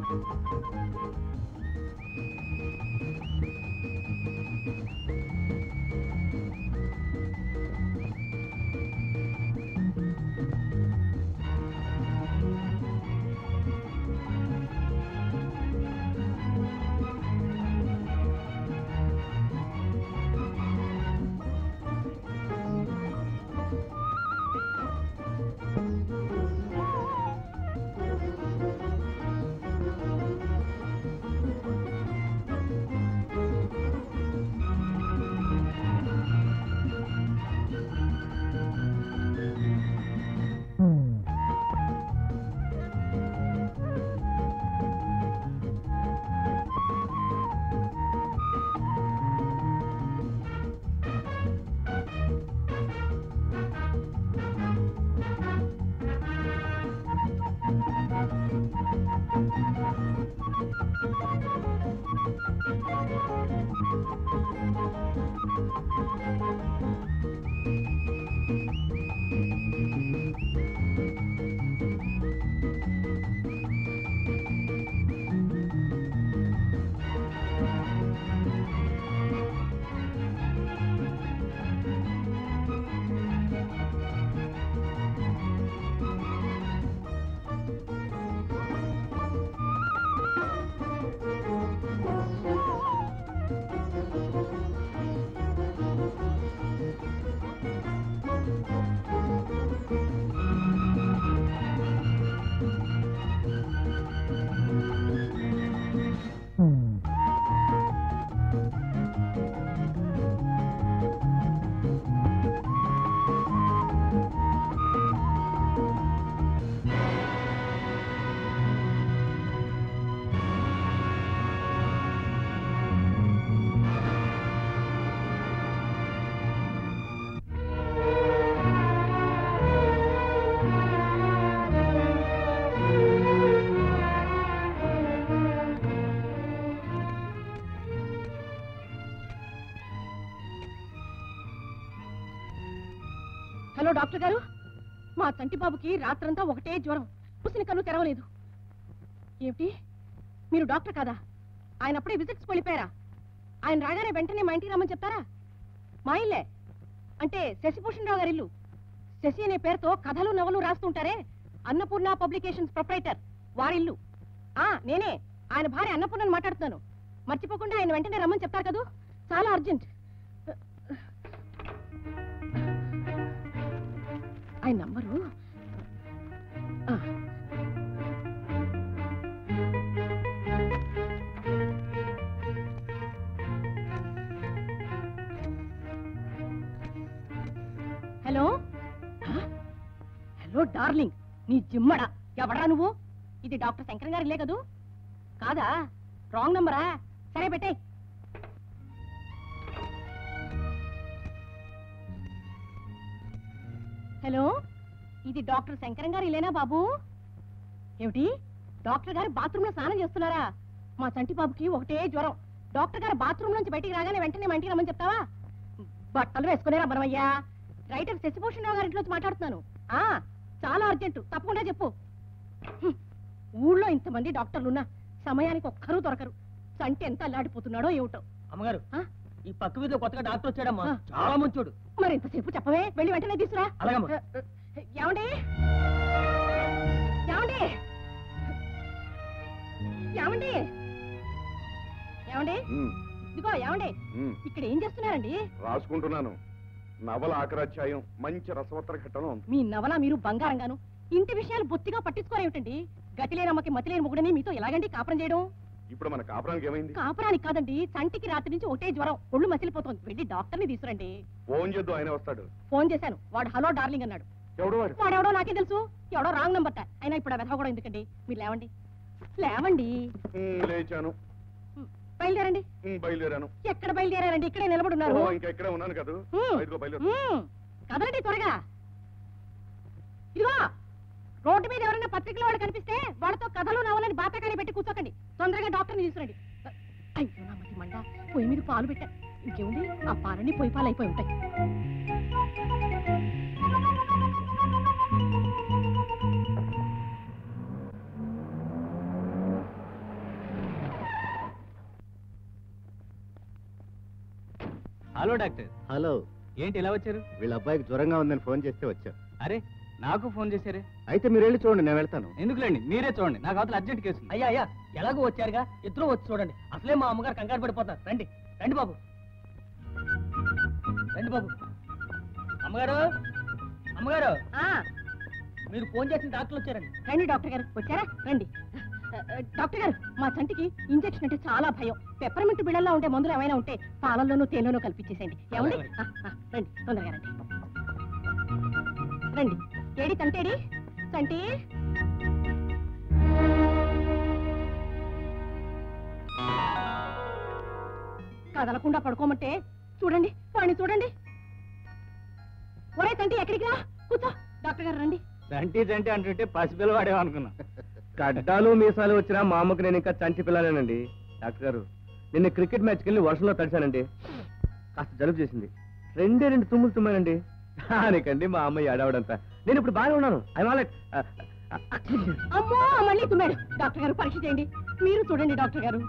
Hello doctor గారు మా తంటి బాబుకి రాత్రంతా ఒకటే జ్వరం పుసిన కన్ను తెరవలేదు ఏమిటి మీరు డాక్టర్ కాదా ఆయన అప్పుడే విజిట్స్ వెళ్ళిపోయారా ఆయన రాగానే వెంటనే మా ఇంటికి రమ్మని చెప్తారా మా ఇల్లే అంటే శశిభూషణ్ రావు గారి ఇల్లు శశి అనే పేరుతో కథలు నవలు రాస్తుంటారే అన్నపూర్ణ పబ్లికేషన్స్ ప్రొపరైటర్ వారిల్లు ఆ నేనే ఆయన భార్య అన్నపూర్ణని మాట్లాడుతున్నాను మర్చిపోకుండా ఆయన వెంటనే రమ్మని చెప్తారు కదూ చాలా అర్జెంట్ ఆయన నంబరు ఆ. హలో ఆ? హలో డార్లింగ్ నీ జిమ్మడా ఎవడా నువ్వు ఇది డాక్టర్ శంకర్ గారి ఇల్లే కదూ కాదా రాంగ్ నంబరా సరే పెట్టే హలో ఇది డాక్టర్ శంకరం గారు ఇల్లేనా బాబు ఏమిటి డాక్టర్ గారు బాత్రూమ్ లో స్నానం చేస్తున్నారా మా చంటి బాబుకి ఒకటే జ్వరం డాక్టర్ గారు బాత్రూమ్ నుంచి బయటికి రాగానే వెంటనే మా ఇంటికి రమ్మని చెప్తావా బట్టలు వేసుకునేరా మనమయ్యా రైటర్ శశిభూషణ్ రావు గారి ఇంట్లోంచి మాట్లాడుతున్నాను ఆ చాలా అర్జెంటు తప్పకుండా చెప్పు హ్మ్. ఊళ్ళో ఇంతమంది డాక్టర్లు ఉన్నా సమయానికి ఒక్కరూ దొరకరు చంటి ఎంత అల్లాడిపోతున్నాడో ఏమిటో అమ్మగారు ఆ? ఈ పక్క వీధిలో కొత్తగా డాక్టర్ వచ్చాడమ్మా ఆ. చాలా మంచోడు మరి ఇంతసేపు చెప్పవే వెళ్ళి వెంటనే తీసురా అలాగమ్మా. ఏమండి ఏమండి ఏమండి ఏమండి ఉమ్, ఇదిగో ఏమండి ఉమ్, ఇక్కడ ఏం చేస్తున్నారండి రాసుకుంటున్నాను నవల ఆఖరాధ్యాయం మంచి రసవత్తర ఘట్టంలో ఉంది మీ నవల మీరు బంగారంగాను ఇంటి విషయాలు బొత్తిగా పట్టించుకోరేమిటండి గతి లేనమ్మకి మతి లేని ముగుడని మీతో ఎలాగండి కాపురం చేయడం ఇప్పుడు మన కాపురానికి ఏమైంది కాపురానికి కాదండి చంటికి రాత్రి నుంచి ఒకటే జ్వరం ఒళ్ళు మసిలిపోతోంది వెళ్ళి డాక్టర్ని తీసురండి ఫోన్ చేద్దు ఆయన వస్తాడు ఫోన్ చేశాను వాడు హలో డార్లింగ్ అన్నాడు ఎవడు వాడు వాడెవడో నాకే తెలుసు ఎవడో రాంగ్ నంబర్ అయినా ఇప్పుడు ఆ వెధవ కూడా ఎందుకండి మీరు లేవండి లేవండి ఉమ్, లేచాను హ్మ్, బయలుదేరండి ఉమ్, బయలుదేరాను ఎక్కడ బయలుదేరారండి ఇక్కడే నిలబడున్నారు ఓ, ఇంకా ఇక్కడే ఉన్నాను కదా హ్మ్. ఇదిగో బయలుదేరు హ్మ్, కదలండి త్వరగా ఇదిగో రోడ్డు మీద ఎవరైనా పత్రికలో వాళ్ళు కనిపిస్తే వాళ్ళతో కథలు నవలని బాతకాని పెట్టి కూర్చోకండి తొందరగా డాక్టర్ని తీసుకురండి అయ్యో నా మతి మండ పొయ్యి మీద పాలు పెట్టా ఇంకేముంది ఆ పాలన్నీ పొయ్యి పాలు అయిపోయి ఉంటాయి హలో డాక్టర్ హలో ఏంటి ఇలా వచ్చారు వీళ్ళ అబ్బాయికి జ్వరంగా ఉందని ఫోన్ చేస్తే వచ్చా అరే నాకు ఫోన్ చేశారే అయితే మీరు వెళ్ళి చూడండి నేను వెళ్తాను ఎందుకులేండి మీరే చూడండి నాకు అవతల అర్జెంట్ కేసు ఉంది. అయ్యా అయ్యా ఎలాగో వచ్చారుగా ఇద్దరు వచ్చి చూడండి అసలే మా అమ్మగారు కంగారు పడిపోతారు రండి రండి బాబు రండి బాబు అమ్మగారు అమ్మగారు ఆ, మీరు ఫోన్ చేసిన డాక్టర్లు వచ్చారండి రండి డాక్టర్ గారు వచ్చారా రండి ఆ, ఆ, డాక్టర్ గారు మా చంటికి ఇంజెక్షన్ అంటే చాలా భయం పెప్పర్మెంట్ బిళ్ళల్లో ఉండే మందులు ఏమైనా ఉంటే పాలల్లోనూ తేనెలోనూ కల్పించేసేయండి ఏమండి అలాగే. ఆ, ఆ, రండి తొందరగా రండి రండి ఏడి తంటేడి చంటి కదలకుండా పడుకోమంటే చూడండి వాడిని చూడండి ఒరే తంటి ఎక్కడికి రా కూర్చో డాక్టర్ గారు రండి చంటి చంటి అంటుంటే పసిపిల్లవాడేమో అనుకున్నా గడ్డాలు మీసాలు వచ్చినా మా అమ్మకి నేను ఇంకా చంటి పిల్లలేనండి డాక్టర్ గారు నిన్న క్రికెట్ మ్యాచ్కి వెళ్ళి వర్షంలో తడిచానండి కాస్త జలుబు చేసింది రెండే రెండు తుమ్ములు తుమ్మానండి దానికండి మా అమ్మాయి ఆడవడంతా నేను ఇప్పుడు బాగానే ఉన్నాను ఐ వాలెట్ అమ్మో మళ్ళీ తుమ్మాడు డాక్టర్ గారు పరీక్ష చేయండి మీరు చూడండి డాక్టర్ గారు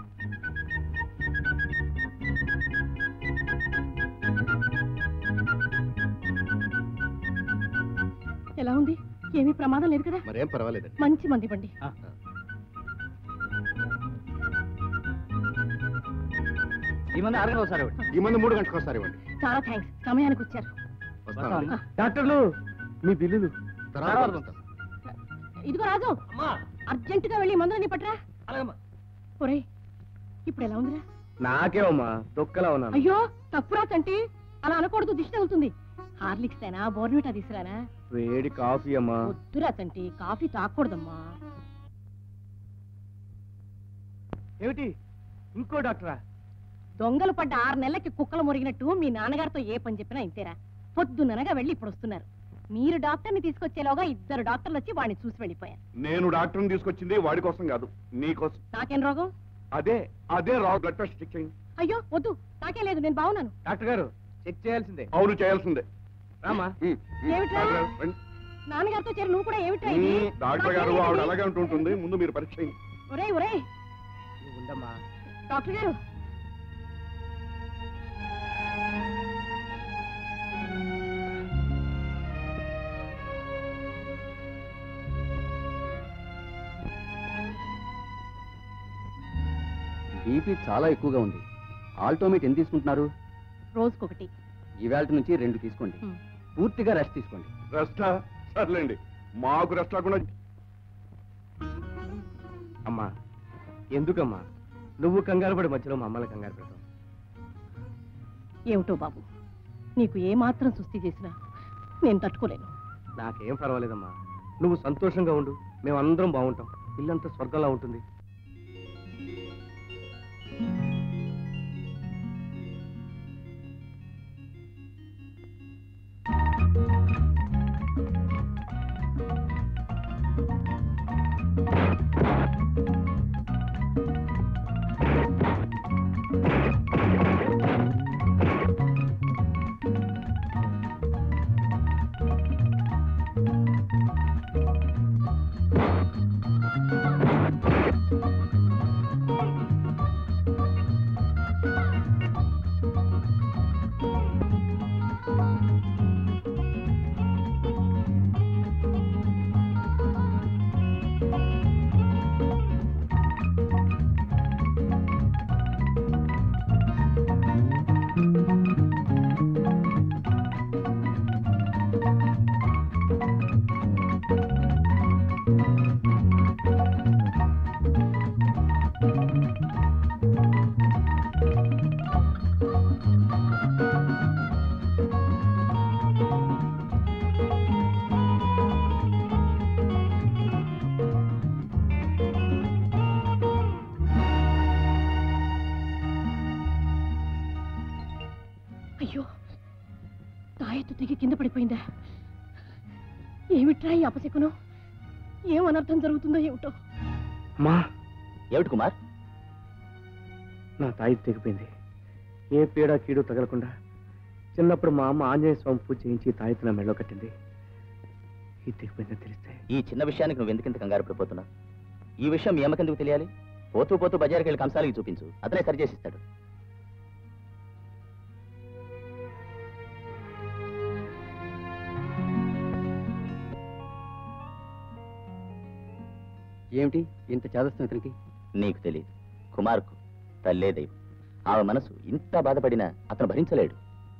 ఎలా ఉంది ఏమీ ప్రమాదం లేదు కదా మరేం పర్వాలేదండి మంచి మంది ఇవ్వండి ఈ మంది ఆరుగా ఒకసారి ఈ మంది మూడు గంటలకు వస్తారు ఇవ్వండి చాలా థ్యాంక్స్ సమయానికి వచ్చారు వస్తామండి డాక్టర్లు మీ బిల్లులు తర్వాత పంపుతాం. ఇదిగో రాజు అమ్మా అర్జెంటుగా వెళ్ళి ఈ మందులని పట్రా అలాగమ్మా ఒరేయ్ ఇప్పుడు ఎలా ఉందిరా నాకేమమ్మా తొక్కలా ఉన్నాను అయ్యో తప్పురా తంటి అలా అనకూడదు దిష్టి తగులుతుంది హార్లిక్స్ అయినా బోర్నవిటా తీసుకురానా వేడి కాఫీ అమ్మా వద్దురా తంటి కాఫీ తాగకూడదమ్మా ఏమిటి ఇంకో డాక్టరా దొంగలు పడ్డ ఆరు నెలలకి కుక్కలు మురిగినట్టు మీ నాన్నగారితో ఏ పని చెప్పినా ఇంతేరా పొద్దుననగా వెళ్ళి ఇప్పుడు వస్తున్నారు మీరు డాక్టర్ని తీసుకొచ్చేలోగా ఇద్దరు డాక్టర్లు వచ్చి వాడిని చూసి వెళ్ళిపోయారు నేను డాక్టర్ని తీసుకొచ్చింది వాడి కోసం కాదు నీ కోసం నాకేం రోగం అదే అదే రా బ్లడ్ టెస్ట్ చెక్ చేయండి అయ్యో వద్దు నాకేం లేదు నేను బాగున్నాను డాక్టర్ గారు చెక్ చేయాల్సిందే అవును చేయాల్సిందే రామా ఉమ్, ఉమ్. ఏమిట్రా? డాక్టర్ గారు, రండి. నాన్నగారితో చేరి నువ్వు కూడా ఏమిట్రా ఇది ఉమ్, డాక్టర్ గారు నాకేం ఆవిడ లేదు. అలాగే ఉంటుంటుంది ముందు మీరు పరీక్ష చేయండి ఒరేయ్ ఒరేయ్ నువ్వు ఉండమ్మా డాక్టర్ గారు బీపీ చాలా ఎక్కువగా ఉంది ఆల్టోమేట్ ఎంత తీసుకుంటున్నారు రోజుకొకటి ఈవేళ నుంచి రెండు తీసుకోండి హ్మ్. పూర్తిగా రెస్ట్ తీసుకోండి రెస్టా సర్లేండి మాకు రెస్ట్ రాకుండా అమ్మా ఎందుకమ్మా నువ్వు కంగారు పడి మధ్యలో మా అమ్మని కంగారు పెడతావు ఏమిటో బాబు నీకు ఏ మాత్రం సుస్థి చేసినా నేను తట్టుకోలేను నాకేం పర్వాలేదమ్మా నువ్వు సంతోషంగా ఉండు మేమందరం బాగుంటాం ఇల్లంతా స్వర్గంలా ఉంటుంది అయ్యో తాయెత్తు దిగి కింద పడిపోయిందా ఏమిట్రా ఈ అపశకునం ఏం అనర్థం జరుగుతుందో ఏమిటో మా ఏమిటి కుమార్ నా తాయి తెగిపోయింది ఏ పీడ కీడు తగలకుండా చిన్నప్పుడు మా అమ్మ ఆంజనేయ స్వామి పూజ చేయించి తాయెత్తు నా మెడలో కట్టింది ఇది తెగిపోయిందని తెలిస్తే ఈ చిన్న విషయానికి నువ్వు ఎందుకింత కంగారు పడిపోతున్నావు ఈ విషయం మీ అమ్మకెందుకు తెలియాలి పోతూ పోతూ బజార్కి వెళ్ళి కంసాలకి చూపించు అతనే సరి చేసిస్తాడు ఏమిటి ఇంత చేదస్తం ఇతనికి నీకు తెలియదు కుమార్కు తల్లే దైవం ఆమె మనసు ఇంత బాధపడినా అతను భరించలేడు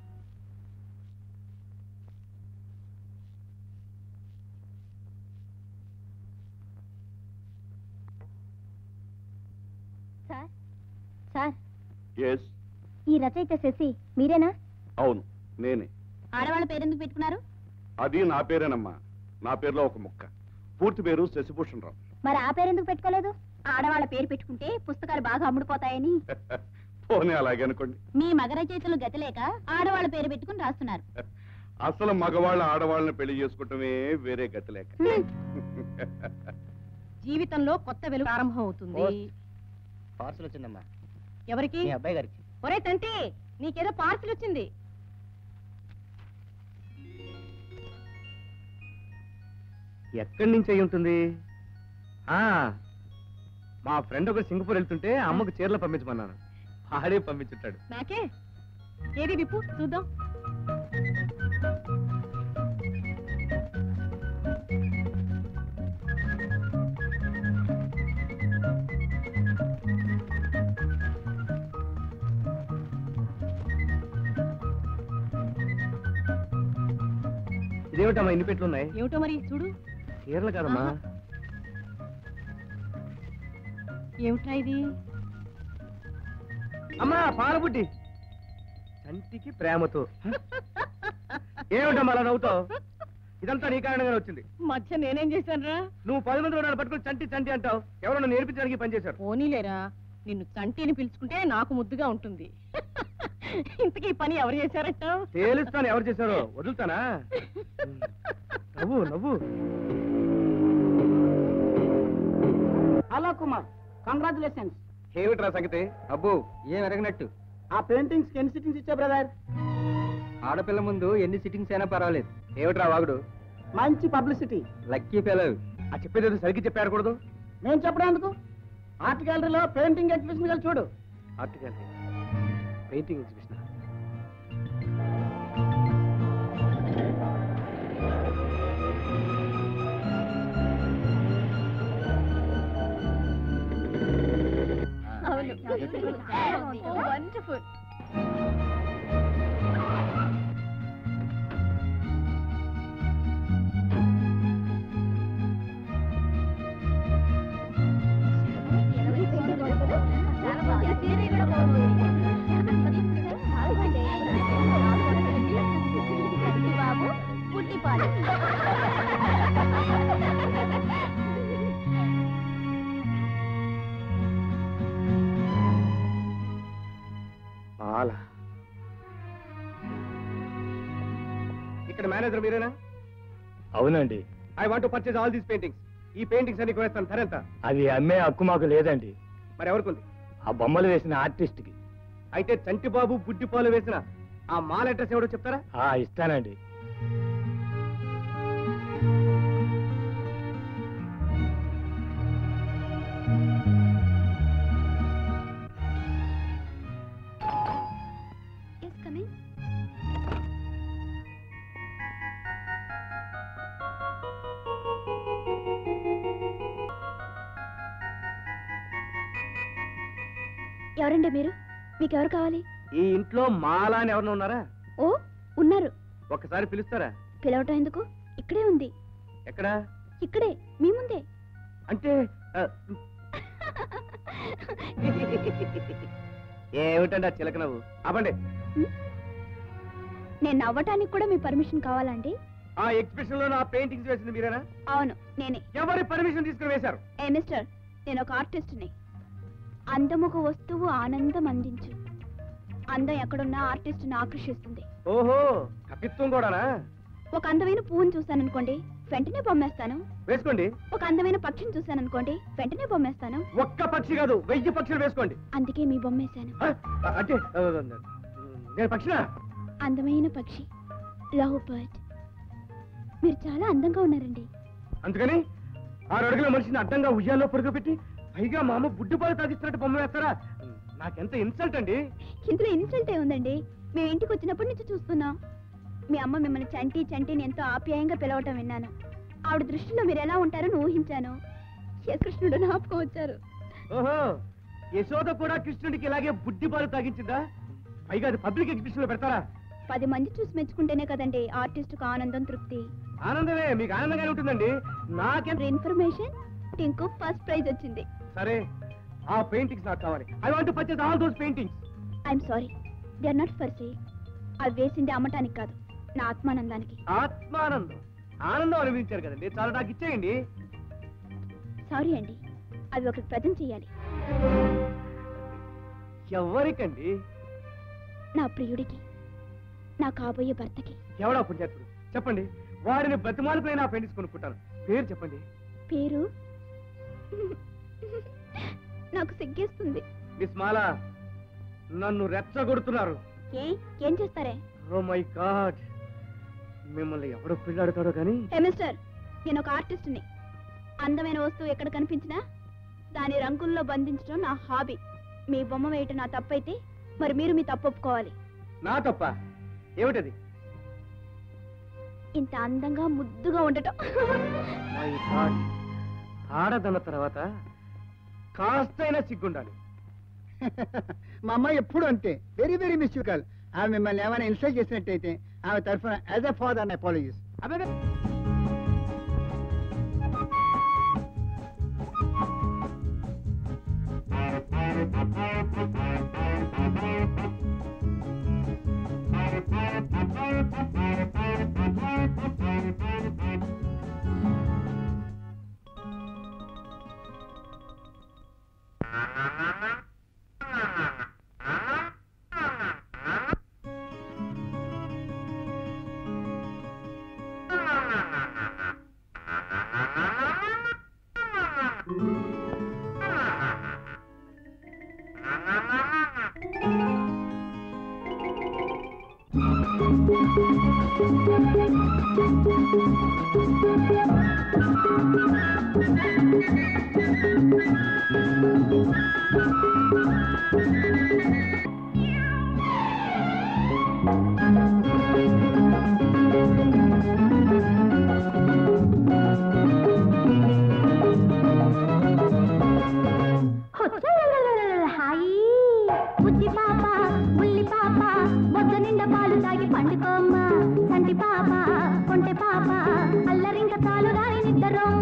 సార్ సార్ ఎస్ ఈ రచయిత శశి మీరేనా అవును నేనే ఆడవాళ్ళ పేరెందుకు పెట్టుకున్నారు అది నా పేరేనమ్మా నా పేరులో ఒక ముక్క పూర్తి పేరు శశిభూషణ్ రావు మరి ఆ పేరెందుకు పెట్టుకోలేదు ఆడవాళ్ళ పేరు పెట్టుకుంటే పుస్తకాలు బాగా అమ్ముడుపోతాయని పోనీ అలాగే అనుకోండి మీ మగ రచయితలు గతిలేక ఆడవాళ్ళ పేరు పెట్టుకుని రాస్తున్నారు అసలు మగవాళ్ళ ఆడవాళ్ళని పెళ్లి చేసుకోవటమే వేరే గతి లేక హ్మ్. జీవితంలో కొత్త వెలుగు ప్రారంభం అవుతుంది పార్సల్ వచ్చిందమ్మా ఎవరికి మీ అబ్బాయి గారికి ఒరే తంటి నీకేదో పార్సిల్ వచ్చింది ఎక్కడి నుంచి అయి ఉంటుంది ఆ మా ఫ్రెండ్ ఒక సింగపూర్ వెళ్తుంటే అమ్మకు చీరలు పంపించమన్నాను ఆడే పంపించుంటాడు నాకే ఏది విప్పు చూద్దాం ఇదేమిటమ్మా ఇన్ని పెట్లు ఉన్నాయి ఏమిటో మరి చూడు చీరలు కదమ్మా ఆహా. ఏమిట్రా ఇది అమ్మా పాలబుడ్డి చంటికి ప్రేమతో ఏమిటమ్మా అలా నవ్వుతావు ఇదంతా నీ కారణంగానే వచ్చింది మధ్య నేనేం చేశానురా నువ్వు పది మంది ఉన్నాడు పట్టుకుని చంటి చంటి అంటావు ఎవరన్నా నేర్పించడానికి ఈ పని చేశారు పోనీలేరా నిన్ను చంటిని పిలుచుకుంటే నాకు ముద్దుగా ఉంటుంది ఇంతకీ ఈ పని ఎవరు చేశారంటావు తేలుస్తాను ఎవరు చేశారో వదులుతానా నవ్వు నవ్వు హలో కుమార్ కంగ్రాచులేషన్స్ ఏమిట్రా సంగతి అబ్బు ఏం ఎరగనట్టు ఆ పెయింటింగ్స్ ఎన్ని సిట్టింగ్స్ ఇచ్చా బ్రదర్ ఆడపిల్ల ముందు ఎన్ని సిట్టింగ్స్ అయినా పర్వాలేదు ఏమిట్రా వాగుడు మంచి పబ్లిసిటీ లక్కీ పిల్లలు ఆ చెప్పేది ఏదో సరిగ్గా చెప్పారకూడదు నేను చెప్పడం ఎందుకు ఆర్ట్ గ్యాలరీలో పెయింటింగ్ ఎగ్జిబిషన్ కలిసి చూడు art gallery painting exhibition wonderful బాబు పుట్టిపాలు మాల ఇక్కడ మేనేజర్ మీరేనా అవునండి I want to purchase all these paintings ఈ పెయింటింగ్స్ అన్ని వేస్తాను ధర ఎంత అది అమ్మే హక్కు మాకు లేదండి మరి ఎవరికుంది ఆ బొమ్మలు వేసిన ఆర్టిస్ట్ కి అయితే చంటిబాబు బుడ్డిపాలు వేసిన ఆ మాల అడ్రస్ ఎవడో చెప్తారా ఆ ఇస్తానండి Yes, come in. ఎవరండి మీరు మీకు ఎవరు కావాలి ఈ ఇంట్లో మాల అని ఎవరైనా ఉన్నారా ఓ ఉన్నారు ఒక్కసారి పిలుస్తారా పిలవటం ఎందుకు ఇక్కడే ఉంది ఎక్కడా ఇక్కడే మీ ముందే అంటే ఆ, ఏమిటండి ఆ చిలక నవ్వు అవ్వండి నేను నవ్వటానికి కూడా మీ పర్మిషన్ కావాలండి ఆ ఎగ్జిబిషన్ లో నా పెయింటింగ్స్ వేసింది మీరేనా అవును నేనే ఎవరి పర్మిషన్ తీసుకుని వేశారు ఏ మిస్టర్ నేను ఒక ఆర్టిస్ట్ని అందముకు వస్తువు ఆనందం అందించు అందం ఎక్కడున్నా ఆర్టిస్ట్ని ఆకర్షిస్తుంది ఓహో కపిత్వం కూడానా ఒక అందమైన పువ్వును చూశాననుకోండి వెంటనే బొమ్మేస్తాను వేసుకోండి ఒక అందమైన పక్షిని చూశాననుకోండి వెంటనే బొమ్మేస్తాను ఒక్క పక్షి కాదు వెయ్యి పక్షులు వేసుకోండి అందుకే మీ బొమ్మేశాను ఆ, అంటే ఆ, నేను పక్షినా అందమైన పక్షి లవ్ బర్డ్ మీరు చాలా అందంగా ఉన్నారండి అందుకని ఆరు అడుగుల మనిషిని అడ్డంగా ఉయ్యాల్లో పడుకోబెట్టి పైగా మా అమ్మ బుడ్డిపాలు తాగిస్తున్నట్టు బొమ్మ వేస్తారా నాకెంత ఇన్సల్ట్ అండి ఇందులో ఇన్సల్ట్ ఉందండి మేము ఇంటికి వచ్చినప్పటి నుంచి చూస్తున్నాం మీ అమ్మ మిమ్మల్ని చంటి చంటిని ఎంతో ఆప్యాయంగా పిలవటం విన్నాను ఆవిడ దృష్టిలో మీరు ఎలా ఉంటారని ఊహించాను ఏ కృష్ణుడు జ్ఞాపకం వచ్చారు ఓహో యశోద కూడా కృష్ణుడికి ఇలాగే బుద్ధి పాలు తాగించిందా పైగా అది పబ్లిక్ ఎగ్జిబిషన్ లో పెడతారా పది మంది చూసి మెచ్చుకుంటేనే కదండి ఆర్టిస్ట్కి ఆనందం తృప్తి ఆనందమే మీకు ఆనందంగానే ఉంటుందండి నాకేం for information Tinku first prize వచ్చింది సరే ఆ పెయింటింగ్స్ నాకు కావాలి I want purchase all those paintings I'm sorry they are not for sale అవి వేసింది అమ్మటానికి కాదు నా ఆత్మానందానికి ఆత్మానందం ఆనందం అనుభవించారు కదండి చాలా నాకు ఇచ్చేయండి సారీ అండి అవి ఒకరికి ప్రజెంట్ చేయాలి ఎవరికండి నా ప్రియుడికి నా కాబోయే భర్తకి ఎవడా పుణ్యాత్ముడు చెప్పండి వాడిని బతిమాలుకునే నా పెయింటింగ్స్ కొనుక్కుంటాను పేరు చెప్పండి పేరు నాకు సిగ్గేస్తుంది మిస్ మాలా నన్ను రెచ్చగొడుతున్నారు ఏ ఏం చేస్తారే ఓ మై గాడ్ మిమ్మల్ని ఎవడు పిల్లాడుతాడో కానీ హే మిస్టర్ నేను ఒక ఆర్టిస్ట్ని అందమైన వస్తువు ఎక్కడ కనిపించినా దాని రంగుల్లో బంధించడం నా హాబీ మీ బొమ్మ వేయటం నా తప్పైతే మరి మీరు మీ తప్పు ఒప్పుకోవాలి నా తప్ప ఏమిటది ఇంత అందంగా ముద్దుగా ఉండటం మై గాడ్ ఆడదన్న తర్వాత కాస్తైనా సిగ్గుండాలి మా అమ్మాయి ఎప్పుడు అంతే వెరీ వెరీ మిస్యూకల్ ఆమె మిమ్మల్ని ఏమైనా ఇన్సల్ట్ చేసినట్టయితే ఆమె తరఫున యాజ్ అ ఫాదర్ అపాలజీస్ అదే హాయి బుద్ధి పాప బుల్లి పాప బొద్ద నిండా పాలు తాగి పండుకోమ్మ సంటి పాప కొంటె పాప అల్లరింక తాలు రాని నిద్దరోమ్మ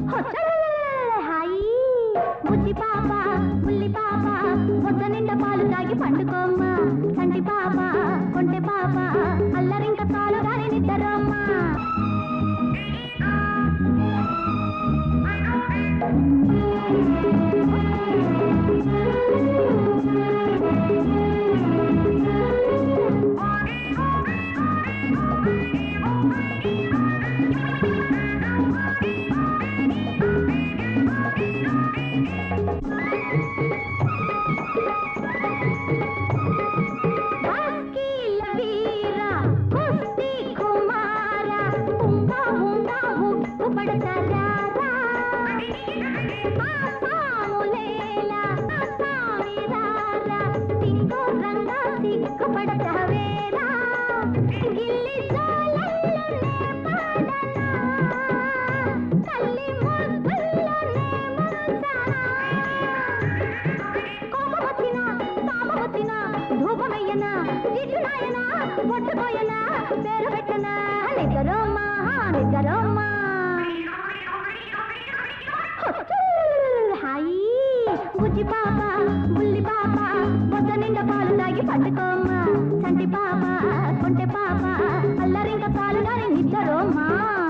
హాయి బుద్ధి పాప బుల్లి పాప బొద్ద నిండా పాలు తాగి పండుకోమ్మ సంటి పాప కొంటె పాప అల్లరింక తాలు రాని నిద్దరోమ్మ బాస్కీల వీర కుస్తీ కుమార ఉంగా ఉంగా ఉప్పు పడతారా పాపాములేలా సామిరారా సిగ్గు రంగా సిగ్గు పడతావేరా గిల్లి జోలల్లోనే పాడనా తల్లి ముద్దుల్లోనే ముంచానా కోపమొచ్చినా తాపమొచ్చినా ధూపమయ్యనా జిడ్డునాయనా ఒట్టుకోయనా పేరు పెట్టనా నిద్రమ్మా నిద్రమ్మా హాయి బుజ్జి పాప బుల్లి పాప బొద్ద నిండా పాలు తాగి పండుకోమ్మా చంటి పాప కొంటె పాప అల్లరింక పాలు గారి నిద్రమ్మా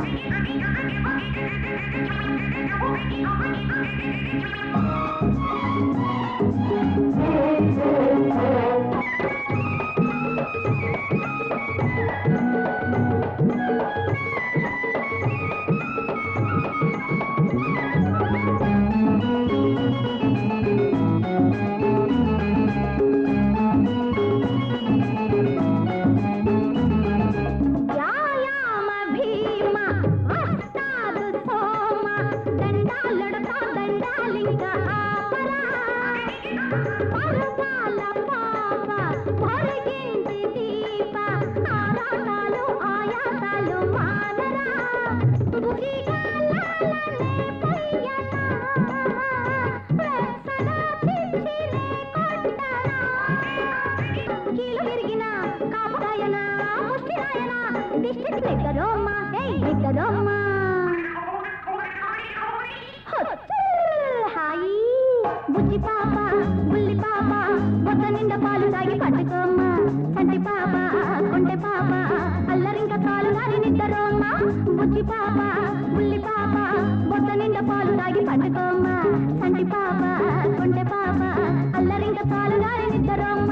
వ్యాయామ భీమ వస్తాదు సోమ దండాలడతా దండాలింక ఆపరా పరుపాల పాప పొరిగింటి దీప ఆరాటాలు ఆయాసాలు మానరా బుగిగాలనే పొయ్యనా బుజ్జి పాప బుల్లి పాప బొద్ద నిండా పాలు తాగి పండుకోమ్మ చంటి పాప కొంటె పాప అల్లరింక చాలు గాని నిద్రమ్మ బుజ్జి పాప బుల్లి పాప బొద్ద నిండా పాలు తాగి పండుకోమ్మ చంటి పాప కొంటె పాప అల్లరింక చాలు గాని నిద్రమ్మ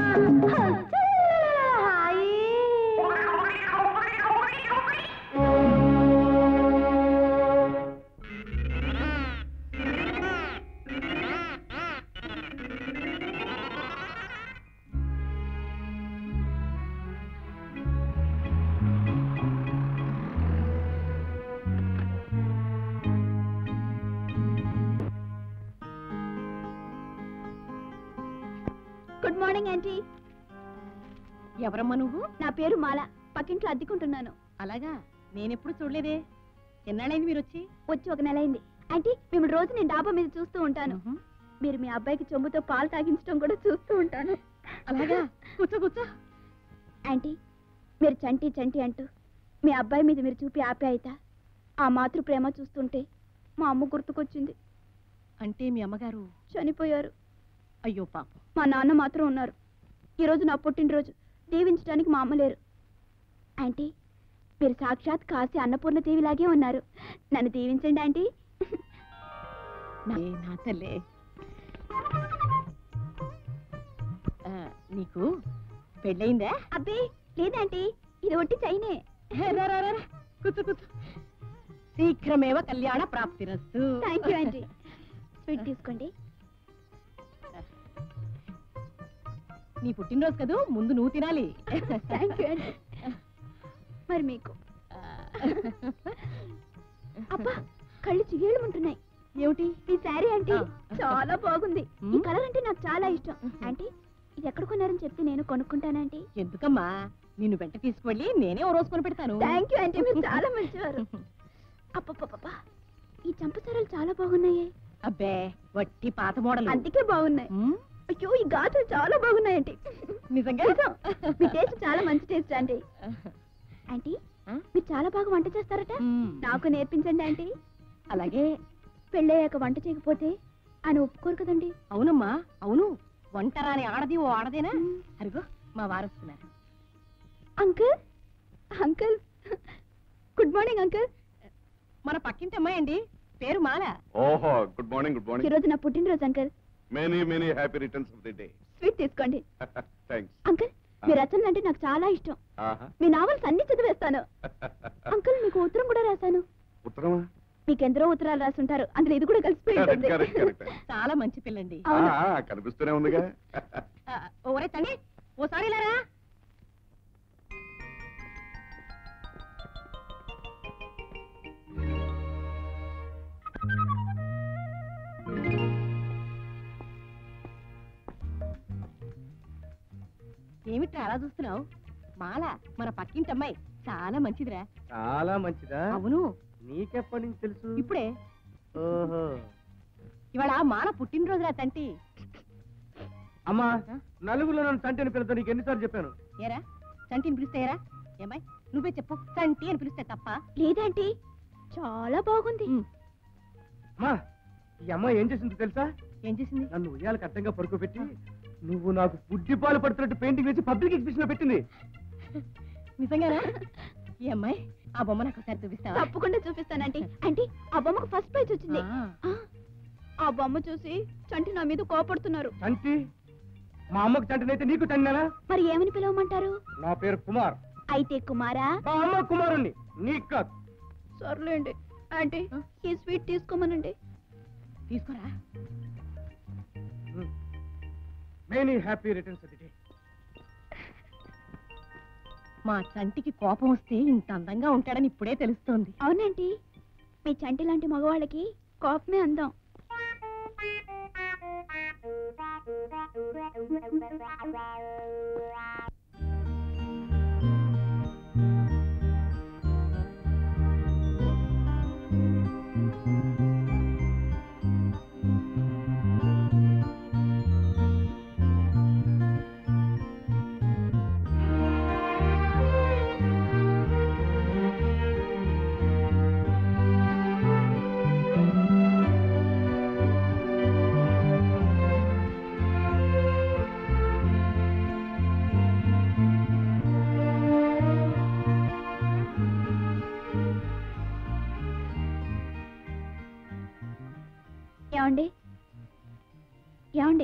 గుడ్ మార్నింగ్ ఆంటీ ఎవరమ్మా నువ్వు నా పేరు మాల పక్కింట్లో అద్దెకుంటున్నాను అలాగా నేనెప్పుడు చూడలేదే ఎన్నాళ్ళైంది మీరు వచ్చి వచ్చి ఒక నెల అయింది ఆంటీ మిమ్మల్ని రోజు నేను డాబా మీద చూస్తూ ఉంటాను మీరు మీ అబ్బాయికి చెంబుతో పాలు తాగించడం కూడా చూస్తూ ఉంటాను అలాగా కూర్చో కూర్చో ఆంటీ మీరు చంటి చంటి అంటూ మీ అబ్బాయి మీద మీరు చూపి ఆప్యాయత ఆ మాతృ ప్రేమ చూస్తుంటే మా అమ్మ గుర్తుకొచ్చింది అంటే మీ అమ్మగారు చనిపోయారు అయ్యో పాపం మా నాన్న మాత్రం ఉన్నారు ఈరోజు నా పుట్టినరోజు దీవించడానికి మా అమ్మ లేరు ఆంటీ మీరు సాక్షాత్ కాశీ అన్నపూర్ణ దేవిలాగే ఉన్నారు నన్ను దీవించండి ఆంటీ ఏ నా తల్లే ఆ, నీకు పెళ్ళయిందా అబ్బే లేదంటీ ఇది ఒట్టి చైనే రా, రా, రా, రా. కూర్చో కూర్చో శీఘ్రమేవ కళ్యాణ ప్రాప్తిరస్తు థ్యాంక్ యూ ఆంటీ స్వీట్ తీసుకోండి నీ పుట్టినరోజు కదూ ముందు నువ్వు తినాలి థ్యాంక్ యూ ఆంటీ మరి మీకు అబ్బా కళ్ళు చిగేళ్ళుంటున్నాయి ఏమిటి ఈ శారీ ఆంటీ ఆ. చాలా బాగుంది ఈ మ్మ్. కలర్ అంటే నాకు చాలా ఇష్టం మ్మ్. ఆంటీ ఇది ఎక్కడ కొన్నారని చెప్తే నేను కొనుక్కుంటానంటీ ఎందుకమ్మా నిన్ను వెంట తీసుకువెళ్ళి నేనే ఓ రోజు కొని పెడతాను థ్యాంక్ యూ ఆంటీ మీరు చాలా మంచివారు అప్పప్పప్పా ఈ చంపసారాలు చాలా బాగున్నాయి అబ్బే వట్టి పాత మోడల్ అందుకే బాగున్నాయి అయ్యో ఈ గాజులు చాలా బాగున్నాయి ఆంటీ నిజంగా నిజం. మీ టేస్ట్ చాలా మంచి టేస్ట్ ఆంటీ ఆంటీ ఆ? మీరు చాలా బాగా వంట చేస్తారట మ్మ్. నాకు నేర్పించండి ఆంటీ అలాగే పెళ్ళయ్యాక వంట చేయకపోతే ఆయన ఒప్పుకోరు కదండి అవునమ్మా అవును వంట రాని ఆడది ఓ ఆడదేనా అరుగో మా వారు వస్తున్నారు uncle uncle good morning uncle మన పక్కింటి అమ్మాయి అండి పేరు మాల ఓహో గుడ్ మార్నింగ్ గుడ్ ఈ మార్నింగ్ రోజు నా పుట్టినరోజు uncle many many happy returns of the day sweet తీసుకోండి థ్యాంక్స్ అంకుల్ మీ రచనలు అంటే నాకు చాలా ఇష్టం ఆహా మీ నావల్స్ అన్ని చదివేస్తాను అంకుల్ మీకు ఉత్తరం కూడా రాశాను ఉత్తరమా మీకు ఎందరో ఉత్తరాలు రాసుంటారు అందులో ఇది కూడా కలిసిపోయి కరెక్ట్ ఉంటుంది. కరెక్ట్ కరెక్ట్ చాలా మంచి పిల్లండి అవును. కనిపిస్తూనే ఉందిగా ఆ, ఓరే తండ్రి ఓసారి ఇలారా ఏమిట్రా అలా చూస్తున్నావు మాల మన పక్కింటి అమ్మాయి చాలా మంచిదిరా చాలా మంచిదా అవును నీకెప్పటి నుంచి తెలుసు ఇప్పుడే ఓహో ఇవాళ మాల పుట్టినరోజురా తంటి అమ్మా నలుగురిలో నన్ను తంటి అని పిలుతా నీకు ఎన్నిసార్లు చెప్పాను ఏరా చంటిని పిలిస్తే ఏరా ఏమాయ్ నువ్వే చెప్పు చంటి అని పిలిస్తే తప్ప లేదంటీ చాలా బాగుంది అమ్మా ఈ అమ్మాయి ఏం చేసిందో తెలుసా ఏం చేసింది నన్ను ఉయ్యాలకు అడ్డంగా పడుకోబెట్టి నువ్వు నాకు బుద్ధి పాలు పడుతున్నట్టు పెయింటింగ్ వేసి పబ్లిక్ ఎగ్జిబిషన్ లో పెట్టింది నిజంగానా ఈ అమ్మాయి ఆ బొమ్మ నాకు ఒకసారి చూపిస్తావా తప్పకుండా చూపిస్తానంటీ అంటే ఆ బొమ్మకు ఫస్ట్ ప్రైజ్ వచ్చింది ఆ, ఆ, ఆ బొమ్మ చూసి చంటి నా మీద కోపడుతున్నారు చంటి మా అమ్మకు చంటినైతే నీకు చండినా మరి ఏమని పిలవమంటారు నా పేరు కుమార్ అయితే కుమారా మా అమ్మ కుమారుణ్ణి నీకు కాదు సర్లేండి ఆంటీ ఈ స్వీట్ తీసుకోమనండి తీసుకోరా మెనీ హ్యాపీ రిటర్న్స్ డే మా చంటికి కోపం వస్తే ఇంత అందంగా ఉంటాడని ఇప్పుడే తెలుస్తోంది అవునంటీ మీ చంటి లాంటి మగవాళ్ళకి కోపమే అందం ఆ ఏమండి ఏమండి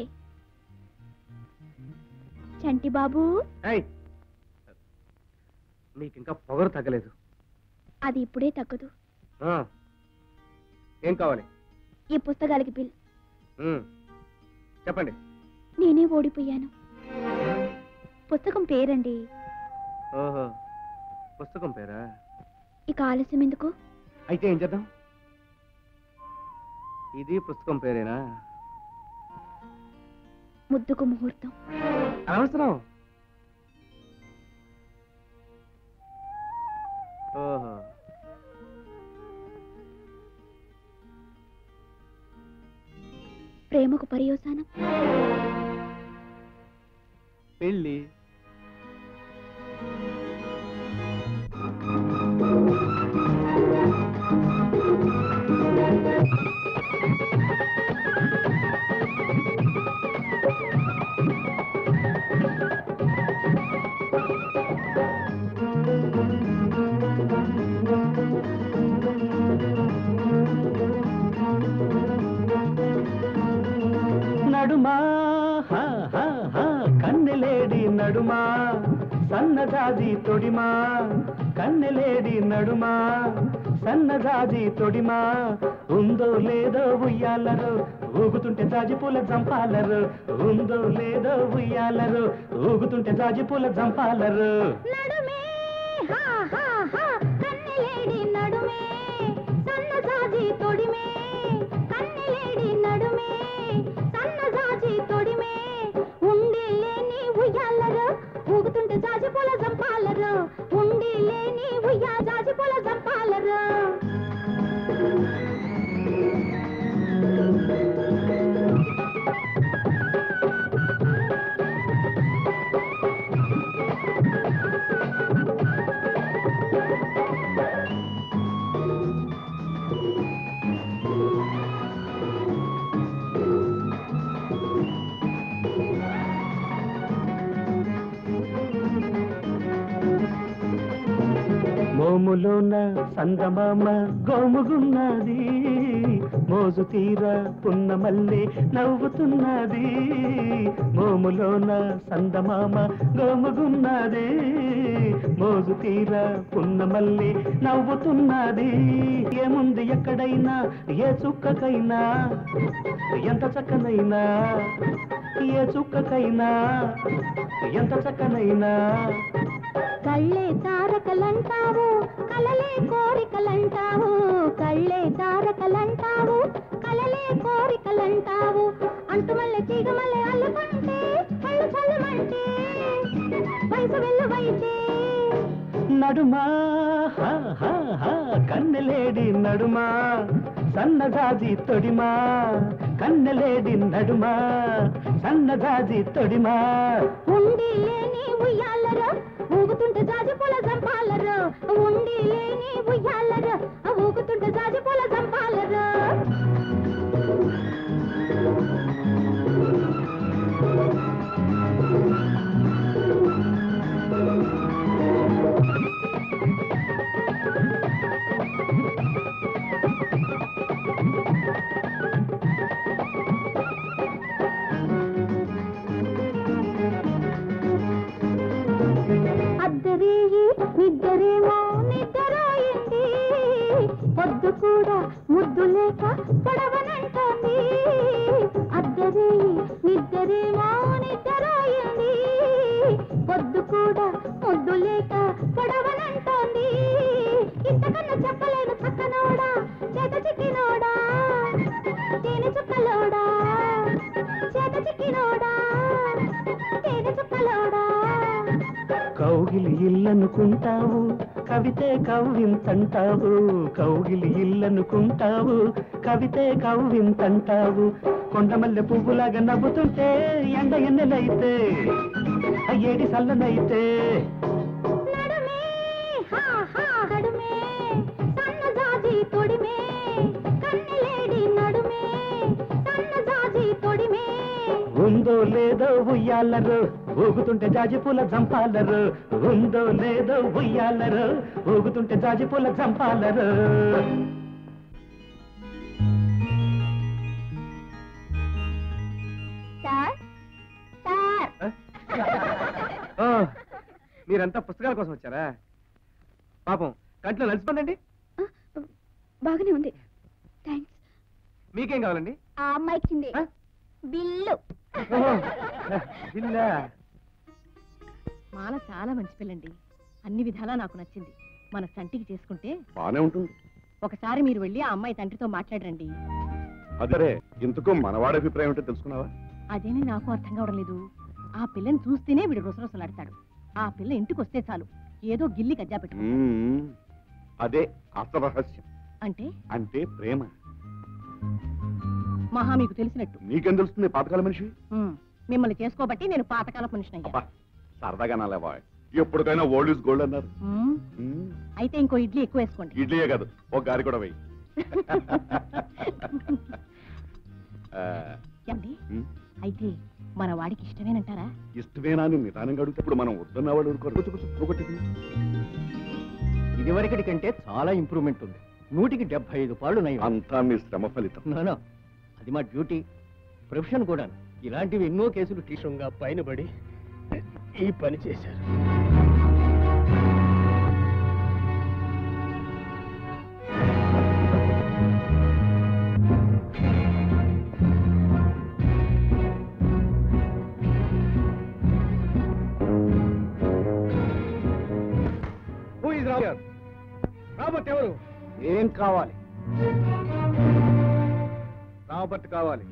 చంటి బాబు ఏయ్! నీకు ఇంకా పొగరు తగ్గలేదు అది ఇప్పుడే తగ్గదు ఆ. ఏం కావాలి ఈ పుస్తకాలకి బిల్ ఉమ్. చెప్పండి నేనే ఓడిపోయాను పుస్తకం పేరండి ఓహో పుస్తకం పేరా ఇక ఆలస్యం ఎందుకు అయితే ఏం చేద్దాం ఇది పుస్తకం పేరేనా ముద్దుకు ముహూర్తం అనవసరం ఓహో ప్రేమకు పర్యోసానం పెళ్ళి నడుమా హా, హా, హా, కన్నెలేడి నడుమా సన్నజాజి తొడిమా కన్నెలేడి నడుమా సన్నజాజి తొడిమా ఉందో లేదో ఉయ్యాలరు ఊగుతుంటే జాజి పూల జంపాలరు ఉందో లేదో ఉయ్యాలరు ఊగుతుంటే జాజి పూల జంపాలరు నడుమే హా హా హా కన్నెలేడి నడుమే సన్నజాజి తొడిమే కన్నెలేడి నడుమే సన్నజాజి తొడిమే ఉండి లేని ఉయ్యాలరు ఊగుతుంటే జాజి పూల జంపాలరు ఉండి లేని ఉయ్యా జాజి పూల జంపాలరు మోములోన సందమామ గోముగున్నది మోజు తీర పున్నమల్లి నవ్వుతున్నది మోములోన సందమామ గోముగున్నది మోజు తీర పున్నమల్లి నవ్వుతున్నది ఏముంది ఎక్కడైనా ఏ చుక్కకైనా ఎంత చక్కనైనా ఏ చుక్కకైనా ఎంత చక్కనైనా కళ్ళే తారకలంటావు కలలే కోరికలంటావు కళ్ళే తారకలంటావు కలలే కోరికలంటావు అంటుమల్లె చీగమల్లె అల్లుకుంటే కళ్ళు చల్లమంటే వయసు వెల్లువైతే నడుమా హా, హా, హా, కన్నెలేడి నడుమా సన్నజాజి తొడిమా కన్నెలేడి నడుమా సన్నజాజి తొడిమా ఉండి లేని ఉయ్యాలరు ఊగుతుంటే జాజి పూల జంపాలరు ఉండి లేని ఉయ్యాలరు ఊగుతుంటే జాజి పూల జంపాలరు అద్దరేయి నిద్దరేమో నిద్దరాయింది పొద్దు కూడా ముద్దు లేక పొడవనంటోంది అద్దరేయి నిద్దరేమో నిద్దరాయింది పొద్దు కూడా ముద్దు లేక పొడవనంటోంది ఇంతకన్నా చెప్పలేను చక్కనోడా చేత చిక్కినోడా తేనె చుక్కలోడా చేత చిక్కినోడా తేనె చుక్కలోడా కౌగిలి ఇల్లనుకుంటావు కవితే కవ్వింతంటావు కౌగిలి ఇల్లనుకుంటావు కవితే కవ్వింతంటావు కొండమల్లె పువ్వులాగా నవ్వుతుంటే ఎండ ఎన్నెలైతే అయ్యేడి సల్లనైతే నడుమే హా హా నడుమే సన్నజాజి తొడిమే కన్నెలేడి నడుమే సన్నజాజి తొడిమే ఉందో లేదో ఉయ్యాలరు ఊగుతుంటే జాజి పూల జంపాలరు ఉందో లేదో ఉయ్యాలరు ఊగుతుంటే జాజి పూల జంపాలరు మీరంతా పుస్తకాల కోసం వచ్చారా పాపం కంట్లో నలిసిపోందండి బాగానే ఉంది థ్యాంక్స్ మీకేం కావాలండి ఆ అమ్మాయికి చింది ఆ? బిల్లు ఓహో, ఇల్లా మాల చాలా మంచి పిల్లండి అన్ని విధాలా నాకు నచ్చింది మన సంటికి చేసుకుంటే బానే ఉంటుంది ఒకసారి మీరు వెళ్ళి ఆ అమ్మాయి తండ్రితో మాట్లాడరండి అదే ఇంతకు మనవాడి అభిప్రాయం ఏంటో తెలుసుకున్నావా అదేని నాకు అర్థం కావడం లేదు ఆ పిల్లని చూస్తేనే వీడు రుసరుసలాడతాడు ఆ పిల్ల ఇంటికి వస్తే చాలు ఏదో గిల్లి కజ్జా పెట్టు మ్మ్. అదే అసలు రహస్యం అంటే అంటే ప్రేమ మహా మీకు తెలిసినట్టు నీకేం తెలుస్తుంది పాతకాల మనిషి ఉమ్, మిమ్మల్ని చేసుకోబట్టి నేను పాతకాల మనిషిని అబ్బా సరదాగా నాలే బాయ్ ఎప్పటికైనా ఓల్డ్ ఇస్ గోల్డ్ అన్నారు మ్మ్. అయితే ఇంకో ఇడ్లీ ఎక్కువ వేసుకోండి ఇడ్లీయే కాదు ఒక గారి కూడా వెయ్యి ఆ, ఏమండి మ్మ్. అయితే మన వాడికి ఇష్టమేనంటారా ఇష్టమేనా అని నిదానంగా అడిగితే ఇప్పుడు మనం వద్దన్న వాళ్ళు ఊరుకోరు. కూర్చో, కూర్చో, ఒకటి తిను. ఇదివరకటి కంటే చాలా ఇంప్రూవ్మెంట్ ఉంది నూటికి డెబ్బై ఐదు పాళ్ళు నయం అంతా మీ శ్రమ ఫలితం నానా అది మా డ్యూటీ ప్రొఫెషన్ కూడా ఇలాంటివి ఎన్నో కేసులు టీ టీషంగా పైన పడి ఈ పని చేశారు హూ ఇస్ రాబర్ట్ రాబర్ట్ ఎవరు ఏం కావాలి రాబర్ట్ కావాలి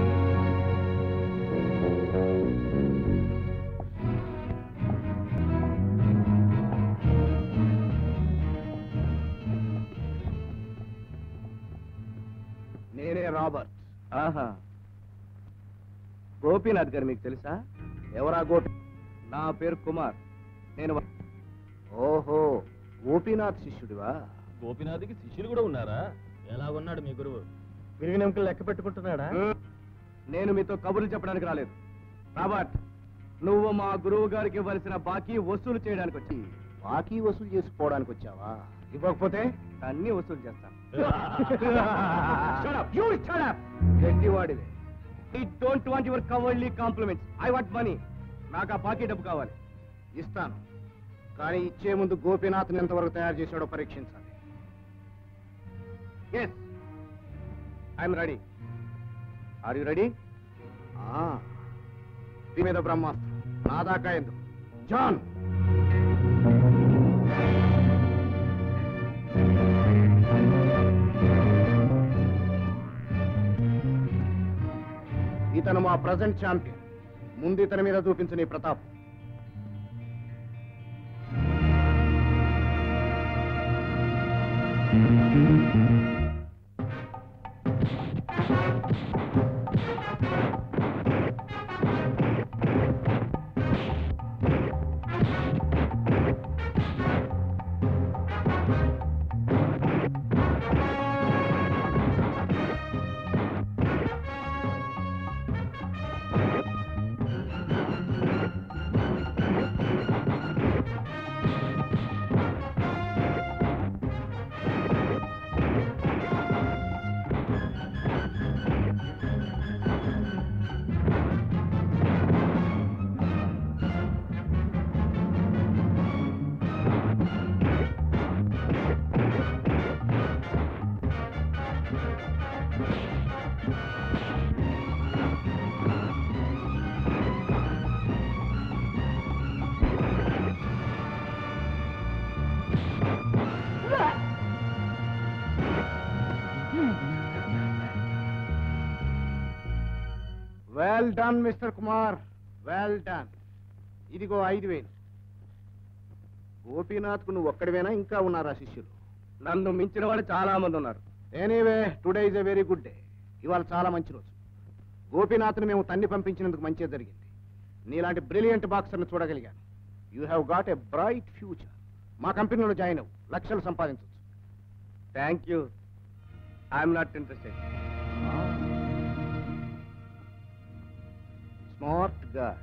నేనే రాబర్ట్ ఆహా గోపీనాథ్ గారు మీకు తెలుసా ఎవరా గోపి నా పేరు కుమార్ నేను ఓహో గోపీనాథ్ శిష్యుడివా గోపినాథ్కి శిష్యులు కూడా ఉన్నారా ఎలా ఉన్నాడు మీ గురువు విరిగినెంకలు లెక్క పెట్టుకుంటున్నాడా నేను మీతో కబుర్లు చెప్పడానికి రాలేదు రాబర్ట్ నువ్వు మా గురువు గారికి ఇవ్వాల్సిన బాకీ వసూలు చేయడానికి వచ్చి బాకీ వసూలు చేసుకోవడానికి వచ్చావా ఇవ్వకపోతే అన్ని వసూలు చేస్తాను గట్టివాడిదే ఐ డోంట్ వాంట్ యువర్ కవర్లీ కాంప్లిమెంట్స్ ఐ వాంట్ మనీ నాకు ఆ బాకీ డబ్బు కావాలి ఇస్తాను కానీ ఇచ్చే ముందు గోపీనాథ్ ఎంతవరకు తయారు చేశాడో పరీక్షించాలి yes I'm ready are you ready దీని మీద బ్రహ్మాస్త్రం నా దాకా ఎందుకు జాన్ ఇతను మా ప్రజెంట్ ఛాంపియన్ ముందు ఇతని మీద చూపించిన ఈ ప్రతాప్ well done mister Kumar well done ఇదిగో ఐదు వేలు గోపీనాథ్ కు నువ్వు ఒక్కడివేనా ఇంకా ఉన్నారా శిష్యులు నన్ను మించిన వాళ్ళు చాలా మంది ఉన్నారు anyway today is a very good day ఇవాళ చాలా మంచి రోజు గోపీనాథ్ని మేము తన్ని పంపించినందుకు మంచిగా జరిగింది నీలాంటి బ్రిలియంట్ బాక్సర్ని చూడగలిగాను you have got a bright future మా కంపెనీలో జాయిన్ అవ్వు లక్షలు సంపాదించవచ్చు thank you I'm not interested smart guy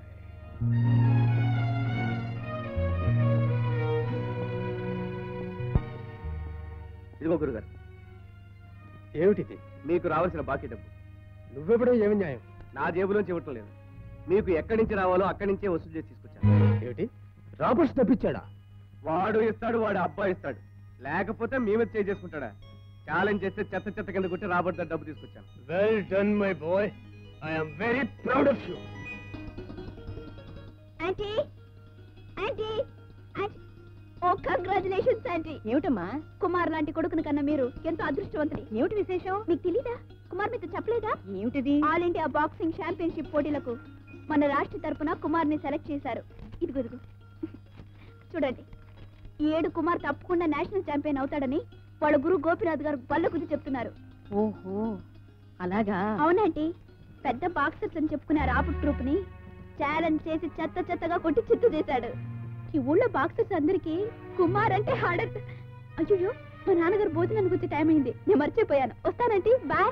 ఇదిగో గురుగారు ఏమిటిది మీకు రావాల్సిన బాకీ డబ్బు నువ్వెప్పుడో ఏమి న్యాయం నా జేబులోంచి ఇవ్వటం లేదు మీకు ఎక్కడి నుంచి రావాలో అక్కడి నుంచే వసూలు చేసి తీసుకొచ్చాను ఏమిటి రాబర్ట్స్ తప్పించాడా వాడు ఇస్తాడు వాడు అబ్బాయి ఇస్తాడు లేకపోతే మేమే చేసుకుంటాడా ఛాలెంజ్ చేస్తే చెత్త చెత్త కింద కొట్టి రాబర్ట్ దగ్గర డబ్బు తీసుకొచ్చాను well done my boy I'm very proud of you aunty aunty aunty oh congratulations aunty ఏమిటమ్మా కుమార్ లాంటి కొడుకుని కన్నా మీరు ఎంతో అదృష్టవంతుడి ఏమిటి విశేషం మీకు తెలీదా కుమార్ మీతో చెప్పలేదా ఏమిటిది ఆల్ ఇండియా బాక్సింగ్ ఛాంపియన్షిప్ పోటీలకు మన రాష్ట్ర తరపున కుమార్ని సెలెక్ట్ చేశారు ఇదిగో ఇదిగో చూడండి ఈ ఏడు కుమార్ తప్పకుండా నేషనల్ ఛాంపియన్ అవుతాడని వాళ్ళ గురు గోపినాథ్ గారు బల్ల గురించి చెప్తున్నారు ఓహో అలాగా అవునండి పెద్ద బాక్సర్స్ అని చెప్పుకునే రాబర్ట్ ట్రూప్ ని ఛాలెంజ్ చేసి చెత్త చెత్తగా కొట్టి చిత్తు చేశాడు ఈ ఊళ్ళో బాక్సర్స్ అందరికి కుమార్ అంటే హాడత్ అయ్యో మా నాన్నగారు భోజనానికి వచ్చే టైం అయింది నేను మర్చిపోయాను వస్తానండి బాయ్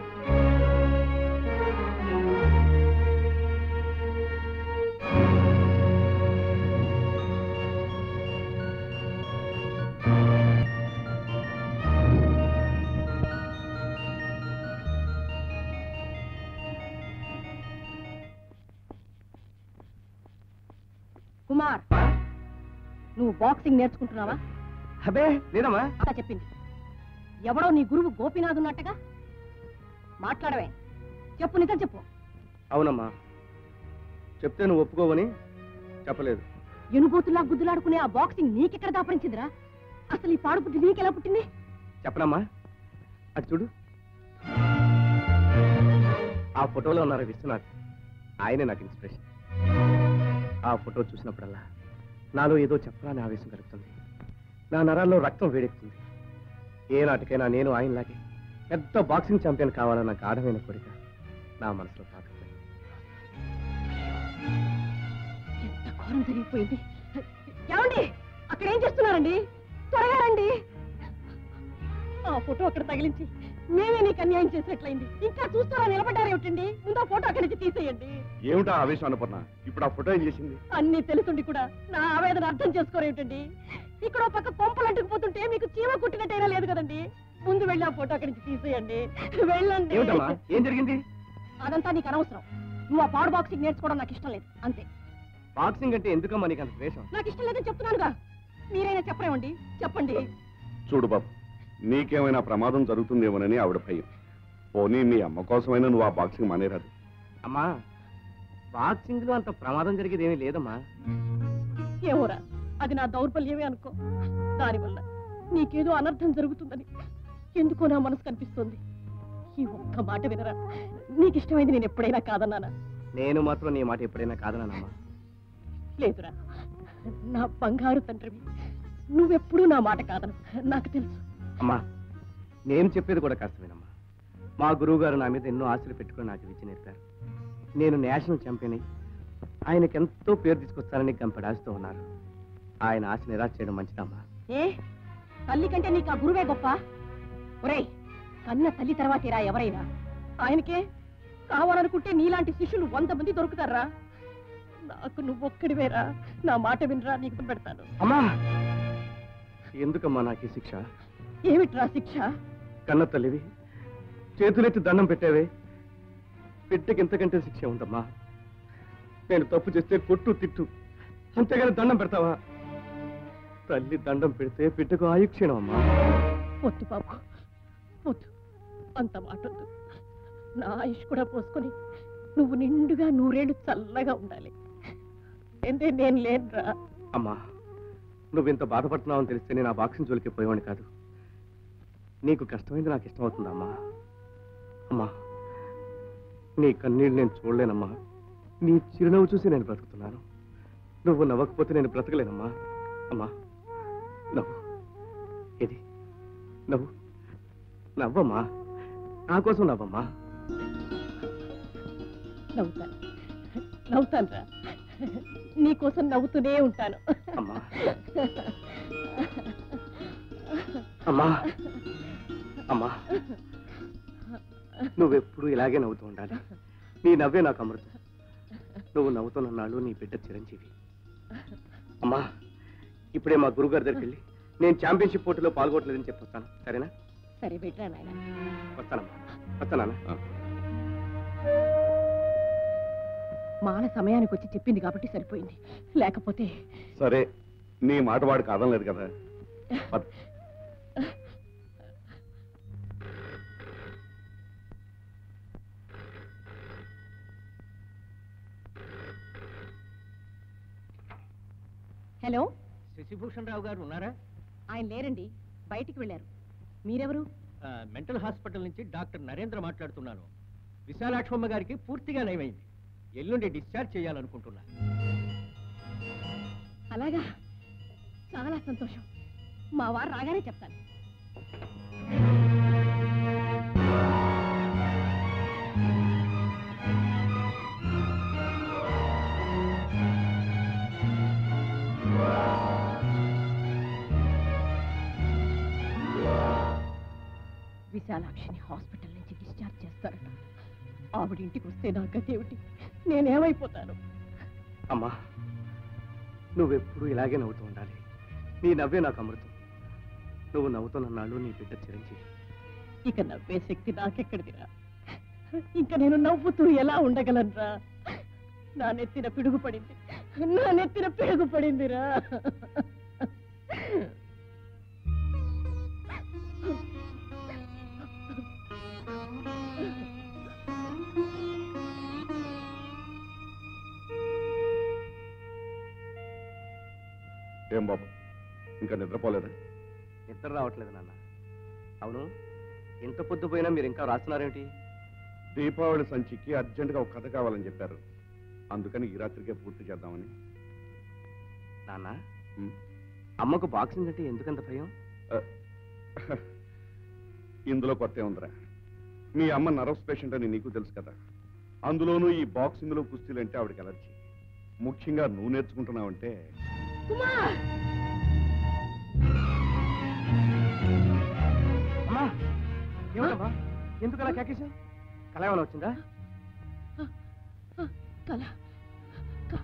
కుమార్ నువ్వు బాక్సింగ్ నేర్చుకుంటున్నావా అబే లేదమ్మా అలా చెప్పింది ఎవడో నీ గురువు గోపీనాథ్ ఉన్నట్టుగా మాట్లాడవే చెప్పు నిజం చెప్పు అవునమ్మా చెప్తే నువ్వు ఒప్పుకోవని చెప్పలేదు ఎనుబోతులా గుద్దులాడుకునే ఆ బాక్సింగ్ నీకెక్కడ దాపరించిందిరా అసలు ఈ పాడు పుట్టి నీకెలా పుట్టింది చెప్పనమ్మా అటు చూడు ఆ ఫోటోలో ఉన్నారు విశ్వనాథ్ ఆయనే నాకు ఇన్స్పిరేషన్ ఆ ఫోటో చూసినప్పుడల్లా నాలో ఏదో చెప్పాలని ఆవేశం కలుగుతుంది నా నరాల్లో రక్తం వేడెక్కుతుంది ఏ నాటికైనా నేను ఆయనలాగే పెద్ద బాక్సింగ్ ఛాంపియన్ కావాలన్న గాఢమైన కోరిక నా మనసులో పాకుతుంది ఎంత ఘోరం జరిగిపోయింది ఏమండి అక్కడ ఏం చేస్తున్నారండి త్వరగా రండి ఆ ఫోటో అక్కడ తగిలించి మేమే నీకు అన్యాయం చేసినట్లయింది ఇంకా చూస్తారా నిలబడ్డారేమిటండి ముందు ఆ ఫోటో అక్కడి నుంచి తీసేయండి ఏమిటా ఆవేశం అన్నపూర్ణ ఇప్పుడు ఆ ఫోటో ఏం చేసింది అన్ని తెలుసుండి కూడా నా ఆవేదన అర్థం చేసుకోరేమిటండి ఇక్కడ ఓ పక్క కొంపలు అంటుకుపోతుంటే మీకు చీమ కుట్టినట్టయినా లేదు కదండి ముందు వెళ్ళి ఆ ఫోటో అక్కడి నుంచి తీసేయండి వెళ్ళండి ఏమిటమ్మా ఏం జరిగింది అదంతా నీకు అనవసరం నువ్వు ఆ పాడు బాక్సింగ్ నేర్చుకోవడం నాకు ఇష్టం లేదు అంతే బాక్సింగ్ అంటే ఎందుకమ్మా నీకు అంత ద్వేషం నాకు ఇష్టం లేదని చెప్తున్నానుగా మీరైనా చెప్పరేమండి చెప్పండి చూడు బాబు నీకేమైనా ప్రమాదం జరుగుతుందేమోనని ఆవిడ భయం పోనీ మీ అమ్మ కోసమైనా నువ్వు ఆ బాక్సింగ్ మానేరాదు అమ్మా బాక్సింగ్ లో అంత ప్రమాదం జరిగేది ఏమీ లేదమ్మా ఏమోరా అది నా దౌర్బల్యమే అనుకో దానివల్ల నీకేదో అనర్థం జరుగుతుందని ఎందుకో నా మనసు కనిపిస్తుంది ఈ ఒక్క మాట వినరా నీకు ఇష్టమైంది నేను ఎప్పుడైనా కాదన్నానా నేను మాత్రం నీ మాట ఎప్పుడైనా కాదన్నానమ్మా లేదురా నా బంగారు తండ్రివి నువ్వెప్పుడూ నా మాట కాదను నాకు తెలుసు అమ్మా నేను చెప్పేది కూడా కష్టమేనమ్మా మా గురువు గారు నా మీద ఎన్నో ఆశలు పెట్టుకుని నాకు విద్య నేర్పారు నేను నేషనల్ ఛాంపియన్ అయి ఆయనకి ఎంతో పేరు తీసుకొస్తానని గంపెడాస్తూ ఉన్నారు ఆయన ఆశ నిరాశ చేయడం మంచిదమ్మా ఏ తల్లి కంటే నీకు ఆ గురువే గొప్ప ఒరేయ్ కన్న తల్లి తర్వాతేరా ఎవరైనా ఆయనకే కావాలనుకుంటే నీలాంటి శిష్యులు వంద మంది దొరుకుతారా నాకు నువ్వొక్కడివేరా నా మాట వినరా నీకు పెడతాను అమ్మా ఎందుకమ్మా నాకు ఈ శిక్ష ఏమిట్రా శిక్ష కన్న తల్లివి చేతులెత్తి దండం పెట్టావే బిడ్డకి ఎంతకంటే శిక్ష ఉందమ్మా నేను తప్పు చేస్తే కొట్టు తిట్టు అంతేగాని దండం పెడతావా తల్లి దండం పెడితే బిడ్డకు ఆయుక్షీణం అమ్మా వద్దు బాబు వద్దు అంత మాట వద్దు నా ఆయుష్ కూడా పోసుకొని నువ్వు నిండుగా నూరేళ్ళు చల్లగా ఉండాలి ఏంటే నేను లేనురా అమ్మా నువ్వు ఇంత బాధపడుతున్నావని తెలిస్తే నేను ఆ బాక్సింగ్ జోలికి పోయేవాడిని కాదు నీకు కష్టమైంది నాకు ఇష్టం అవుతుందమ్మా అమ్మా నీ కన్నీళ్ళు నేను చూడలేనమ్మా నీ చిరునవ్వు చూసి నేను బ్రతుకుతున్నాను నువ్వు నవ్వకపోతే నేను బ్రతకలేనమ్మా అమ్మా నవ్వు ఇది నవ్వు నవ్వమ్మా నా కోసం నవ్వమ్మా నవ్వుతాను నవ్వుతాను రా నీకోసం నవ్వుతూనే ఉంటాను అమ్మా అమ్మా అమ్మా నువ్వెప్పుడు ఇలాగే నవ్వుతూ ఉండాలి నీ నవ్వే నాకు అమృతం నువ్వు నవ్వుతున్న నాళ్ళు నీ బిడ్డ చిరంజీవి అమ్మా ఇప్పుడే మా గురుగారి దగ్గరికి వెళ్ళి నేను ఛాంపియన్షిప్ పోటీలో పాల్గొనలేదని చెప్పొస్తాను సరేనా సరే బిడ్రా నాయన వస్తానమ్మా వస్తానా మాల సమయానికి వచ్చి చెప్పింది కాబట్టి సరిపోయింది లేకపోతే సరే నీ మాట వాడు కాదనలేదు కదా పద. హలో శశిభూషణ్ రావు గారు ఉన్నారా ఆయన లేరండి బయటికి వెళ్ళారు మీరెవరు ఆ, మెంటల్ హాస్పిటల్ నుంచి డాక్టర్ నరేంద్ర మాట్లాడుతున్నాను విశాలాక్షమ్మ గారికి పూర్తిగా నయమైంది ఎల్లుండి డిశ్చార్జ్ చేయాలనుకుంటున్నా అలాగా చాలా సంతోషం మా వారు రాగానే చెప్తాను విశాలాక్షిని హాస్పిటల్ నుంచి డిశ్చార్జ్ చేస్తారట ఆవిడ ఇంటికి వస్తే నా గతి ఏమిటి నేనేమైపోతాను అమ్మా నువ్వెప్పుడు ఇలాగే నవ్వుతూ ఉండాలి నీ నవ్వే నాకు అమృతం నువ్వు నవ్వుతున్న నాళ్ళు నీ బిడ్డ చిరంజీవి ఇక నవ్వే శక్తి నాకెక్కడిదిరా ఇంకా నేను నవ్వుతూ ఎలా ఉండగలనురా నా నెత్తిన పిడుగు పడింది నా నెత్తిన పిడుగు పడిందిరా ఏం బాబు ఇంకా నిద్రపోలేదా నిద్ర రావట్లేదు నాన్న అవును ఇంత పొద్దుపోయినా మీరు ఇంకా రాస్తున్నారేమిటి దీపావళి సంచికి అర్జెంటుగా ఒక కథ కావాలని చెప్పారు అందుకని ఈ రాత్రికే పూర్తి చేద్దామని నాన్న ఉమ్. అమ్మకు బాక్సింగ్ అంటే ఎందుకంత భయం ఇందులో కొత్త ఉందిరా మీ అమ్మ నర్వస్ పేషెంట్ అని నీకు తెలుసు కదా అందులోనూ ఈ బాక్సింగ్ లో కుస్తీలు అంటే ఆవిడకి ఎలర్జీ ముఖ్యంగా నువ్వు నేర్చుకుంటున్నావంటే కుమార్ అమ్మా ఏమిటమ్మా ఎందుకు అలా కేకేశావు కళ ఏమైనా వచ్చిందా కల క-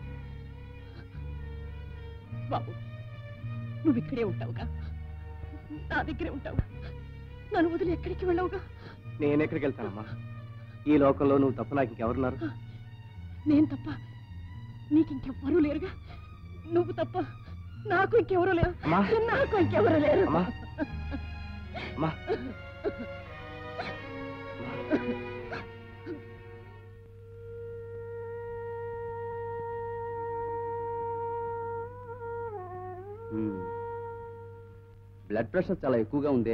బాబు నువ్వు ఇక్కడే ఉంటావుగా నా దగ్గరే ఉంటావు నన్ను వదిలి ఎక్కడికి వెళ్ళవుగా నేను ఎక్కడికి వెళ్తానమ్మా ఈ లోకంలో నువ్వు తప్ప నాకు ఇంకెవరున్నారు నేను తప్ప నీకు ఇంకెవ్వరూ లేరుగా నువ్వు తప్ప నాకు ఇంకెవరూ లేరు అమ్మా. నాకు ఇంకెవరూ లేరు అమ్మా. అమ్మా బ్లడ్ ప్రెషర్ చాలా ఎక్కువగా ఉందే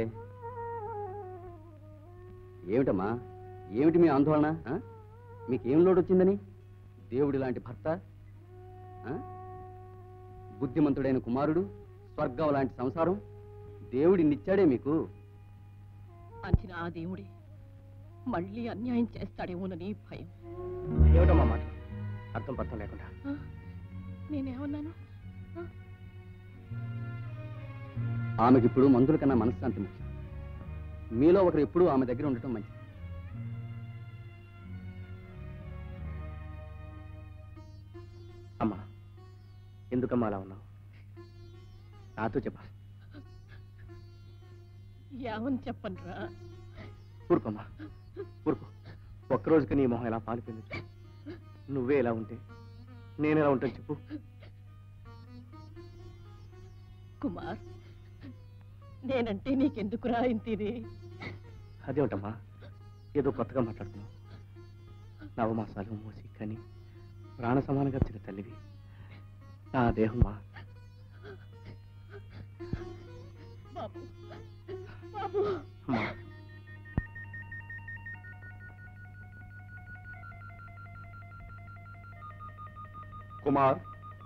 ఏమిటమ్మా ఏమిటి మీ ఆందోళన ఆ? మీకేం లోడ్ వచ్చిందని దేవుడి లాంటి భర్త ఆ? బుద్ధిమంతుడైన కుమారుడు స్వర్గం లాంటి సంసారం దేవుడినిచ్చాడే మీకు అంచిన ఆ దేవుడే మళ్ళీ అన్యాయం చేస్తాడేమోనని భయం ఏమిటమ్మా మాట అర్థం పర్థం లేకుండా ఆ? నేనేమన్నాను ఆమెకి ఇప్పుడు మందుల కన్నా మనశ్శాంతి ముఖ్యం మీలో ఒకరు ఎప్పుడూ ఆమె దగ్గర ఉండటం మంచిది అమ్మా ఎందుకమ్మా అలా ఉన్నావు నాతో చెప్పా ఏమని చెప్పనురా ఊరుకోమ్మా ఊరుకో ఒక్కరోజుకి నీ మొహం ఎలా పాలిపోయింది చూడు. నువ్వే ఎలా ఉంటే నేను ఎలా ఉంటాను చెప్పు కుమార్ నేనంటే నీకెందుకురా ఇంతిది అదేమిటమ్మా ఏదో కొత్తగా మాట్లాడుతున్నావు నవమాసాలు మోసి కానీ ప్రాణ సమానంగా చిన్న తల్లివి నా దేహమా బాబు బాబు అమ్మా కుమార్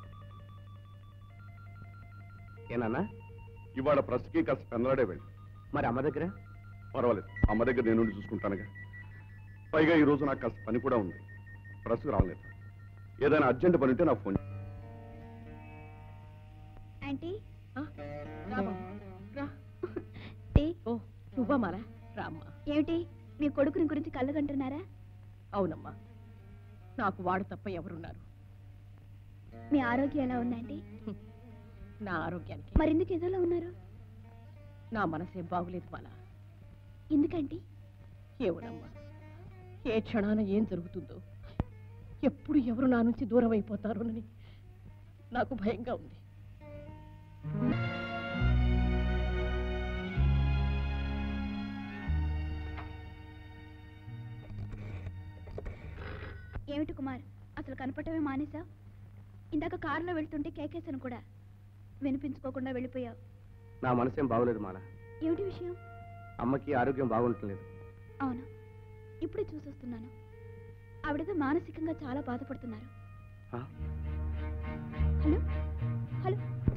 ఏనాన్నా ఇవాళ ప్రెస్కి కాస్త పెన్నలాడే వెళ్ళి మరి అమ్మ దగ్గర పర్వాలేదు అమ్మ దగ్గర నేను ఉండి చూసుకుంటానుగా పైగా ఈ రోజు నాకు కాస్త పని కూడా ఉంది ప్రెస్కి రాలేదు ఏదైనా అర్జెంట్ పని ఉంటే నాకు ఫోన్ చేయి. ఆంటీ ఆ, రా బాబు రా టీ ఓ నువ్వా మాలా రామ్మా ఏమిటి మీ కొడుకుని గురించి కళ్ళగంటున్నారా అవునమ్మా నాకు వాడు తప్ప ఎవరున్నారు మీ ఆరోగ్యం ఎలా ఉందండి నా ఆరోగ్యానికి మరెందుకు ఎదోలా ఉన్నారు నా మనసే బాగులేదు మాలా ఎందుకండి ఏమోనమ్మా ఏ క్షణాన ఏం జరుగుతుందో ఎప్పుడు ఎవరు నా నుంచి దూరం అయిపోతారోనని నాకు భయంగా ఉంది ఏమిటి కుమార్ అసలు కనపడమే మానేసా ఇందాక కారులో వెళ్తుంటే కేకేశాను కూడా వినిపించుకోకుండా వెళ్ళిపోయావు నా మనసేం బాగోలేదు మాల ఏమిటి విషయం అమ్మకి ఆరోగ్యం బాగుంటలేదు అవును ఇప్పుడే చూసొస్తున్నాను ఆవిడతో మానసికంగా చాలా బాధపడుతున్నారు ఆ? హలో హలో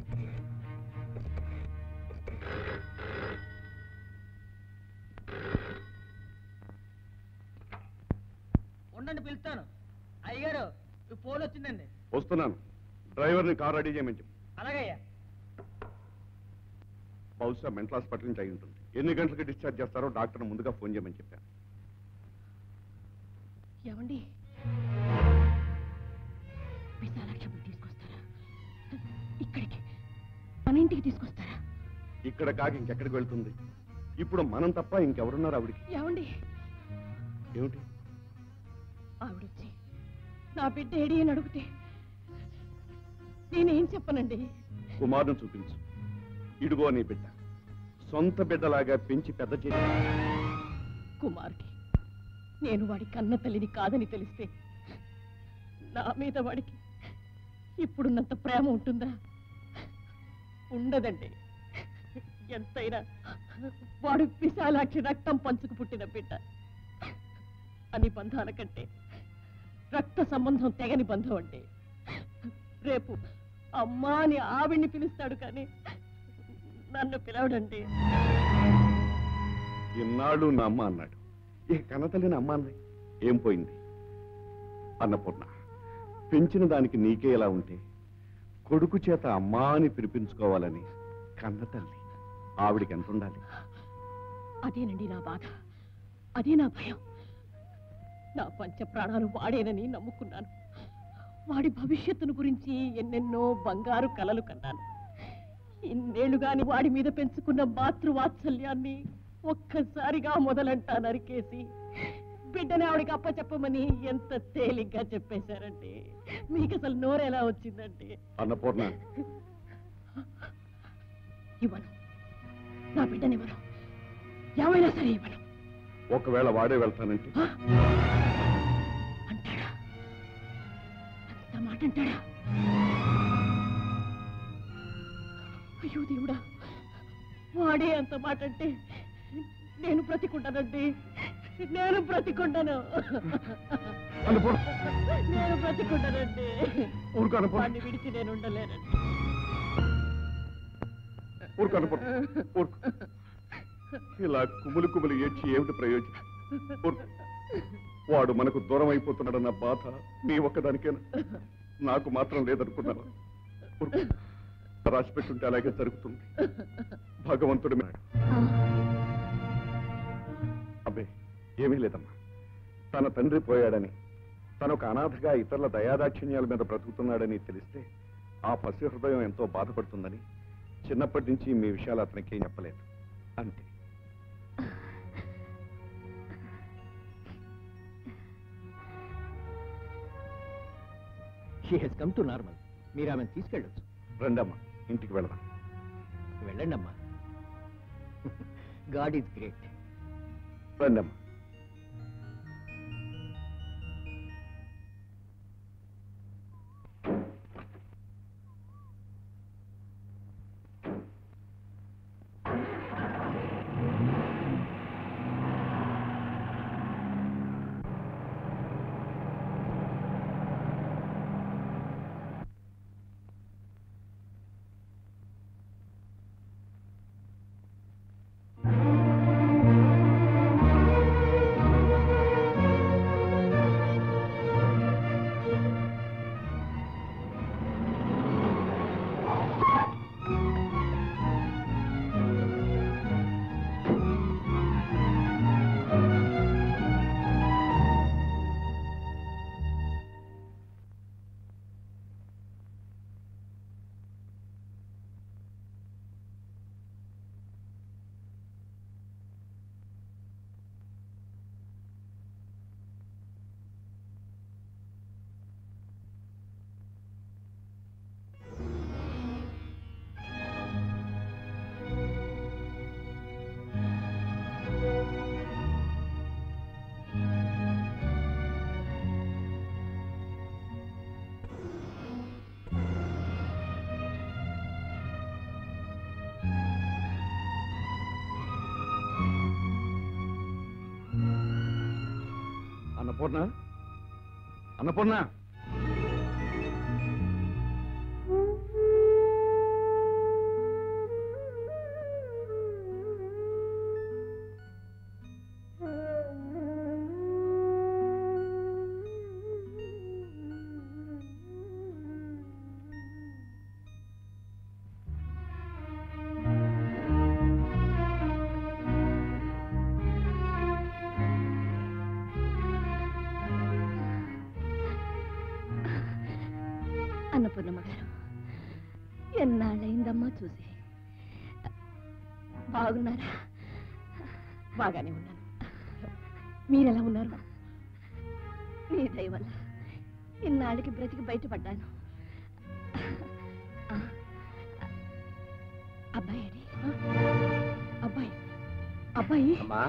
ఉండండి పిలుస్తాను అయ్యగారు ఈ ఫోన్ వచ్చిందండి వస్తున్నాను డ్రైవర్ని కార్ రెడీ చేయమని చెప్పు అలాగయ్యా బహుశా మెంటల్ హాస్పిటల్ నుంచి అయి ఉంటుంది ఎన్ని గంటలకి డిశ్చార్జ్ చేస్తారో డాక్టర్ ముందుగా ఫోన్ చేయమని చెప్పాను ఏమండి విశాలాక్షమ్మని తీసుకొస్తారా ఇక్కడికి మన ఇంటికి తీసుకొస్తారా ఇక్కడ కాక ఇంకెక్కడికి వెళ్తుంది ఇప్పుడు మనం తప్ప ఇంకెవరున్నారు ఆవిడికి ఏమండి ఏమిటి ఆవిడొచ్చి నా బిడ్డ ఏడి అని అడిగితే నేనేం చెప్పనండి కుమారుని చూపించు ఇడుగో నీ బిడ్డ సొంత బిడ్డలాగా పెంచి పెద్ద చేసి కుమార్కి నేను వాడి కన్న తల్లిని కాదని తెలిస్తే నా మీద వాడికి ఇప్పుడున్నంత ప్రేమ ఉంటుందా ఉండదండి ఎంతైనా వాడు విశాలాక్షి రక్తం పంచుకు పుట్టిన బిడ్డ అని బంధాల కంటే రక్త సంబంధం తెగని బంధం అంటే రేపు అమ్మా అని ఆవిడ్ని పిలుస్తాడు కానీ నన్ను పిలవడండి ఇన్నాళ్ళు నా అమ్మ అన్నాడు ఈ కన్నతల్లిని అమ్మ అన్నాయి ఏం పోయింది అన్నపూర్ణ పెంచిన దానికి నీకే ఎలా ఉంటే కొడుకు చేత అమ్మా అని పిలిపించుకోవాలని కన్నతల్లి ఆవిడికి ఎంత ఉండాలి అదేనండి నా బాధ అదే నా భయం నా పంచ ప్రాణాలు వాడేనని నమ్ముకున్నాను వాడి భవిష్యత్తును గురించి ఎన్నెన్నో బంగారు కలలు కన్నాను ఇన్నేళ్లుగాని వాడి మీద పెంచుకున్న మాతృవాత్సల్యాన్ని ఒక్కసారిగా మొదలంటా నరికేసి బిడ్డని ఆవిడకి అప్పచెప్పమని ఎంత తేలిగ్గా చెప్పేశారండి మీకు అసలు నోరెలా వచ్చిందండి అన్నపూర్ణ ఇవ్వను నా బిడ్డనివ్వను ఏమైనా సరే ఇవ్వను ఒకవేళ వాడే వెళ్తానంటే అంటాడా అంత మాట అంటాడా అయ్యో దేవుడా వాడే అంత మాట అంటే నేను బ్రతికుంటానండి నేను బ్రతికుంటాను నేను బ్రతికుంటానండి ఊరుకో అన్నపూర్ణ. వాడిని విడిచి నేను ఉండలేనండి ఊరుకో అన్నపూర్ణ, ఊరుకో. ఇలా కుములు కుములు ఏడ్చి ఏమిటి ప్రయోజనం ఊరుకో. వాడు మనకు దూరం అయిపోతున్నాడన్న బాధ నీ ఒక్కదానికేనా నాకు మాత్రం లేదనుకున్నాను ఊరుకో. రాసి పెట్టుంటే అలాగే జరుగుతుంది భగవంతుడు మేడు అబ్బే ఏమీ లేదమ్మా తన తండ్రి పోయాడని తను ఒక అనాథగా ఇతరుల దయాదాక్షిణ్యాల మీద బ్రతుకుతున్నాడని తెలిస్తే ఆ పసి హృదయం ఎంతో బాధపడుతుందని చిన్నప్పటి నుంచి మీ విషయాలు అతనికి ఏం చెప్పలేదు అంతే she has come to normal మీరు ఆమెను తీసుకెళ్ళొచ్చు రండమ్మా ఇంటికి వెళదాం వెళ్ళండి అమ్మా గాడ్ ఈజ్ గ్రేట్ రండమ్మా ఆ అన్నపూర్ణ అన్నపూర్ణ అన్నపూర్ణమ్మ గారు ఎన్నాళ్ళయిందమ్మా చూసి బాగున్నారా బాగానే ఉన్నాను మీరెలా ఉన్నారు మీ దయ వల్ల ఇన్నాళ్ళకి బ్రతికి బయటపడ్డాను ఆ, అబ్బాయి ఏడి? అబ్బాయి అబ్బాయి అమ్మా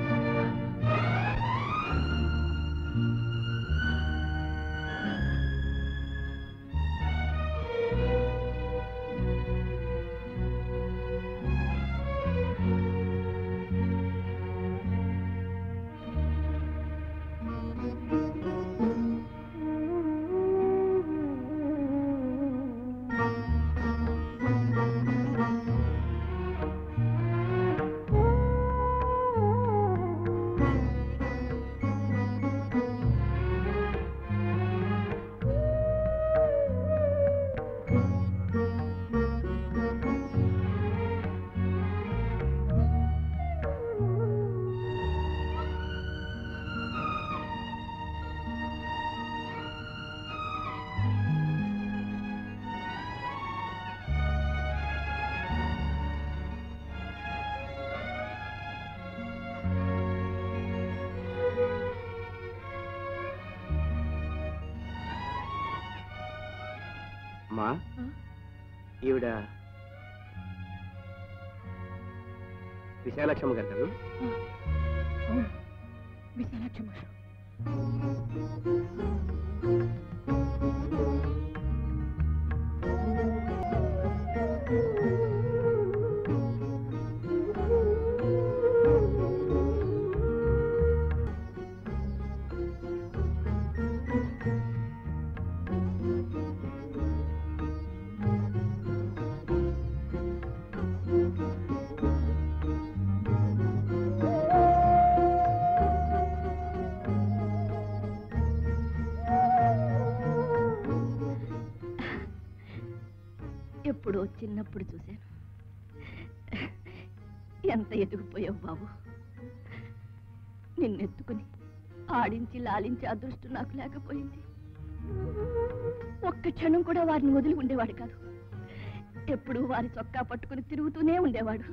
అమ్మా ఈవిడ విశాలక్ష్మ గారు కదా అవును విశాలాక్షమ్మ గారు ఎప్పుడో చిన్నప్పుడు చూశాను ఎంత ఎదిగిపోయావు బాబు నిన్నెత్తుకుని ఆడించి లాలించి అదృష్టం నాకు లేకపోయింది ఒక్క క్షణం కూడా వారిని వదిలి ఉండేవాడు కాదు ఎప్పుడూ వారి చొక్కా పట్టుకుని తిరుగుతూనే ఉండేవాడు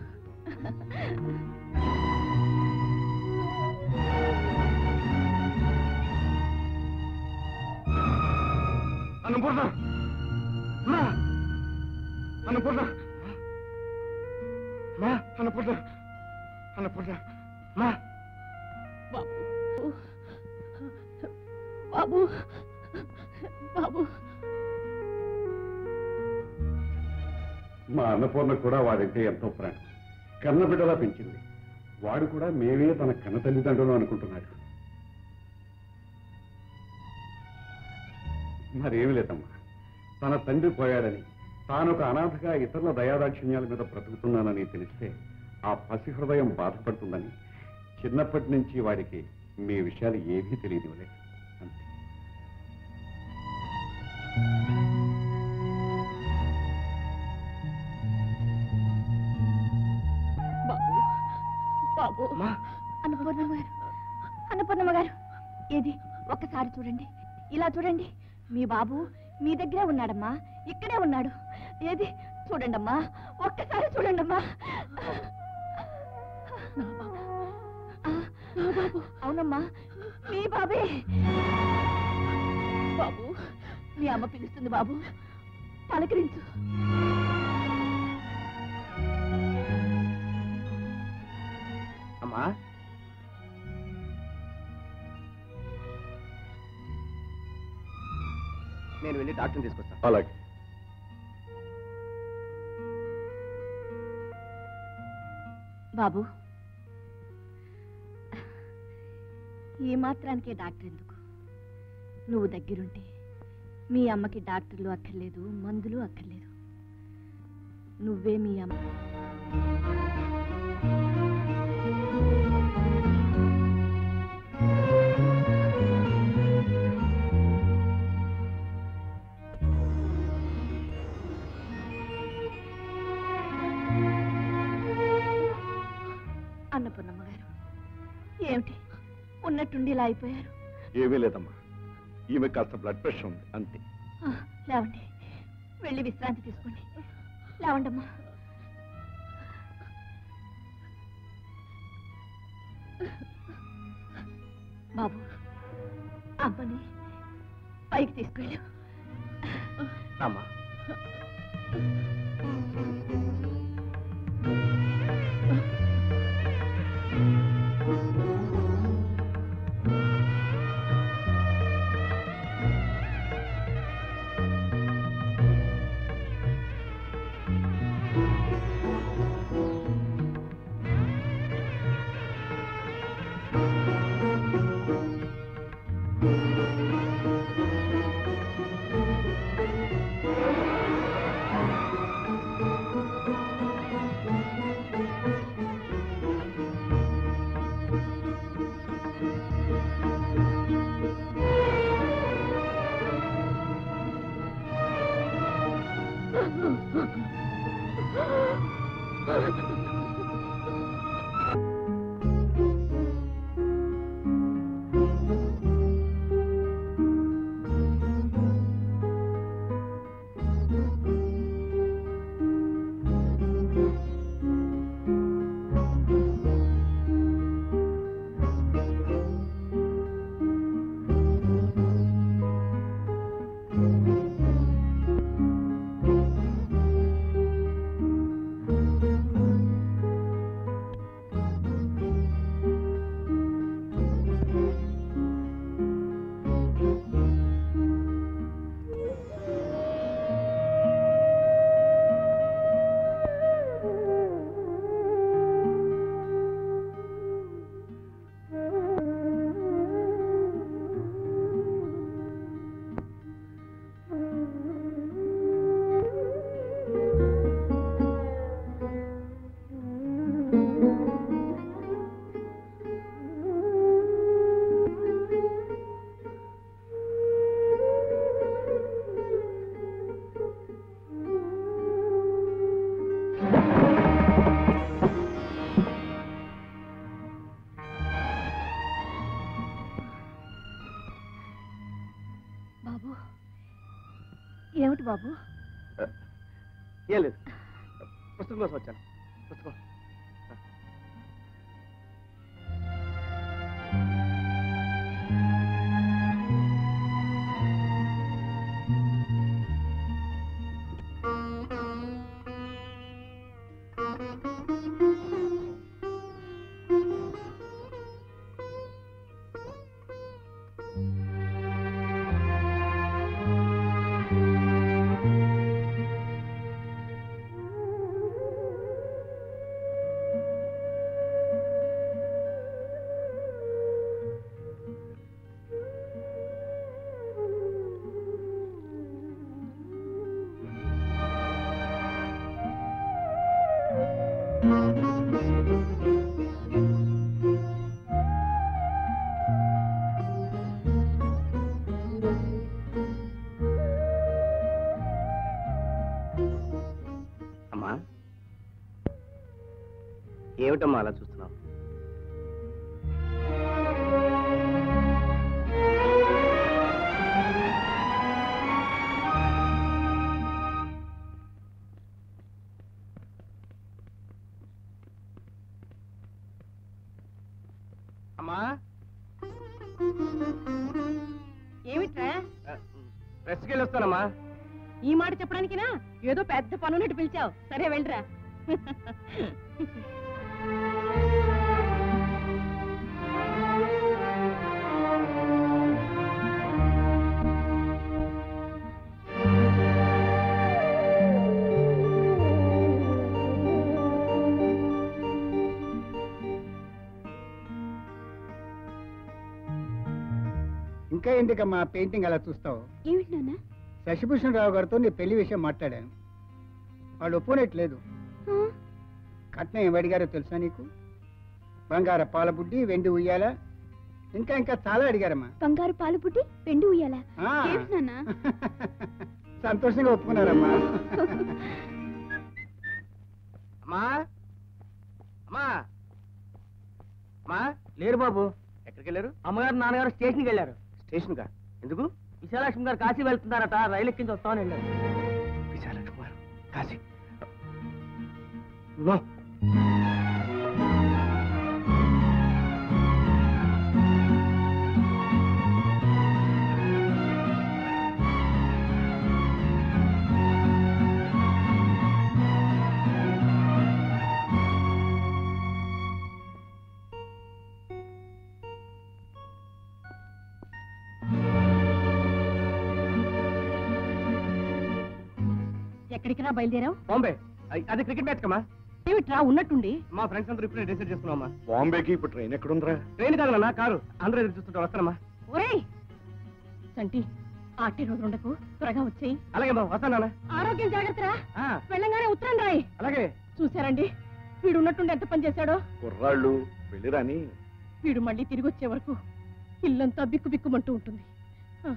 అన్నపూర్ణ మా అన్నపూర్ణ మా అన్నపూర్ణ అన్నపూర్ణ మా బాబు బాబు బాబు మా అన్నపూర్ణ కూడా వాడంటే ఎంతో ప్రాణం కన్న బిడ్డలా పెంచింది వాడు కూడా మేమే తన కన్న తల్లిదండ్రులు అనుకుంటున్నాడు మరేమి లేదమ్మా తన తండ్రి పోయాడని తాను ఒక అనాథగా ఇతరుల దయాదాక్షిణ్యాల మీద బ్రతుకుతున్నానని తెలిస్తే ఆ పసి హృదయం బాధపడుతుందని చిన్నప్పటి నుంచి వాడికి మీ విషయాలు ఏమీ తెలియనివ్వలేదు అంతే బాబు బాబు అన్నపూర్ణమ్మ గారు అన్నపూర్ణమ్మ గారు ఏది ఒక్కసారి చూడండి ఇలా చూడండి మీ బాబు మీ దగ్గరే ఉన్నాడమ్మా ఇక్కడే ఉన్నాడు ఏది చూడండమ్మా ఒక్కసారి చూడండమ్మా ఆ, బాబు అవునమ్మా మీ బాబే బాబు మీ అమ్మ పిలుస్తుంది బాబు పలకరించు అమ్మా నేను వెళ్ళి డాక్టర్ని తీసుకొస్తాను అలాగే బాబు ఈ మాత్రానికే డాక్టర్ ఎందుకు నువ్వు దగ్గరుంటే మీ అమ్మకి డాక్టర్లు అక్కర్లేదు మందులు అక్కర్లేదు నువ్వే మీ అమ్మ అన్నపూర్ణమ్మ గారు ఏమిటి ఉన్నట్టుండి ఇలా అయిపోయారు ఏమీ లేదమ్మా ఈమె కాస్త బ్లడ్ ప్రెషర్ ఉంది అంతే ఆ, లేవండి వెళ్ళి విశ్రాంతి తీసుకోండి లేవండమ్మా బాబు అమ్మని పైకి తీసుకెళ్ళు అమ్మా బాబు ఏమిటి బాబు ఏం లేదు పుస్తకం కోసం వచ్చాను పుస్తకం అమ్మా ఏమిటమ్మా అలా చూస్తున్నావు అమ్మా ఏమిట్రా ప్రెస్కి వెళ్ళి వస్తానమ్మా ఈ మాట చెప్పడానికినా ఏదో పెద్ద పనున్నట్టు పిలిచావు సరే వెళ్ళరా ఇంకా ఇంకా ఎందుకమ్మా పెయింటింగ్ అలా చూస్తావు ఏమిటి నాన్న శశిభూషణ్ రావు గారితో నీ పెళ్లి విషయం మాట్లాడాను వాళ్ళు ఒప్పునేట్లేదు ఆ, కట్నం ఏం అడిగారో తెలుసా నీకు బంగార పాల బుడ్డి వెండి ఉయ్యాల ఇంకా ఇంకా చాలా అడిగారమ్మా బంగారు పాలు పుట్టి పెండి ఉయ్యాలా ఆ. ఏమిటి నాన్న సంతోషంగా ఒప్పుకున్నారమ్మా అమ్మా అమ్మా అమ్మా లేరు బాబు ఎక్కడికి వెళ్ళారు అమ్మగారు నాన్నగారు స్టేషన్కి వెళ్ళారు స్టేషన్ కా ఎందుకు విశాలక్ష్మి గారు కాశీ వెళ్తున్నారట రైలు ఎక్కించి వస్తామని వెళ్ళారు విశాలక్ష్మి గారు కాశీ నో ఎక్కడికి రా బయలుదేరావు బాంబే అయ్- అది క్రికెట్ మ్యాచ్ కమ్మా ఏమిట్రా ఉన్నట్టుండి మా ఫ్రెండ్స్ అందరూ ఇప్పుడే డిసైడ్ చేసుకున్నామా బాంబేకి ఇప్పుడు ట్రైన్ ఎక్కడుందిరా ట్రైన్ కాదన్నా కారు అందరూ ఎదురు చూస్తుంటారు వస్తానమ్మా ఒరేయ్ సంటి ఆటే రోజు ఉండకు త్వరగా వచ్చేయి అలాగే బా వస్తానా ఆరోగ్యం జాగ్రత్తరా వెళ్ళంగానే ఉత్తరం రాయి అలాగే చూసారండి వీడు ఉన్నట్టుండి ఎంత పని చేశాడో కుర్రాళ్ళు వెళ్ళిరాని వీడు మళ్ళీ తిరిగి వచ్చే వరకు ఇల్లంతా బిక్కు బిక్కుమంటూ ఉంటుంది ఆ.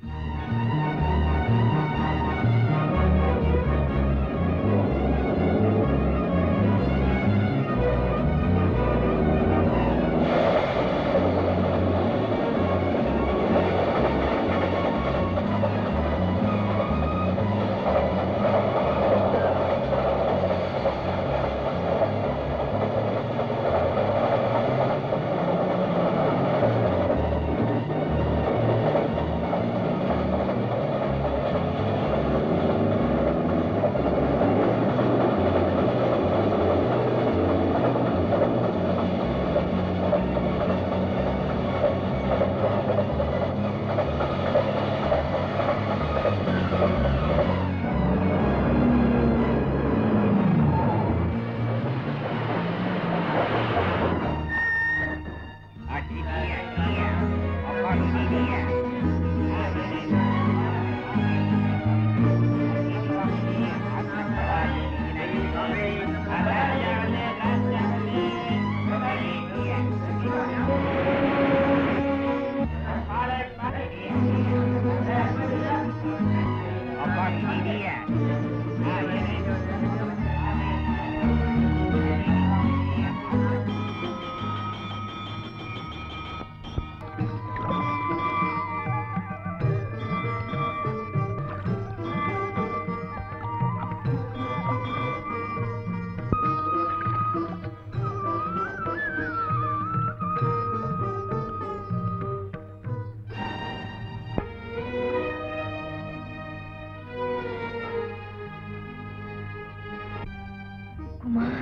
కుమార్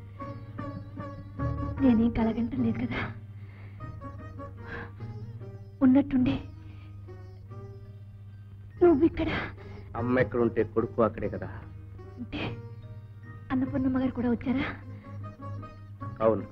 నేనేం కలగంటం లేదు కదా ఉన్నట్టుండి నువ్వు ఇక్కడ అమ్మ ఎక్కడుంటే కొడుకు అక్కడే కదా ఉంటే అన్నపూర్ణమ్మ గారు కూడా వచ్చారా అవును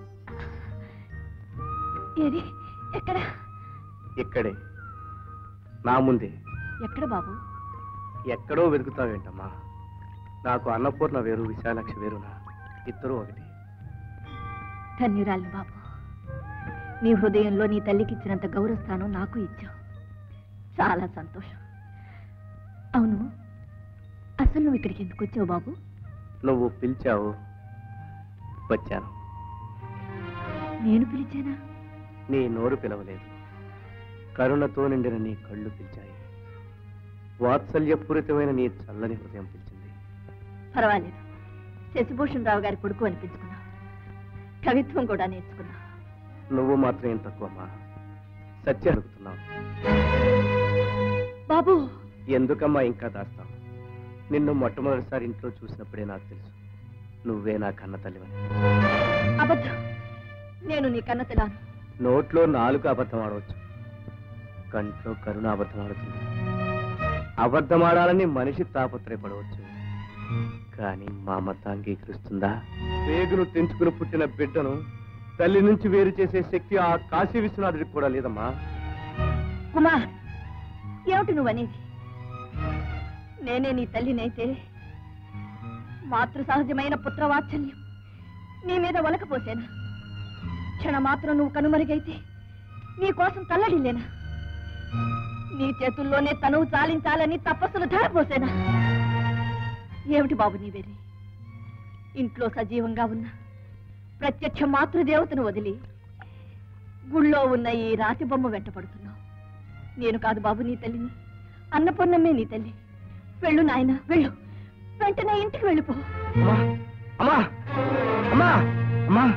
ఏది ఎక్కడ ఇక్కడే నా ముందే ఎక్కడ బాబు ఎక్కడో వెతుకుతావేంటమ్మా నాకు అన్నపూర్ణ వేరు విశాలాక్షి వేరునా ఇద్దరు ఒకటి ధన్యురాలిని బాబు నీ హృదయంలో నీ తల్లికి ఇచ్చినంత గౌరవస్థానం నాకు ఇచ్చావు చాలా సంతోషం అవును అసలు నువ్వు ఇక్కడికి ఎందుకు వచ్చావు బాబు నువ్వు పిలిచావు వచ్చాను నేను పిలిచానా నీ నోరు పిలవలేదు కరుణతో నిండిన నీ కళ్ళు పిలిచాయి వాత్సల్యపూరితమైన నీ చల్లని హృదయం పిలిచింది పర్వాలేదు శశిభూషణ్ రావు గారి కొడుకు అనిపించుకున్నావు కవిత్వం కూడా నేర్చుకున్నావు నువ్వు మాత్రం ఏం తక్కువమ్మా సత్యం అడుగుతున్నావు బాబు ఎందుకమ్మా ఇంకా దాస్తావు నిన్ను మొట్టమొదటిసారి ఇంట్లో చూసినప్పుడే నాకు తెలుసు నువ్వే నా కన్న తల్లివని అబద్ధం నేను నీ కన్న తెలాను నోట్లో నాలుగు అబద్ధం ఆడవచ్చు కంట్లో కరుణ అబద్ధం ఆడుతుంది అబద్ధం ఆడాలని మనిషి తాపత్రయపడవచ్చు కానీ మా మత అంగీకరిస్తుందా పేగును తెంచుకుని పుట్టిన బిడ్డను తల్లి నుంచి వేరు చేసే శక్తి ఆ కాశీ విశ్వనాథుడికి కూడా లేదమ్మా కుమార్ ఏమిటి నువ్వనేది నేనే నీ తల్లినైతే మాతృ సహజమైన పుత్రవాత్సల్యం నీ మీద వలకపోసేనా క్షణమాత్రం నువ్వు కనుమరుగైతే నీ కోసం తల్లడిల్లేనా నీ చేతుల్లోనే తనువు చాలించాలని తపస్సులు ధారపోసేనా ఏమిటి బాబు నీ వెర్రి ఇంట్లో సజీవంగా ఉన్న ప్రత్యక్ష మాతృదేవతను వదిలి గుళ్ళో ఉన్న ఈ రాతి బొమ్మ వెంటపడుతున్నావు నేను కాదు బాబు నీ తల్లిని అన్నపూర్ణమ్మే నీ తల్లి వెళ్ళు నాయన వెళ్ళు వెంటనే ఇంటికి వెళ్ళిపో అమ్మా అమ్మా అమ్మా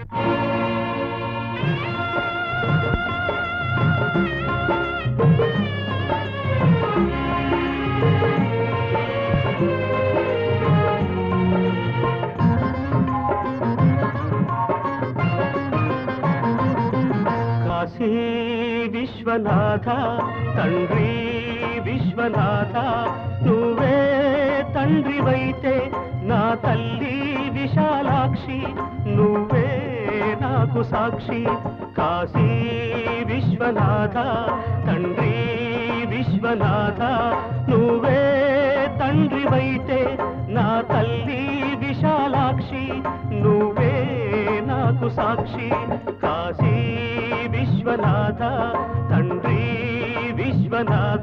కాశీ విశ్వనాథ తండ్రి విశ్వనాథ నువ్వే తండ్రివైతే నా తల్లి విశాలాక్షి నువ్వే నాకు సాక్షి కాశీ విశ్వనాథ తండ్రి విశ్వనాథ నువ్వే తండ్రివైతే నా తల్లి విశాలాక్షి నువ్వే నాకు సాక్షి కాశీ విశ్వనాథ తండ్రి విశ్వనాథ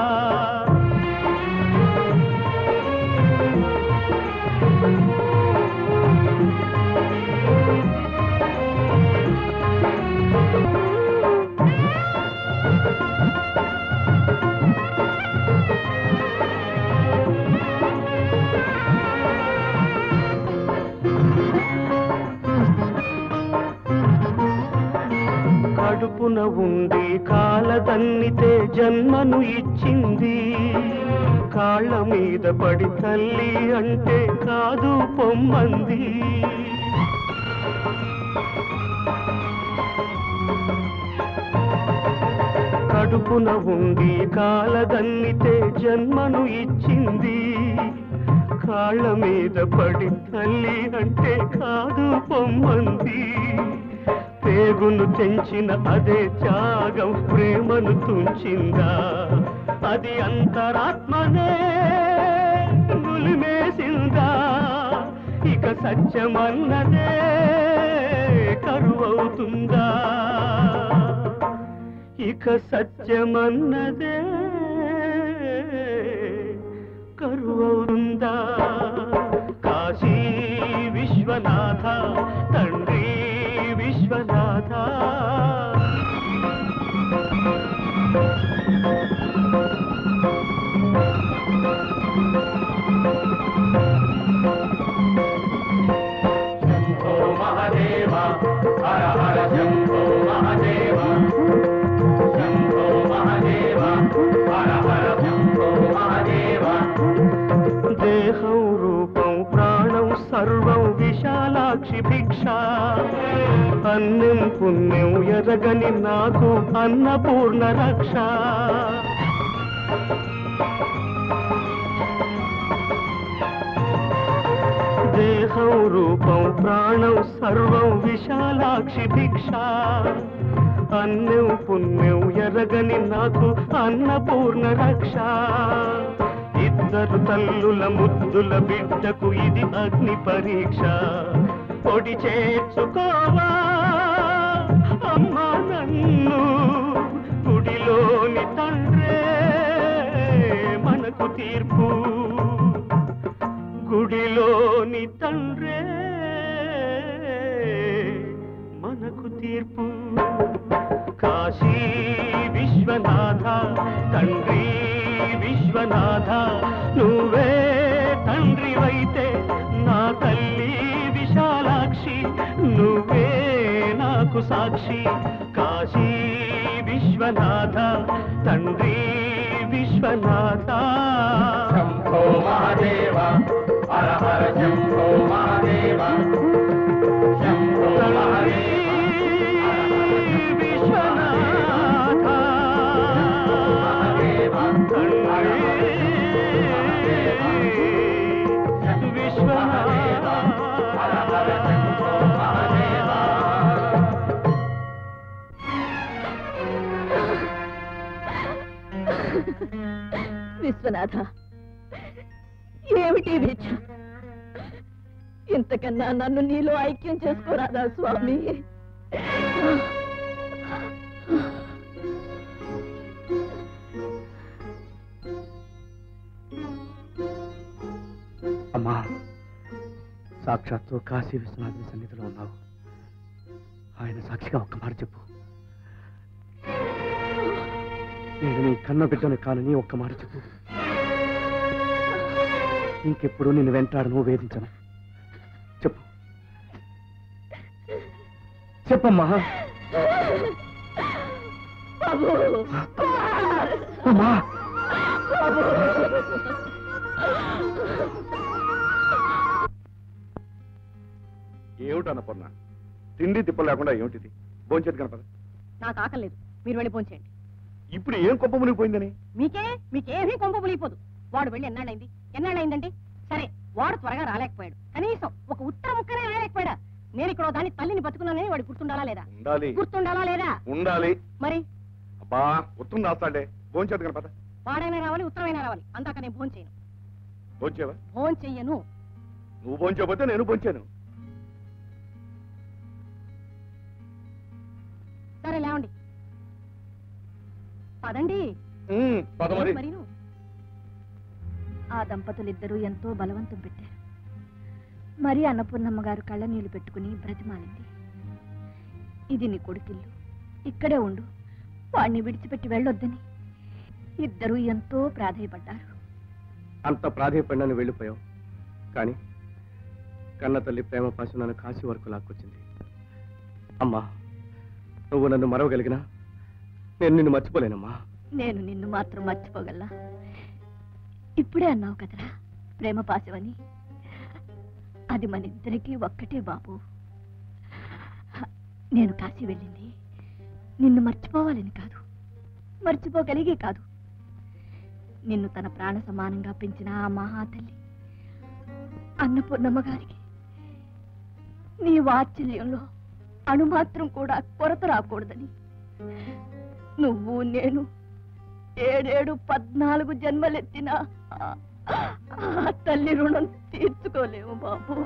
కడుపున ఉండి కాలదన్నితే జన్మను ఇచ్చింది కాళ్ళ మీద పడి తల్లి అంటే కాదు పొమ్మంది కడుపున ఉండి కాలదన్నితే జన్మను ఇచ్చింది కాళ్ళ మీద పడి తల్లి అంటే కాదు పొమ్మంది పేగును తెంచిన అదే త్యాగం ప్రేమను తుంచిందా అది అంతరాత్మనే నులిమేసిందా ఇక సత్యమన్నదే కరువవుతుందా ఇక సత్యమన్నదే కరువవుతుందా కాశీ విశ్వనాథ తండ్రి విశ్వనాథ శంభో మహదేవ హర హర శంభో మహదేవ శంభో మహదేవ హర హర శంభో మహదేవ దేహం రూపం ప్రాణం సర్వం విశాలాక్షి భిక్ష అన్నం పుణ్యం ఎరగని నాకు అన్నపూర్ణ రక్ష దేహం రూపం ప్రాణం సర్వం విశాలాక్షి భిక్ష అన్నం పుణ్యం ఎరగని నాకు అన్నపూర్ణ రక్ష ఇద్దరు తల్లుల ముద్దుల బిడ్డకు ఇది అగ్ని పరీక్ష పొడి చేర్చుకోవా అమ్మా నన్ను గుడిలోని తండ్రే మనకు తీర్పు గుడిలోని తండ్రే మనకు తీర్పు కాశీ విశ్వనాథ తండ్రి విశ్వనాథ నువ్వే తండ్రివైతే నా తల్లి విశాలాక్షి నువ్వే నాకు సాక్షి కాశీ విశ్వనాథ తండ్రి విశ్వనాథ శంభో మహదేవ హర హర శంభో మహదేవ శంభో మహదేవ విశ్వనాథ ఏమిటి భిక్ష ఇంతకన్నా నన్ను నీలో ఐక్యం చేసుకోరాదా స్వామి అమ్మా సాక్షాత్తు కాశీ విశ్వనాథుని సన్నిధిలో ఉన్నావు ఆయన సాక్షిగా ఒక్క మాట చెప్పు నేను నీ కన్న బిడ్డను కానని ఒక్క మాట చెప్పు ఇంకెప్పుడు నిన్ను వెంటాడను వేధించను చెప్పు చెప్పమ్మా బాబు అమ్మా ఏమిటి అన్నపూర్ణ తిండి తిప్ప లేకుండా ఏమిటిది భోంచేది కనపడ నాకు ఆకలేదు మీరు వెళ్ళి పోంచేయండి ఇప్పుడు ఏం కొప్ప మునిగిపోయిందని మీకే మీకేమీ కొంప మునిగిపోదు వాడు వెళ్ళి ఎన్నాళ్ళైంది ఎన్నాళ్ళైందండి సరే వాడు త్వరగా రాలేకపోయాడు కనీసం ఒక ఉత్తర ముక్కనే రాలేకపోయాడా నేను ఇక్కడ ఓ దాన్ని తల్లిని బతుకున్నానని వాడు గుర్తుండాలా లేదా ఉండాలి గుర్తుండాలా లేదా ఉండాలి మరి అబ్బా ఉత్తరం రాస్తాడే భోంచేది కనపడ వాడైనా రావాలి ఉత్తరమైనా రావాలి అందాక నేను భోన్ చేయను భోంచేవా భోన్ చెయ్యను నువ్వు భోంచకపోతే నేను భోంచాను సరే లేవండి పదండి పద మరి మరీను ఆ దంపతులిద్దరూ ఎంతో బలవంతం పెట్టారు మరి అన్నపూర్ణమ్మ గారు కళ్ళనీళ్లు పెట్టుకుని బ్రతిమాలింది ఇది నీ కొడుకిల్లు ఇక్కడే ఉండు వాణ్ణి విడిచిపెట్టి వెళ్ళొద్దని ఇద్దరూ ఎంతో ప్రాధేయపడ్డారు అంత ప్రాధేయపడినాను వెళ్ళిపోయావు కానీ కన్న తల్లి ప్రేమ పాశం నన్ను కాశీ వరకు లాక్కొచ్చింది అమ్మా నువ్వు నన్ను మరవగలిగినా నేను నిన్ను మర్చిపోలేనమ్మా నేను నిన్ను మాత్రం మర్చిపోగలనా ఇప్పుడే అన్నావు కదరా ప్రేమ పాశమని అది మన ఇద్దరికీ ఒక్కటే బాబు నేను కాశీ వెళ్ళింది నిన్ను మర్చిపోవాలని కాదు మర్చిపోగలిగే కాదు నిన్ను తన ప్రాణ సమానంగా పెంచిన ఆ మహాతల్లి అన్నపూర్ణమ్మ గారికి నీ వాత్సల్యంలో అణుమాత్రం కూడా కొరత రాకూడదని నువ్వు నేను ఏడేడు పద్నాలుగు జన్మలెత్తిన ఆ- ఆ తల్లి రుణం తీర్చుకోలేము బాబు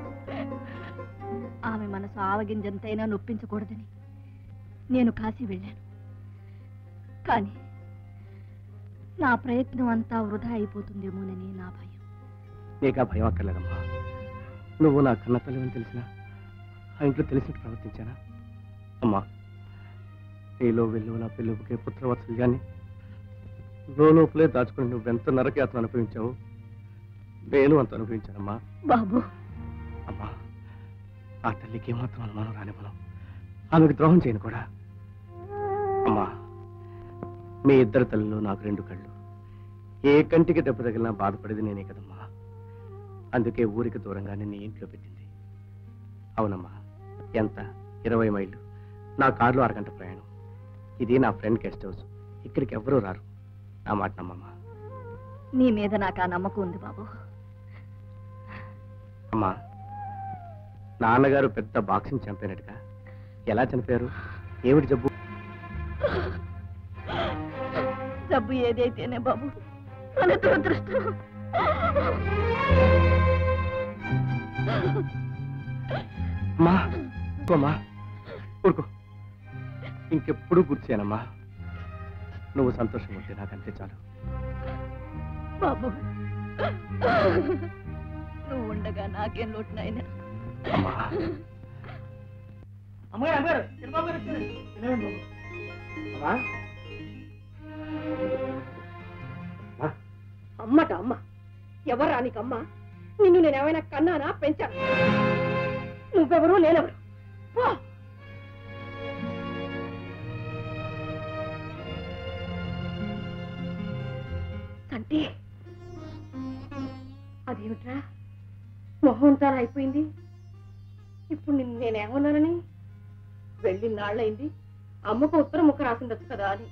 ఆమె మనసు ఆవగింజంతైనా నొప్పించకూడదని నేను కాశీ వెళ్ళాను కానీ నా ప్రయత్నం అంతా వృధా అయిపోతుందేమోనని నా భయం నీకా భయం అక్కర్లేదమ్మా నువ్వు నా కన్న తల్లివని తెలిసినా ఆ ఇంట్లో తెలిసినట్టు ప్రవర్తించానా అమ్మా నీలో వెళ్ళు నా పిల్లలకే పుత్రవత్సల్యాన్ని లోపలే దాచుకుని నువ్వెంత నరకయాత్ర అనుభవించావు నేను అంత అనుభవించానమ్మా బాబు అమ్మా ఆ తల్లికి ఏమాత్రం అనుమానం రానివ్వను ఆమెకు ద్రోహం చేయను కూడా అమ్మా మీ ఇద్దరు తల్లిలో నాకు రెండు కళ్ళు ఏ కంటికి దెబ్బ తగిలినా బాధపడేది నేనే కదమ్మా అందుకే ఊరికి దూరంగా నిన్ను ఇంట్లో పెట్టింది అవునమ్మా ఎంత ఇరవై మైళ్ళు నా కారులో అరగంట ప్రయాణం ఇది నా ఫ్రెండ్ గెస్ట్ హౌస్ ఇక్కడికి ఎవ్వరూ రారు నా మాట నమ్మమ్మా నీ మీద నాకు ఆ నమ్మకం ఉంది బాబు అమ్మా నాన్నగారు పెద్ద బాక్సింగ్ చంపినట్టుగా ఎలా చనిపోయారు ఏమిటి జబ్బు డబ్బు ఏదైతేనే బాబు మన దురదృష్టం అమ్మా అమ్మా ఊరుకో ఇంకెప్పుడు గుర్తు చేయనమ్మా నువ్వు సంతోషంగా ఉంటే నాకంతే చాలు బాబు నువ్వు ఉండగా నాకేం లోటు నాయనా అమ్మా అమ్మగారు అమ్మగారు చిన్నబాబు గారు వచ్చారు. పిలవండి బాబు. అమ్మట అమ్మ ఎవరా నీకమ్మ నిన్ను నేనేమైనా కన్నానా పెంచాను నువ్వెవరు నేనెవరు పో తంటి అదేమిట్రా మొహం అంతా అయిపోయింది ఇప్పుడు నిన్ను నేనేమన్నానని వెళ్ళి నాళ్ళైంది అమ్మకు ఉత్తరం ముక్క రాసిండొచ్చు కదా అని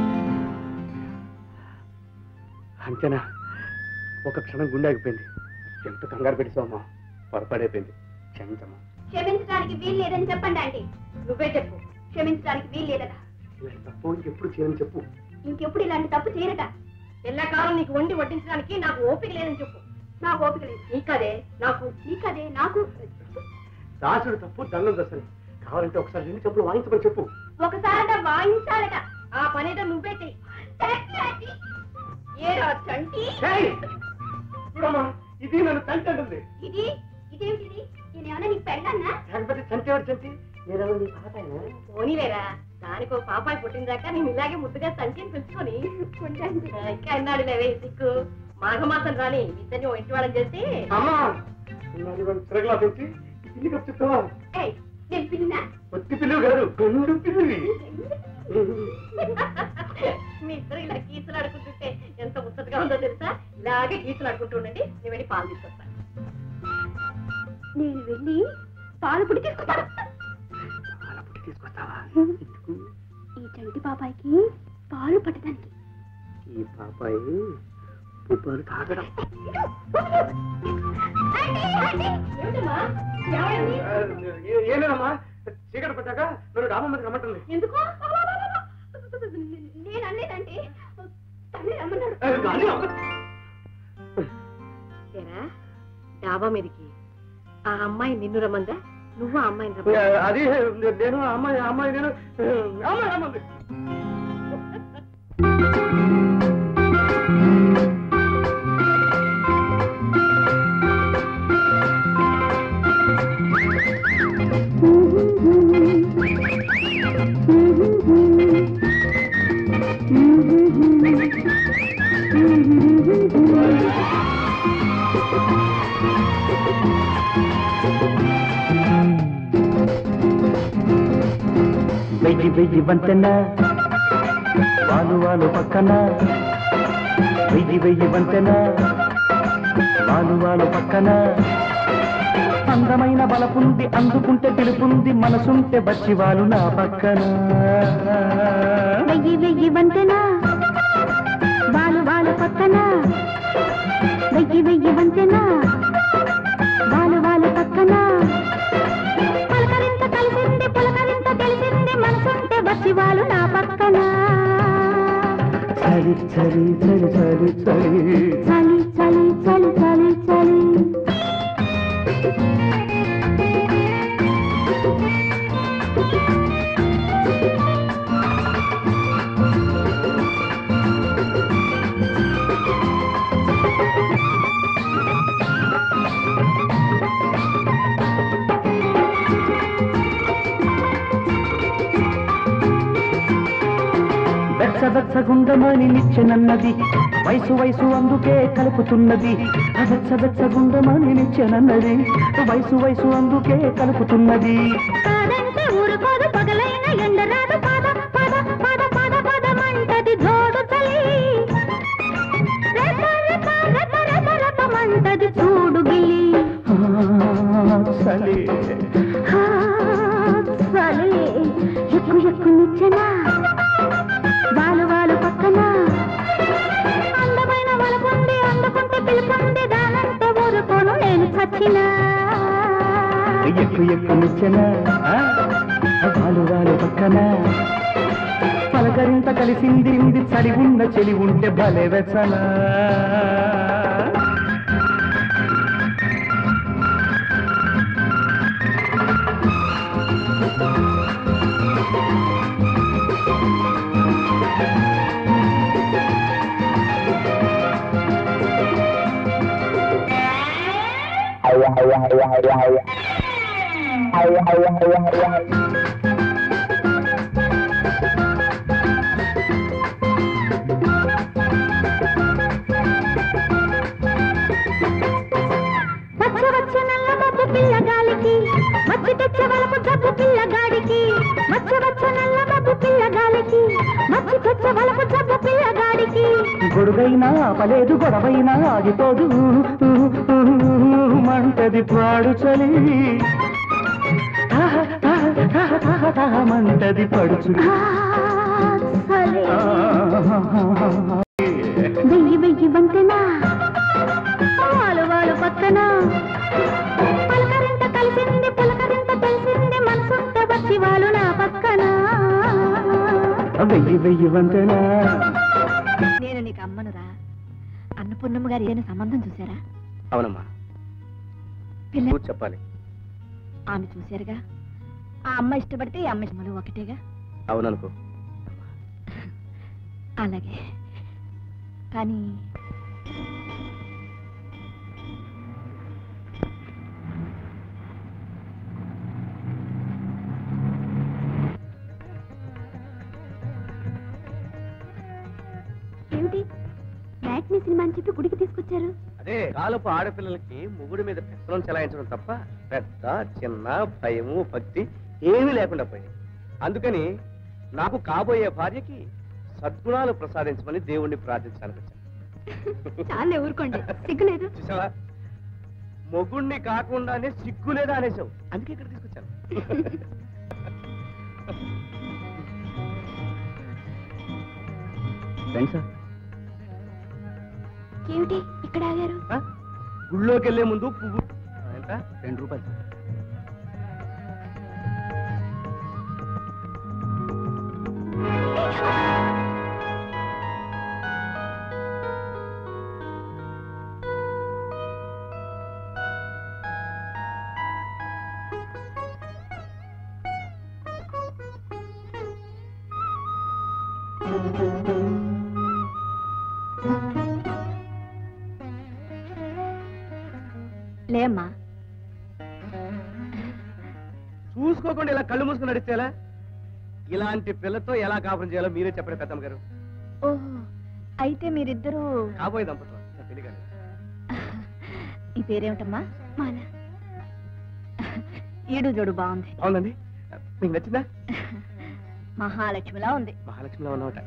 అంతేనా ఒక క్షణం గుండె ఆగిపోయింది ఎంత కంగారు పెట్టావమ్మా పొరపాడైపోయింది క్షమించమ్మా క్షమించడానికి వీలు లేదని చెప్పండి ఆంటీ నువ్వే చెప్పు క్షమించడానికి వీలు లేదట ఇలాంటి తప్పు ఎప్పుడు చేయని చెప్పు ఇంకెప్పుడు ఇలాంటి తప్పు చేయరట ఎల్లకాలం నీకు వండి వడ్డించడానికి నాకు ఓపిక లేదని చెప్పు నాకు ఓపిక లేదు నీకదే నాకు నీకదే నాకు దాసుడు తప్పు దండం దశలు కావాలంటే ఒకసారి రెండు చెప్పులు వాయించమని చెప్పు ఒకసారి వాయించాలట ఆ పనేదో నువ్వే చెయ్యి ఏరా చంటి ఏయ్! చూడమ్మా ఇది నన్ను తంటి అంటుంది ఇది ఇదేమిటిది నేనేమన్నా నీకు పెళ్ళన్నా లేకపోతే చంటేవాడు చంటి నేనేమో నీ పాపాయనా పోనీలేరా దానికో పాపాయి పుట్టిందాక నేను ఇలాగే ముద్దుగా తంటిని పిలుచుకొని ఆ, ఇంకా అన్నాడు లేవే సిక్కు మాఘమాసం రాని ఇద్దరిని ఇంటి వాళ్ళని చేసి అమ్మా నాది వాడు తిరగలా పెంచి ఇల్లు కప్పు చెప్తావా ఏయ్, నేను పిల్లినా ఒత్తి పిల్లువు కాదు గొండు పిల్లివి మీ ఇద్దరు ఇలా గీతలు ఆడుకుంటుంటే ఎంత ముచ్చటగా ఉందో తెలుసా ఇలాగే గీతలు ఆడుకుంటూ ఉండండి నేను వెళ్ళి పాలు తీసుకొస్తాను నేను వెళ్ళి పాలు పుట్టి తీసుకుంటాను తీసుకొస్తావా ఈ చంటి పాపాయికి పాలు పట్టడానికి ఈ పాపాయి పువ్వులు తాగడం ఏమిటమ్మా ఏమైంది? ఏలేదమ్మా చీకటి పట్టాక నన్ను డాబా మీద రమ్మంటుంది ఎందుకు నేను అనలేదంటే తల్లి రమ్మన్నాడు ఏ, కానీ అమ్మ- ఏరా డాబా మీదకి ఆ అమ్మాయి నిన్ను రమ్మందా నువ్వు ఆ అమ్మాయిని ఏ, రమ్మందా అది నేను ఆ అమ్మాయి ఆ అమ్మాయి నేను ఏ, అమ్మాయి రమ్మంది వెయ్యి వెయ్యి వంతెన వాలు వాలు పక్కన వెయ్యి వెయ్యి వంతెన వాలు వాలు పక్కన అందమైన బలపుంది అందుకుంటే పిలుపుంది మనసుంటే బచ్చివాలు నా పక్కన వెయ్యి వెయ్యి వంతెన వాలు వాలు పక్కన వెయ్యి వెయ్యి వంతెన వాలు వాలు పక్కన పలకరింత కలిసింది పులకరింత తెలిసింది మనసుంటే బచ్చివాలు నా పక్కన చలి చలి చలి చలి చలి చలి చలి చలి చలి చలి వెచ్చ వెచ్చ గుండమని నిచ్చెనన్నది వయసు వయసు అందుకే కలుపుతున్నది ఆ వెచ్చ వెచ్చ గుండమని నిచ్చెనన్నది వయసు వయసు అందుకే కలుపుతున్నది కాదంటే ఊరుకోదు పగలైన ఎండరాదు పద పద పద పద పదమంటది జోడు చలి రెప రెప రెప రెప రెపమంటది చూడు గిలి ఆ, చలి హా, చలి ఎక్కు ఎక్కు నిచ్చెన వాలు వాలు పక్కన అందమైన వలపుంది అందుకుంటే పిలుపుంది దానంటే ఊరుకోను నేను చచ్చినా ఎక్కు ఎక్కు నిచ్చెన ఆ, వాలు వాలు పక్కన పలకరింత కలిసింది ఇంది చలి ఉన్న చెలి ఉంటే భలే వెచ్చనా వచ్చ వచ్చ నల్ల మబ్బు పిల్లగాలికి మచ్చి తెచ్చ వలపు జబ్బు పిల్లగాడికి వచ్చ వచ్చ నల్ల మబ్బు పిల్లగాలికి మచ్చి తెచ్చ వలపు జబ్బు పిల్లగాడికి గొడుగైనా ఆపలేదు గొడవైనా ఆగిపోదు మంటది పాడు చలి మంటది పడుచు వెయ్యి వెయ్యి వంతెన వాలు వాలు పక్కన పలకరింత కలిసింది పులకరింత తెలిసింది మనసుంటే వచ్చి వాళ్ళు నా పక్కన వెయ్యి వెయ్యి వంతెనా నేను నీకు అమ్మనురా రాజమ్మ గారు ఏదైనా సంబంధం చూసారా అవునమ్మా పిల్ల నువ్వు చెప్పాలి ఆమె చూశారుగా ఆ అమ్మ ఇష్టపడితే ఈ అమ్మ ఇష్టములు ఒకటేగా అవుననుకో అలాగే కానీ ఏమిటి మ్యాట్నీ సినిమా అని చెప్పి గుడికి తీసుకొచ్చారు అదే కాలపు ఆడపిల్లలకి మొగుడి మీద పెత్తనం చెలాయించడం తప్ప పెద్ద చిన్న భయము భక్తి ఏమీ లేకుండా పోయింది అందుకని నాకు కాబోయే భార్యకి సద్గుణాలు ప్రసాదించమని దేవుణ్ణి ప్రార్థించడానికి వచ్చాను చాలే ఊరుకోండి సిగ్గులేదు చూసావా మొగుణ్ణి కాకుండానే సిగ్గు లేదా అనేసావు అందుకే ఇక్కడ తీసుకొచ్చాను ఫ్రెండ్సా ఏమిటి ఇక్కడ ఆగారు ఆ? గుళ్ళోకి వెళ్లే ముందు పువ్వు ఆ, ఎంత రెండు రూపాయలు లేమ్మా చూసుకోకుండా ఇలా కళ్ళు మూసుకుని నడిస్తే ఎలా ఇలాంటి పిల్లతో ఎలా కాపురం చేయాలో మీరే చెప్పండి పెద్దమ్మ గారు ఓహో అయితే మీరిద్దరూ కాబోయే దంపతులు నా పెళ్లి కాలేదు. ఈ పేరేమిటమ్మా మాల ఈడు జోడు బాగుంది అవునండి మీకు నచ్చిందా మహాలక్ష్మిలా ఉంది మహాలక్ష్మిలో ఉన్నమాట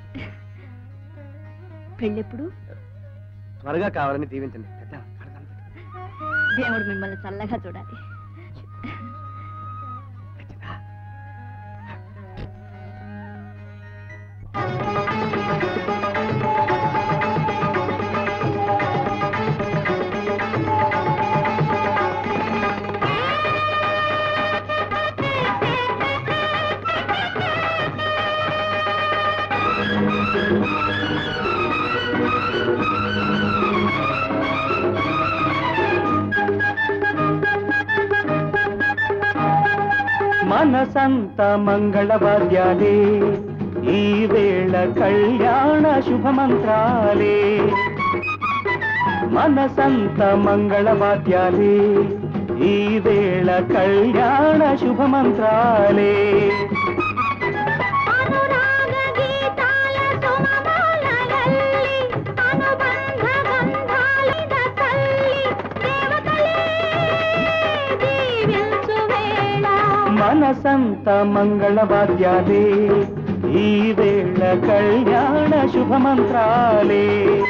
పెళ్ళెప్పుడు త్వరగా కావాలని దీవించండి పెద్ద కడదాం. దేవుడు మిమ్మల్ని చల్లగా చూడాలి మనసంత మంగళవాద్యాలే ఈ వేళ కళ్యాణ శుభమంత్రాలే మనసంత మంగళవాద్యాలే ఈ వేళ కళ్యాణ శుభమంత్రాలే మనసంత మంగళవాద్యాలే ఈ వేళ కళ్యాణ శుభమంత్రాలే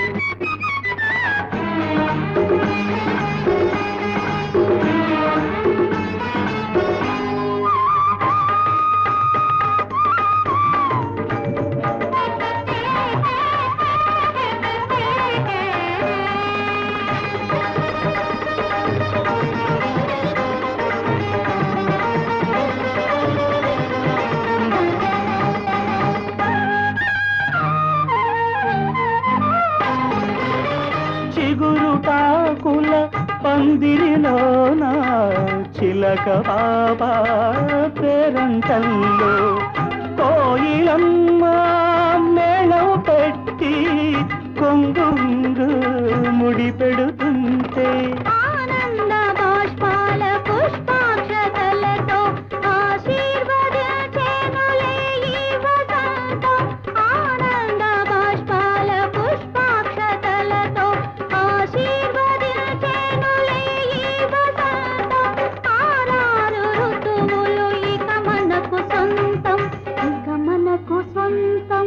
చిగురుటాకుల పందిరిలోన చిలక బాబా పేరంటల్లో కోయిలమ్మ మేళం పెట్టి కొంగుంగు ముడి పెడుతుంటే ఆనంద బాష్పాల పుష్పాక్షతలతో ఆశీర్వదించెనులే ఈ వసంతం ఆనంద బాష్పాల పుష్పాక్షతలతో ఆశీర్వదించెనులే ఈ వసంతం ఆరారు ఋతువులు ఇక మనకు సొంతం ఇక మనకు సొంతం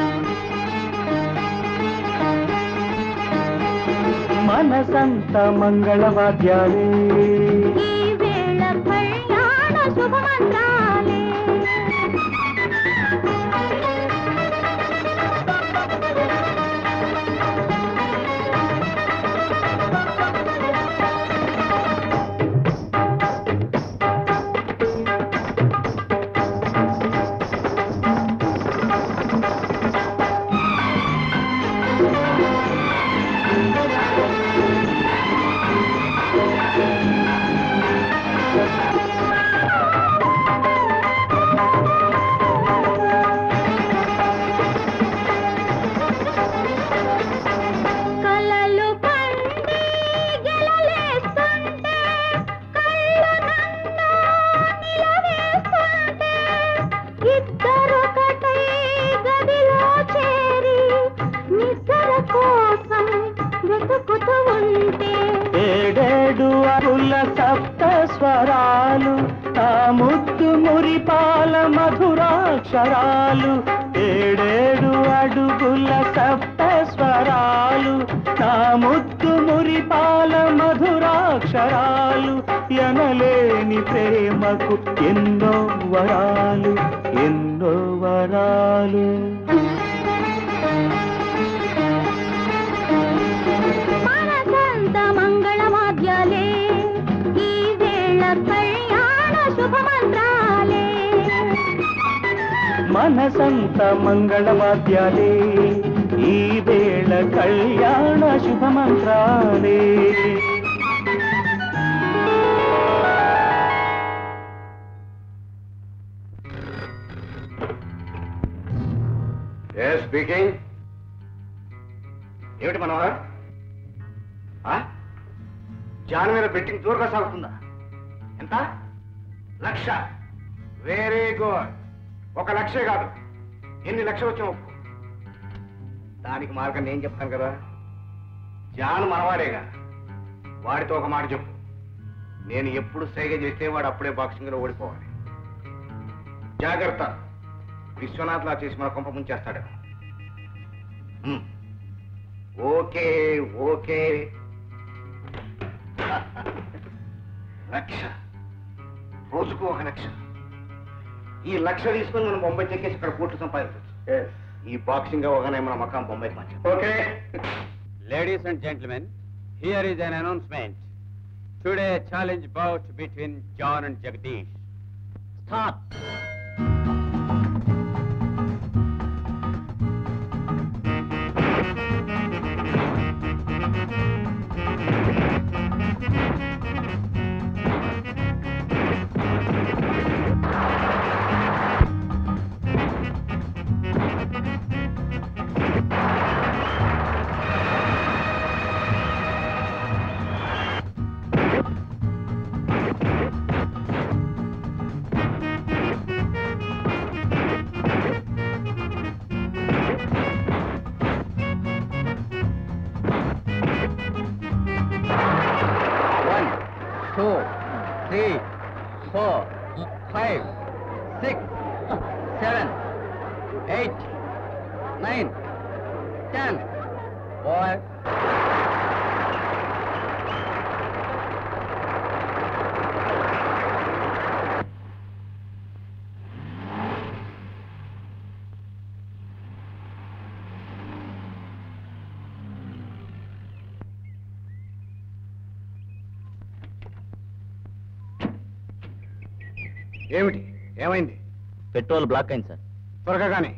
మనసంత మంగళవాద్యాలే ఈ వేళ కళ్యాణ శుభమంత్రాలే ఆ ఏడేడు అరుల సప్త స్వరాలు ఆ ముద్దు మురిపాల మధురాక్షరాలు ఏడేడు అడుగుల సప్త స్వరాలు నా ముద్దు మురిపాల మధురాక్షరాలు ఎనలేని ప్రేమకు ఎన్నో వరాలు ఎన్నో వరాలు మనసంత మంగళవాద్యాలే ఈ వేళ కళ్యాణ శుభమంత్రాలే మనసంత మంగళవాద్యాలే ఈ వేళ కళ్యాణ శుభమంత్రాలే స్పీకింగ్ ఏమిటి మనోహర్ ఆ? జాన్ మీద బెట్టింగ్ జోరుగా సాగుతుందా ఎంత లక్ష వెరీ గుడ్ ఒక లక్షే కాదు ఎన్ని లక్షలు వచ్చినా ఒప్పు దానికి మార్గం నేను చెప్తాను కదా జాన్ మనవాడేగా వాడితో ఒక మాట చెప్పు నేను ఎప్పుడు సైగ చేస్తే వాడు అప్పుడే బాక్సింగ్ లో ఓడిపోవాలి జాగ్రత్త విశ్వనాథ్ లా చేసి మన కొంప ముంచేస్తాడు హ్మ్. ఓకే ఓకే లక్ష రోజుకు ఒక లక్ష ఈ లక్ష తీసుకొని మనం బొంబాయి చెక్కేసి ఇక్కడ కోట్లు సంపాదించవచ్చు ఈ బాక్సింగ్ అవగానే మన మకాం బొంబాయికి మార్చాం okay Ladies and gentlemen, here is an announcement. Today, challenge bout between John and Jagdish. Start. One, two, three, four, five, six, seven, eight, nine, ten. Boy. ఏమిటి ఏమైంది పెట్రోల్ బ్లాక్ అయింది సార్ త్వరగా కానీ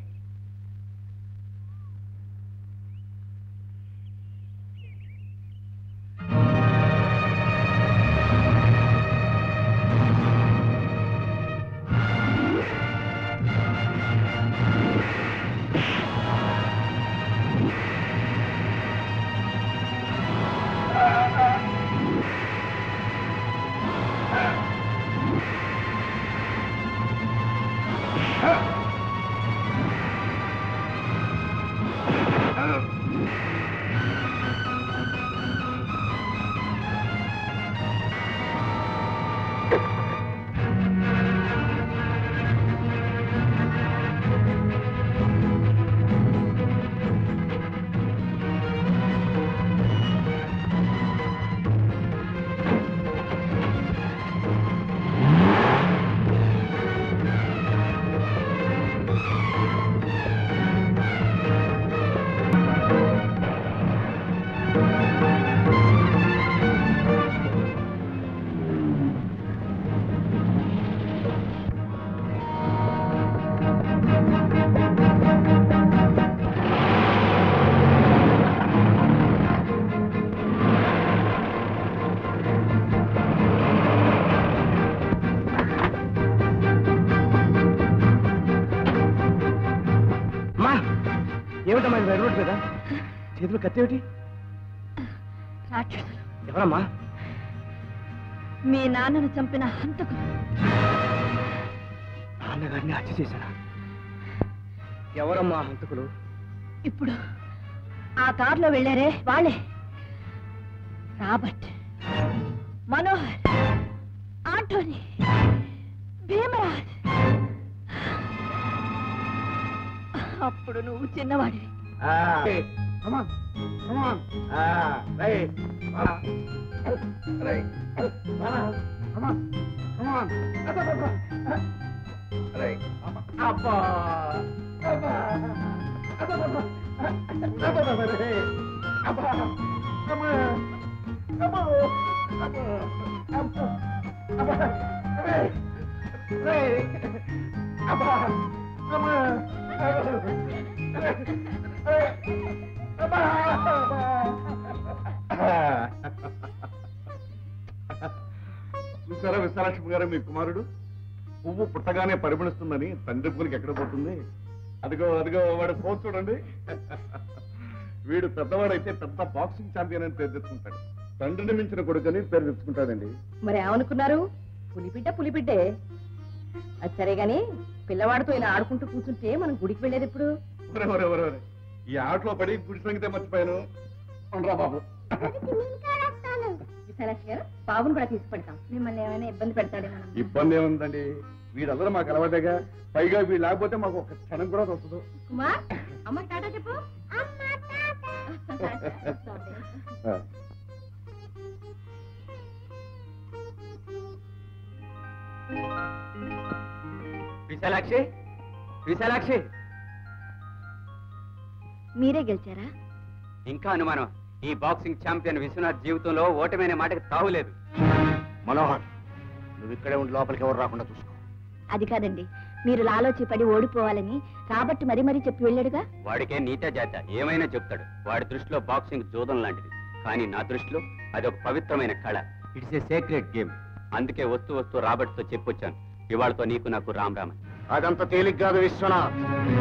అమ్మా ఏమిటమ్మా ఇది రోడ్ మీద చేతిలో కత్తి ఏమిటి రాక్షసులు ఎవరమ్మా మీ నాన్నను చంపిన హంతకులు నాన్నగారిని హత్య చేశారా ఎవరమ్మా హంతకులు ఇప్పుడు ఆ కారులో వెళ్ళారే వాళ్ళే రాబర్ట్ మనోహర్ ఆంటోనీ భీమరాజ్ అప్పుడు నువ్వు చిన్నవాడివి Come on, come on. Ah, right. Ah, right. Ah, come on, come on. Abba, abba, abba. Right. Abba, abba, abba, abba, abba. Abba, abba, right. Abba, come on. Abba, abba, abba, abba, right. Right. Abba, come on. Abba, చూసారా విశాలక్ష్మి గారు మీ కుమారుడు పువ్వు పుట్టగానే పరిమళిస్తుందని తండ్రి పువ్వులకి ఎక్కడ పోతుంది అదిగో అదిగో వాడు ఫోన్ చూడండి వీడు పెద్దవాడైతే పెద్ద బాక్సింగ్ ఛాంపియన్ అని పేరు తెచ్చుకుంటాడు తండ్రిని మించిన కొడుకని పేరు తెచ్చుకుంటాడండి మరి ఏమనుకున్నారు పులిబిడ్డ పులిబిడ్డే అది సరే గాని పిల్లవాడితో ఇలా ఆడుకుంటూ కూర్చుంటే మనం గుడికి వెళ్ళేది ఇప్పుడు ఒరే, ఒరే, ఒరే, ఒరే. ఈ ఆటలో పడి గుడి సంగతే మర్చిపోయాను ఉండరా బాబు విశాలాక్షి గారు బాబుని కూడా తీసుకెళ్తాం మిమ్మల్ని ఏమైనా ఇబ్బంది పెడతాడేమో ఇబ్బంది ఏముందండి వీళ్ళందరూ మాకు అలవాటేగా పైగా వీళ్ళు లేకపోతే మాకు ఒక క్షణం కూడా వస్తుంది కుమార్ అమ్మకి టాటా చెప్పు విశాలాక్షి విశాలాక్షి మీరే గెలిచారా ఇంకా అనుమానం ఈ బాక్సింగ్ ఛాంపియన్ విశ్వనాథ్ జీవితంలో ఓటమైన మాటకి తావులేదు మనోహర్ నువ్వు ఇక్కడే ఉండి లోపలికి ఎవరు రాకుండా చూసుకో అది కాదండి మీరు లాలోచి పడి ఓడిపోవాలని రాబట్టి మరీ మరీ చెప్పి వెళ్ళాడుగా వాడికే నీత జాత ఏమైనా చెప్తాడు వాడి దృష్టిలో బాక్సింగ్ జూదం లాంటిది కానీ నా దృష్టిలో అది ఒక పవిత్రమైన కళ ఇట్స్ ఏ సీక్రెట్ గేమ్ అందుకే వస్తూ వస్తూ రాబర్ట్తో చెప్పొచ్చాను ఇవాళతో నీకు నాకు రామ్ రామ్ అని. అదంత తేలిగ్ కాదు విశ్వనాథ్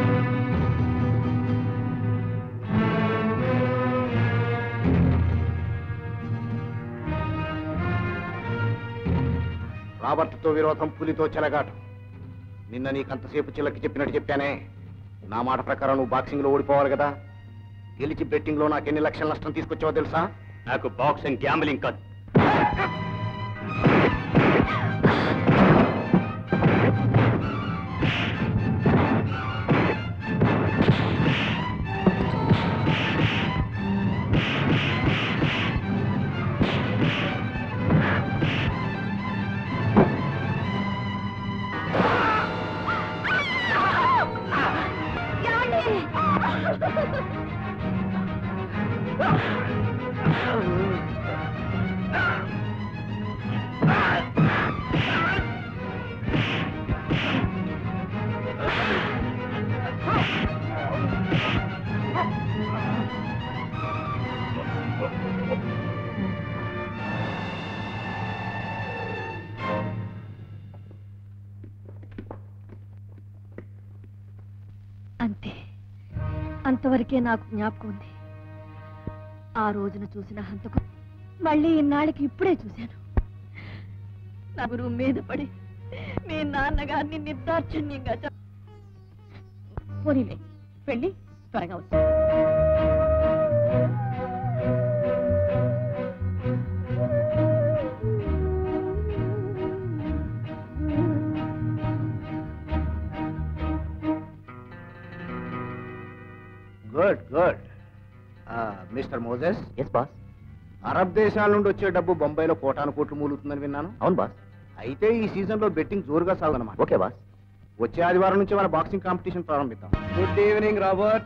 రాబర్ట్తో విరోధం పులితో చెలగాటం నిన్న నీకంతసేపు చిల్లకి చెప్పినట్టు చెప్పానే నా మాట ప్రకారం నువ్వు బాక్సింగ్ లో ఓడిపోవాలి కదా గెలిచి బెట్టింగ్ లో నాకు ఎన్ని లక్షల నష్టం తీసుకొచ్చావో తెలుసా నాకు బాక్సింగ్ గ్యాంబ్లింగ్ కాదు అంతే అంతవరకే నాకు జ్ఞాపకం ఉంది ఆ రోజున చూసిన హంతకు మళ్ళీ ఇన్నాళ్ళకి ఇప్పుడే చూశాను నా గురువు మీద పడి మీ నాన్నగారిని నిర్దాక్షిణ్యంగా చ- పోనీలే వెళ్ళి త్వరగా వచ్చి good good mister Moses yes boss Arab దేశాల నుండి వచ్చే డబ్బు బొంబాయిలో కోటాను కోట్లు మూలుగుతుందని విన్నాను అవును బాస్ అయితే ఈ సీజన్ లో బెట్టింగ్ జోరుగా సాగనమాట ఓకే బాస్ వచ్చే ఆదివారం నుంచి మన బాక్సింగ్ కాంపిటీషన్ ప్రారంభిద్దాం good evening Robert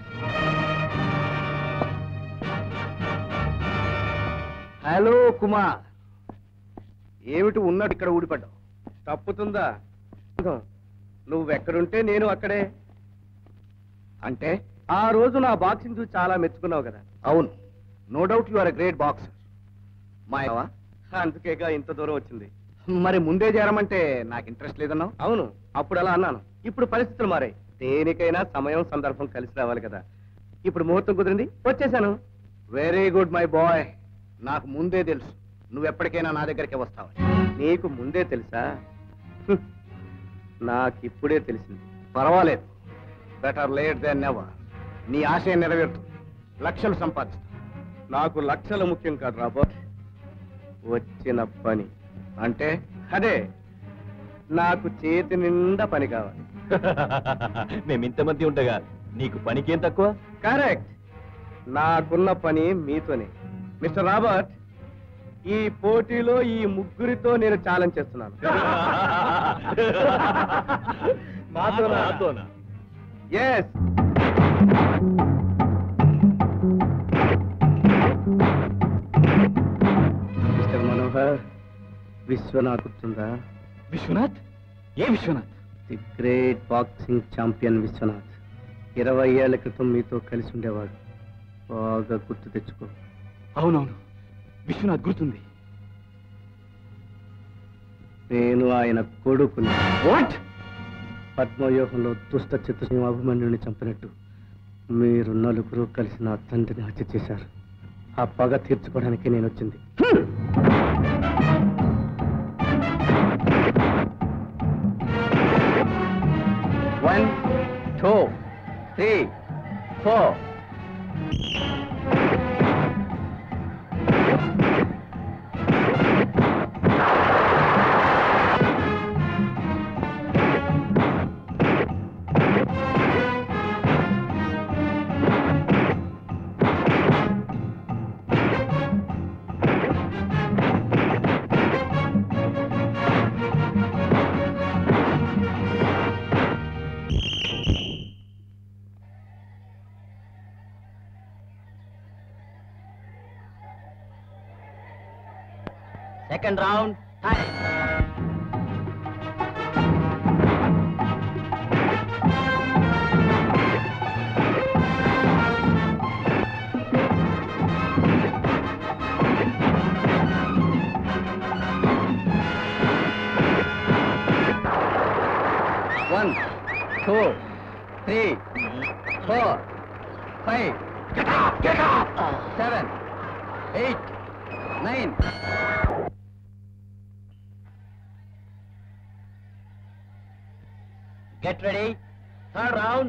hello Kumar ఏమిటి ఉన్నట్టు ఇక్కడ ఊడిపడ్డావు తప్పుతుందా నువ్వెక్కడుంటే నేను అక్కడే అంటే ఆ రోజు నా బాక్సింగ్ చూసి చాలా మెచ్చుకున్నావు కదా అవును no doubt you are great boxer మాయవా అందుకేగా ఇంత దూరం వచ్చింది మరి ముందే చేరమంటే నాకు ఇంట్రెస్ట్ లేదన్నావు అవును అప్పుడు అలా అన్నాను ఇప్పుడు పరిస్థితులు మారాయి దేనికైనా సమయం సందర్భం కలిసి రావాలి కదా ఇప్పుడు ముహూర్తం కుదిరింది వచ్చేసాను వెరీ గుడ్ మై బాయ్ నాకు ముందే తెలుసు నువ్వు ఎప్పటికైనా నా దగ్గరికి వస్తావు నీకు ముందే తెలుసా హ్మ్. నాకిప్పుడే తెలిసింది పర్వాలేదు బెటర్ లేట్ దెన్ నెవర్ నీ ఆశయం నెరవేరుతుంది లక్షలు సంపాదిస్తా నాకు లక్షలు ముఖ్యం కాదు రాబర్ట్ వచ్చిన పని అంటే అదే నాకు చేతి నిండా పని కావాలి మేము ఇంతమంది ఉండగా నీకు పనికేం తక్కువ కరెక్ట్ నాకున్న పని మీతోనే మిస్టర్ రాబర్ట్ ఈ పోటీలో ఈ ముగ్గురితో నేను ఛాలెంజ్ చేస్తున్నాను మాతోనా? ఎస్ మిస్టర్ మనోహర్ విశ్వనాథ్ గుర్తుందా విశ్వనాథ్ ఏ Viswanath the great boxing champion Viswanath ఇరవై ఏళ్ల క్రితం మీతో కలిసి ఉండేవాడు బాగా గుర్తు తెచ్చుకో అవునవును విశ్వనాథ్ గుర్తుంది నేను ఆయన కొడుకుని వాట్ పద్మవ్యూహంలో దుష్ట చిత్రసింహ అభిమన్యుని చంపినట్టు మీరు నలుగురు కలిసి నా తండ్రిని హత్య చేశారు ఆ పగ తీర్చుకోవడానికి నేను వచ్చింది one two three four second round one two three four five seven eight nine get ready third round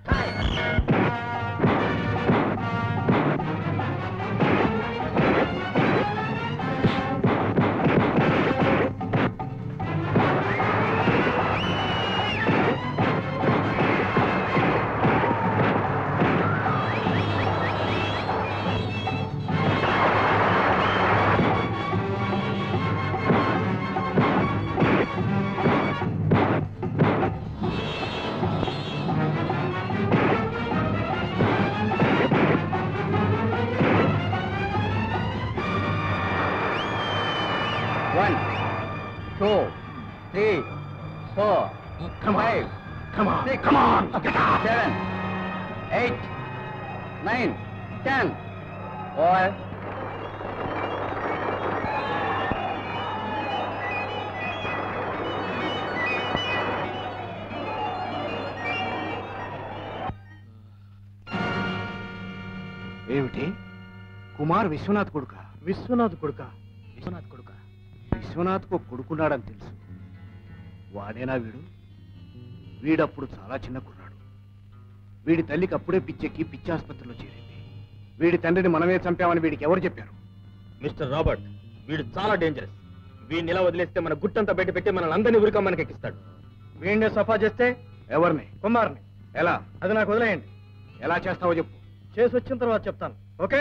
one two three four five six seven eight nine ten over ఏమిటి కుమార్ విశ్వనాథ్ కొడుక విశ్వనాథ్ కొడుక విశ్వనాథ్ కొడుక విశ్వనాథ్కు కొడుకున్నాడని తెలుసు వాడేనా వీడు వీడప్పుడు చాలా చిన్న కుర్రాడు వీడి తల్లికి అప్పుడే పిచ్చెక్కి పిచ్చి ఆసుపత్రిలో చేరింది వీడి తండ్రిని మనమే చంపామని వీడికి ఎవరు చెప్పారు మిస్టర్ రాబర్ట్ వీడు చాలా డేంజరస్ వీడిని ఇలా వదిలేస్తే మన గుట్టంతా బయట పెట్టి మనల్ని అందరినీ ఉరికమ్మనికి ఎక్కిస్తాడు వీడిని సఫా చేస్తే ఎవరిని కుమార్ని ఎలా అది నాకు వదిలేయండి ఎలా చేస్తావో చెప్పు చేసి వచ్చిన తర్వాత చెప్తాను okay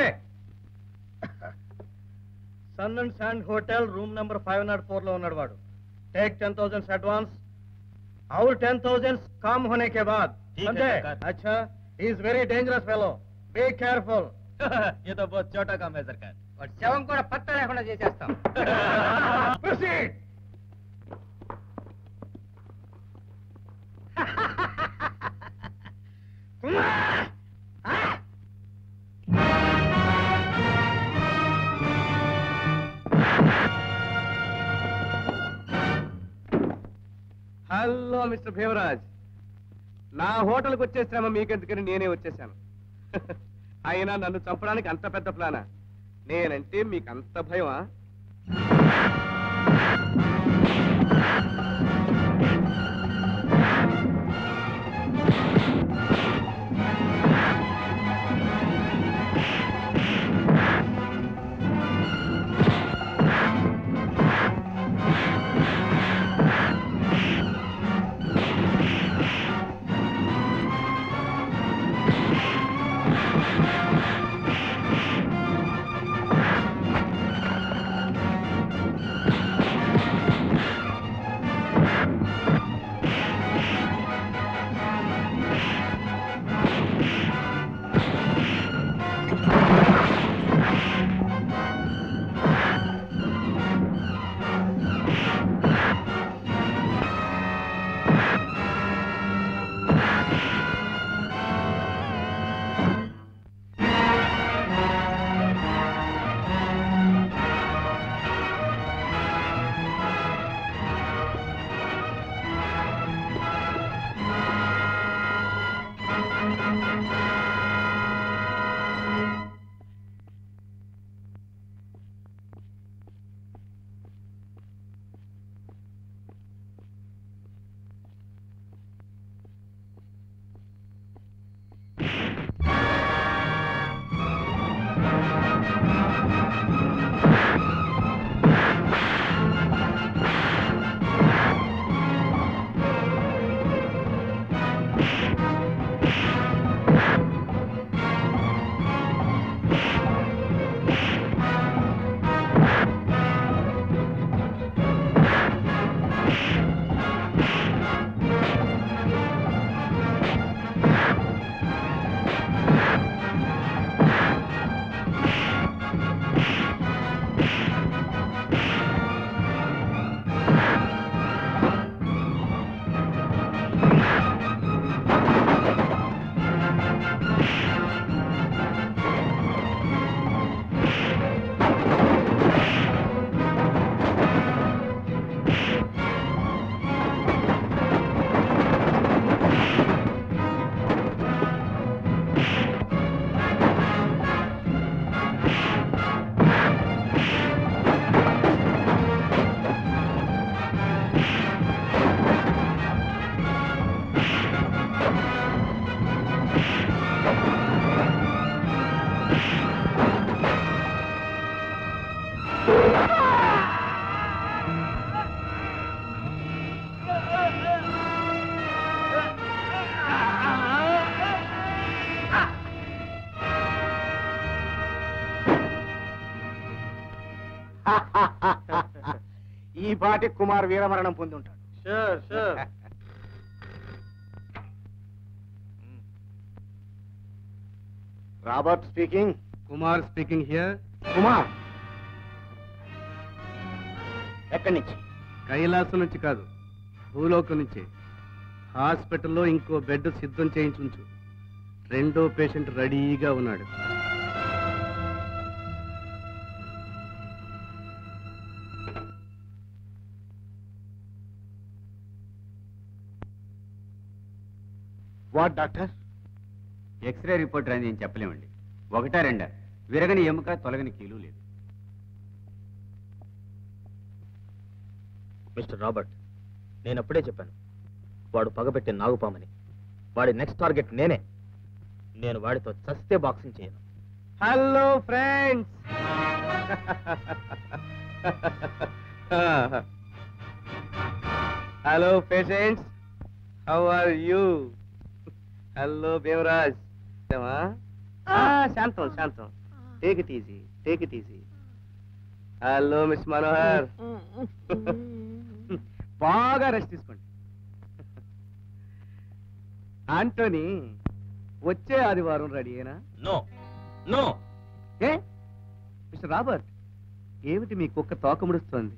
Sun and Sand hotel room number five not four లో ఉన్నాడు వాడు టేక్ టెన్ థౌసండ్ అడ్వాన్స్ और टेन थाउजेंड काम होने के बाद ठीक है, समझे सरकार। अच्छा is very dangerous fellow be careful ये तो बहुत छोटा काम है सरकार శవం కూడా పత్త లేకుండా చేసేస్తాం Proceed. హలో మిస్టర్ భీమరాజ్ నా హోటల్కి వచ్చే శ్రమ మీకెందుకని నేనే వచ్చేసాను అయినా నన్ను చంపడానికి అంత పెద్ద ప్లానా నేనంటే మీకు అంత భయమా ఈ పాటి కుమార్ వీరమరణం పొంది ఉంటాడు sure sure Robert speaking Kumar speaking here Kumar ఎక్కడి నుంచి కైలాసం నుంచి కాదు భూలోకం నుంచి హాస్పిటల్లో ఇంకో బెడ్ సిద్ధం చేయించుంచు రెండో పేషెంట్ రెడీగా ఉన్నాడు వాట్ డాక్టర్ ఎక్స్రే రిపోర్ట్ అని నేను చెప్పలేమండి ఒకటా రెండా విరగని ఎముక తొలగని కీలు లేదు మిస్టర్ రాబర్ట్ నేను అప్పుడే చెప్పాను వాడు పగబెట్టే నాగుపామని వాడి నెక్స్ట్ టార్గెట్ నేనే నేను వాడితో చస్తే బాక్సింగ్ చేయను hello friends hello patients how are you hello Bhimraj శాంతం శాంతం take it easy take it easy hello miss Manohar బాగా రెస్ట్ తీసుకోండి ఆంటోనీ వచ్చే ఆదివారం రెడీయేనా నో నో ఏ మిస్టర్ రాబర్ట్ ఏమిటి మీ కుక్క తోక ముడుస్తోంది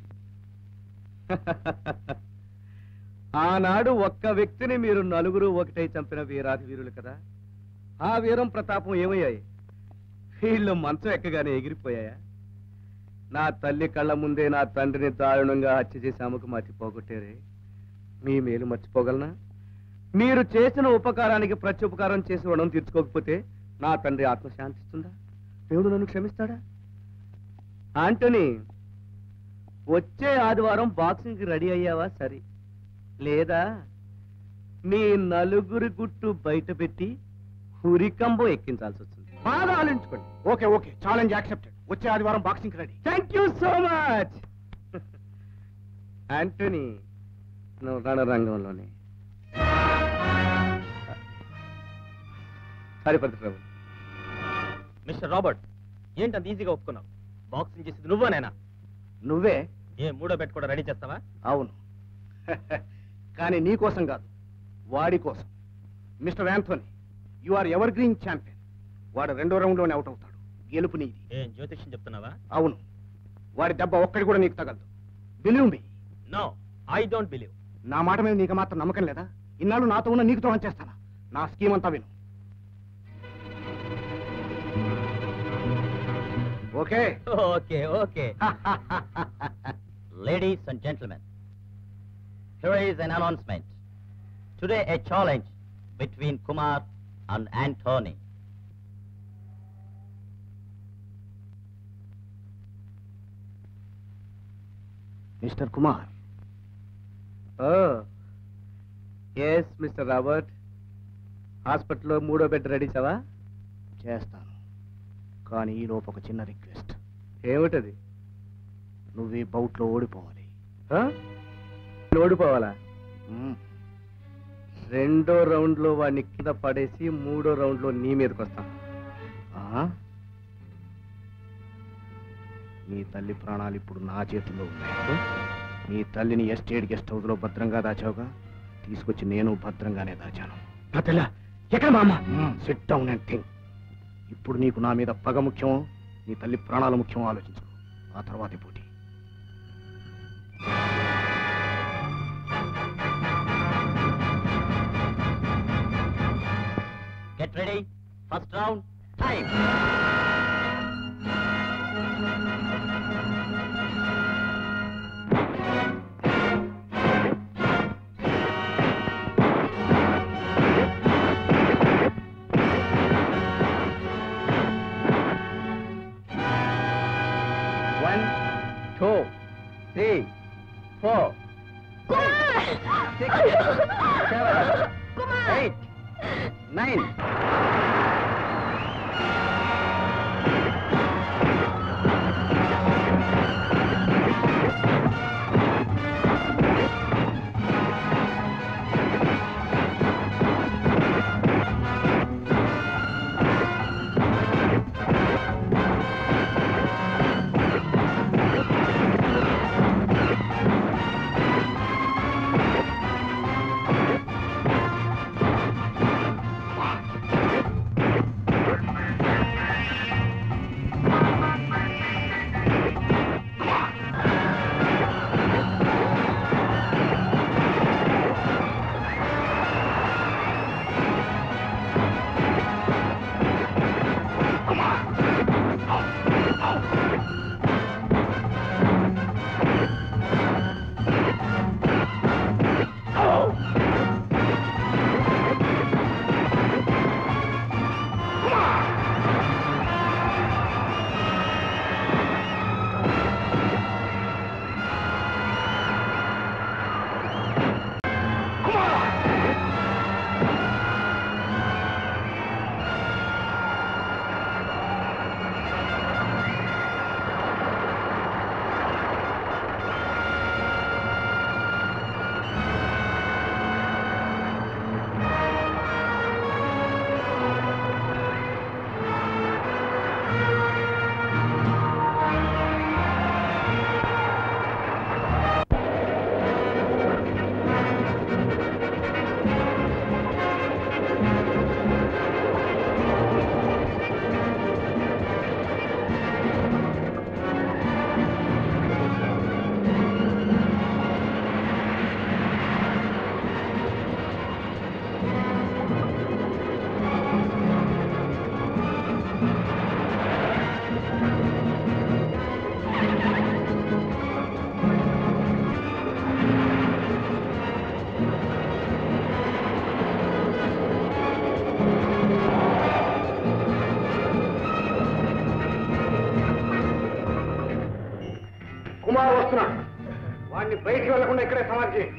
ఆనాడు ఒక్క వ్యక్తిని మీరు నలుగురు ఒకటై చంపిన వీరాధి వీరులు కదా ఆ వీరం ప్రతాపం ఏమయ్యాయి వీళ్ళు మంచం ఎక్కగానే ఎగిరిపోయాయా నా తల్లి కళ్ళ ముందే నా తండ్రిని దారుణంగా హత్య చేసి అమ్మకు మతి పోగొట్టారే మీ మేలు మర్చిపోగలనా మీరు చేసిన ఉపకారానికి ప్రత్యుపకారం చేసి రుణం తీర్చుకోకపోతే నా తండ్రి ఆత్మ శాంతిస్తుందా దేవుడు నన్ను క్షమిస్తాడా ఆంటోనీ వచ్చే ఆదివారం బాక్సింగ్ రెడీ అయ్యావా సరే లేదా మీ నలుగురి గుట్టు బయట పెట్టి హురికంబం ఎక్కించాల్సి వస్తుంది బాగా ఆలోచించుకోండి ఓకే ఓకే ఛాలెంజ్ యాక్సెప్టెడ్ వచ్చే ఆదివారం boxing ready thank you so much Antony నువ్వు రణరంగంలోనే సరే పత్రిరావు మిస్టర్ రాబర్ట్ ఏంటి అంత ఈజీగా ఒప్పుకున్నావు బాక్సింగ్ చేసేది నువ్వేనేనా నువ్వే ఏ మూడో బెట్ కూడా రెడీ చేస్తావా అవును కానీ నీ కోసం కాదు వాడి కోసం mister Anthony you are evergreen champion వాడు రెండో రౌండ్లోనే అవుట్ అవుతాడు గెలుపు నీది ఏం జ్యోతిష్యం చెప్తున్నావా అవును వాడి దెబ్బ ఒక్కడి కూడా నీకు తగలదు believe me no I don't believe నా మాట మీద నీకు మాత్రం నమ్మకం లేదా ఇన్నాళ్ళు నాతో ఉన్న నీకు ద్రోహం చేస్తానా నా స్కీమ్ అంతా విను okay Okay, okay. Ladies and gentlemen, here is an announcement. Today a challenge between Kumar and Anthony. Mister Kumar oh yes mister Robert హాస్పిటల్లో మూడో బెడ్ రెడీ చావా చేస్తాను కానీ ఈ లోపు ఒక చిన్న రిక్వెస్ట్ ఏమిటది నువ్వు ఈ బౌట్లో ఓడిపోవాలి ఆ? నేను ఓడిపోవాలా మ్మ్. రెండో రౌండ్ లో వాడిని కింద పడేసి మూడో రౌండ్ లో నీ మీదకి వస్తాను ఆ? నీ తల్లి ప్రాణాలు ఇప్పుడు నా చేతుల్లో ఉన్నాయి నీ తల్లిని ఎస్టేట్ గెస్ట్ హౌస్ లో భద్రంగా దాచావుగా తీసుకొచ్చి నేను భద్రంగానే దాచాను ఎక్కడ మా అమ్మ సిట్ డౌన్ అండ్ థింక్ ఇప్పుడు నీకు నా మీద పగ ముఖ్యమో నీ తల్లి ప్రాణాలు ముఖ్యమో ఆలోచించు ఆ తర్వాతే పోటీ Get ready. First round. Time. One two three four six seven eight nine Kumar వస్తున్నాడు వాడిని బయటికి వెళ్లకుండా ఇక్కడే సమాధి చేయి.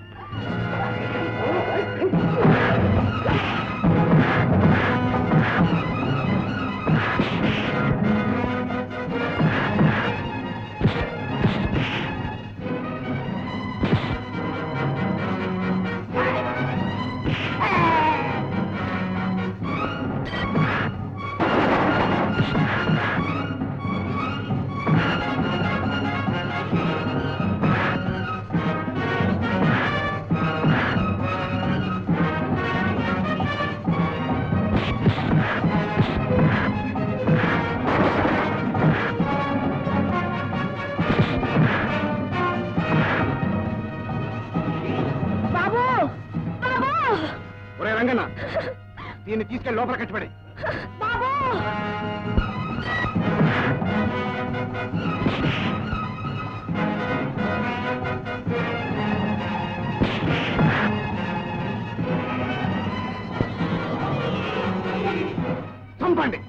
బాబు బాబు ఒరే రంగన్న దీన్ని తీసుకెళ్లి లోపల కట్టిపడి బాబు చంపండి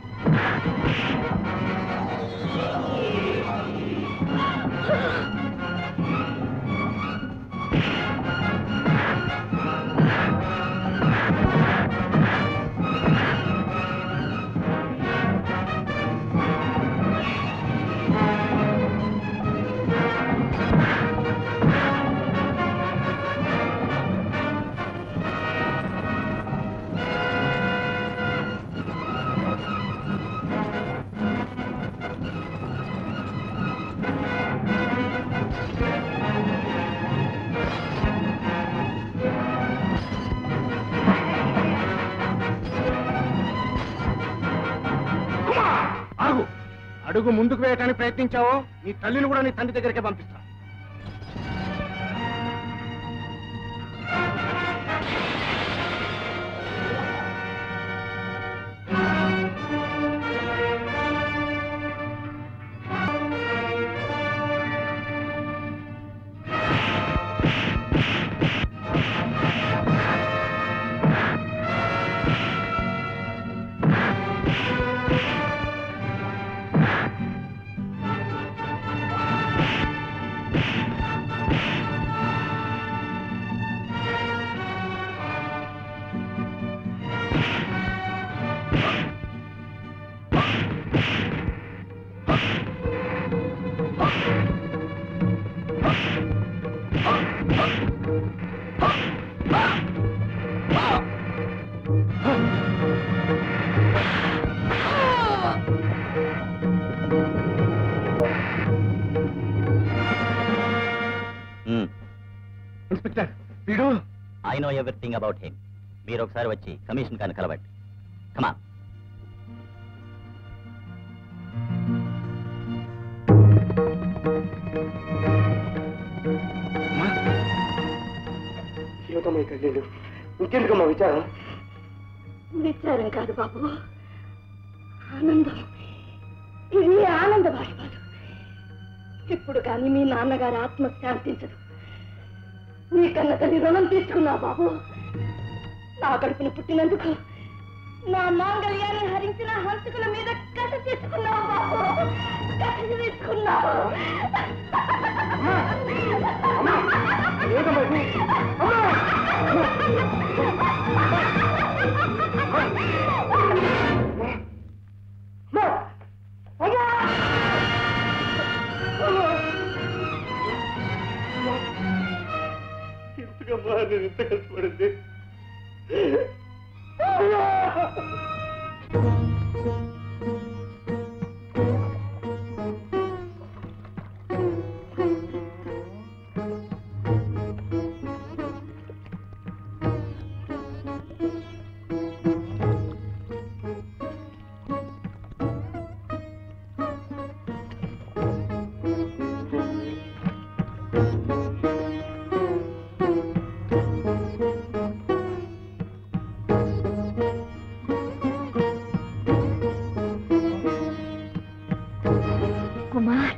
ఆగు అడుగు ముందుకు వేయటానికి ప్రయత్నించావో నీ తల్లిని కూడా నీ తండ్రి దగ్గరికే పంపిస్తా ఇన్స్పెక్టర్ వీడు I know everything about him మీరు ఒకసారి వచ్చి కమిషన్ కానీ కలవండి కమా ఏమిటమ్మా ఇక్కడ నీళ్ళు ఇంకెందుకమ్మా విచారం విచారం కాదు బాబు ఆనందం ఇది ఆనంద బాష్పాలు ఇప్పుడు కానీ మీ నాన్నగారి ఆత్మ శాంతించదు నీ కన్న తల్లి రుణం తీసుకున్నావు బాబు నా కడుపున పుట్టినందుకు నా మాంగళ్యాన్ని హరించిన హంతకుల మీద కథ తీసుకున్నావు బాబు కథ తీసుకున్నావు ఎందుకమ్మా నేను ఇంత కష్టపడింది కుమార్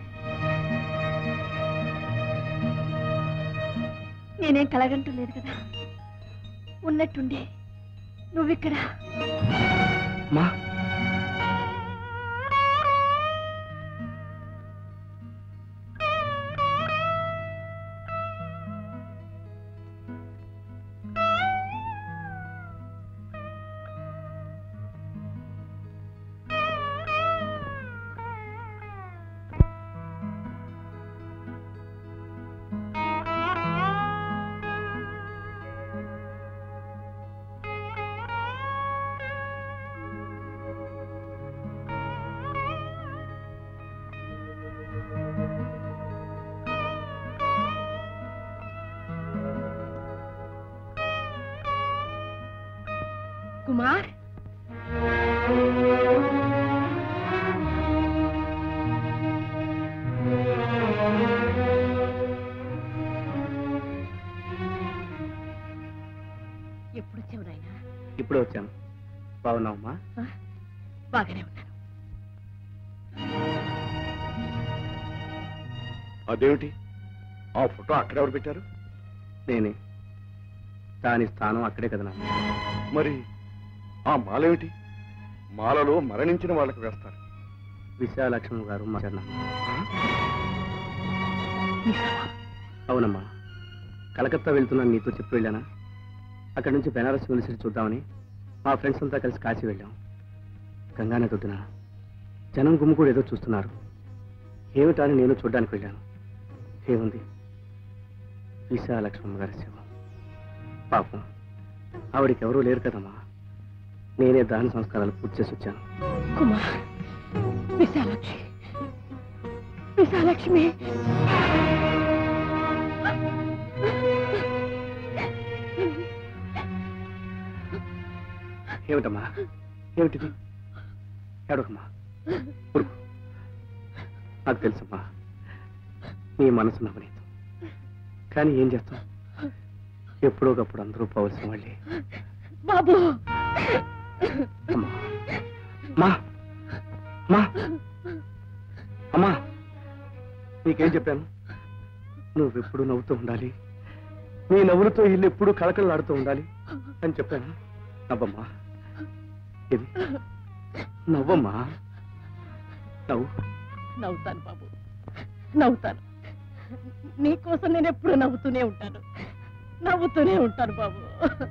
నేనేం కలగంటూ లేదు కదా ఉన్నట్టుండి నువ్విక్కడ మా కుమార్ ఎప్పుడు వచ్చావు నాయనా ఇప్పుడే వచ్చాను బాగున్నావమ్మా బాగానే ఉన్నాను అదేమిటి ఆ ఫోటో అక్కడ ఎవరు పెట్టారు నేనే దాని స్థానం అక్కడే కదా నాన్న మరి ఆ మాలేమిటి మాలలో మరణించిన వాళ్ళకి వేస్తారు విశాలక్ష్మి గారు మా నాన్న అవునమ్మా కలకత్తా వెళ్తున్నాను నీతో చెప్పి వెళ్ళానా అక్కడి నుంచి బెనారస్ యూనివర్సిటీ చూద్దామని మా ఫ్రెండ్స్ అంతా కలిసి కాశీ వెళ్ళాం గంగానే తొద్దున జనం గుమ్ము కూడా ఏదో చూస్తున్నారు ఏమిటా అని నేను చూడ్డానికి వెళ్ళాను ఏముంది విశాలక్ష్మమ్మ గారి శివం పాపం ఆవిడికి ఎవరూ లేరు కదమ్మా నేనే దాని సంస్కారాలు పూర్తి చేసి వచ్చాను కుమార్ విశాలక్ష్మి విశాలక్ష్మి ఏమిటమ్మా ఏమిటిది ఏడవకమ్మా ఊరుకో నాకు తెలుసమ్మా నీ మనసు నవనీతం కానీ ఏం చేస్తాం ఎప్పుడోకప్పుడు అందరూ పోవలసిన వాళ్ళే బాబు అమ్మా మా మా అమ్మా నీకేం చెప్పాను నువ్వెప్పుడు నవ్వుతూ ఉండాలి నీ నవ్వులతో ఇల్లు ఎప్పుడు కళకళలాడుతూ ఉండాలి అని చెప్పాను నవ్వమ్మా ఇది నవ్వమ్మా నవ్వు నవ్వుతాను బాబు నవ్వుతాను నీకోసం నేను ఎప్పుడు నవ్వుతూనే ఉంటాను నవ్వుతూనే ఉంటాను బాబు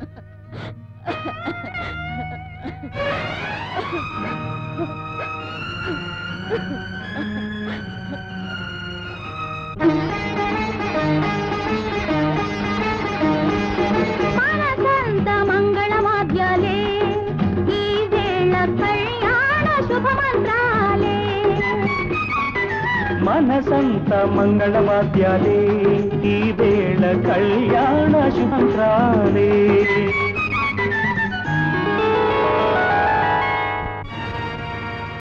మనసంత మంగళవాద్యాలే ఈ వేళ కళ్యాణ శుభమంత్రాలే మనసంత మంగళవాద్యాలే ఈ వేళ కళ్యాణ శుభంత్రాలే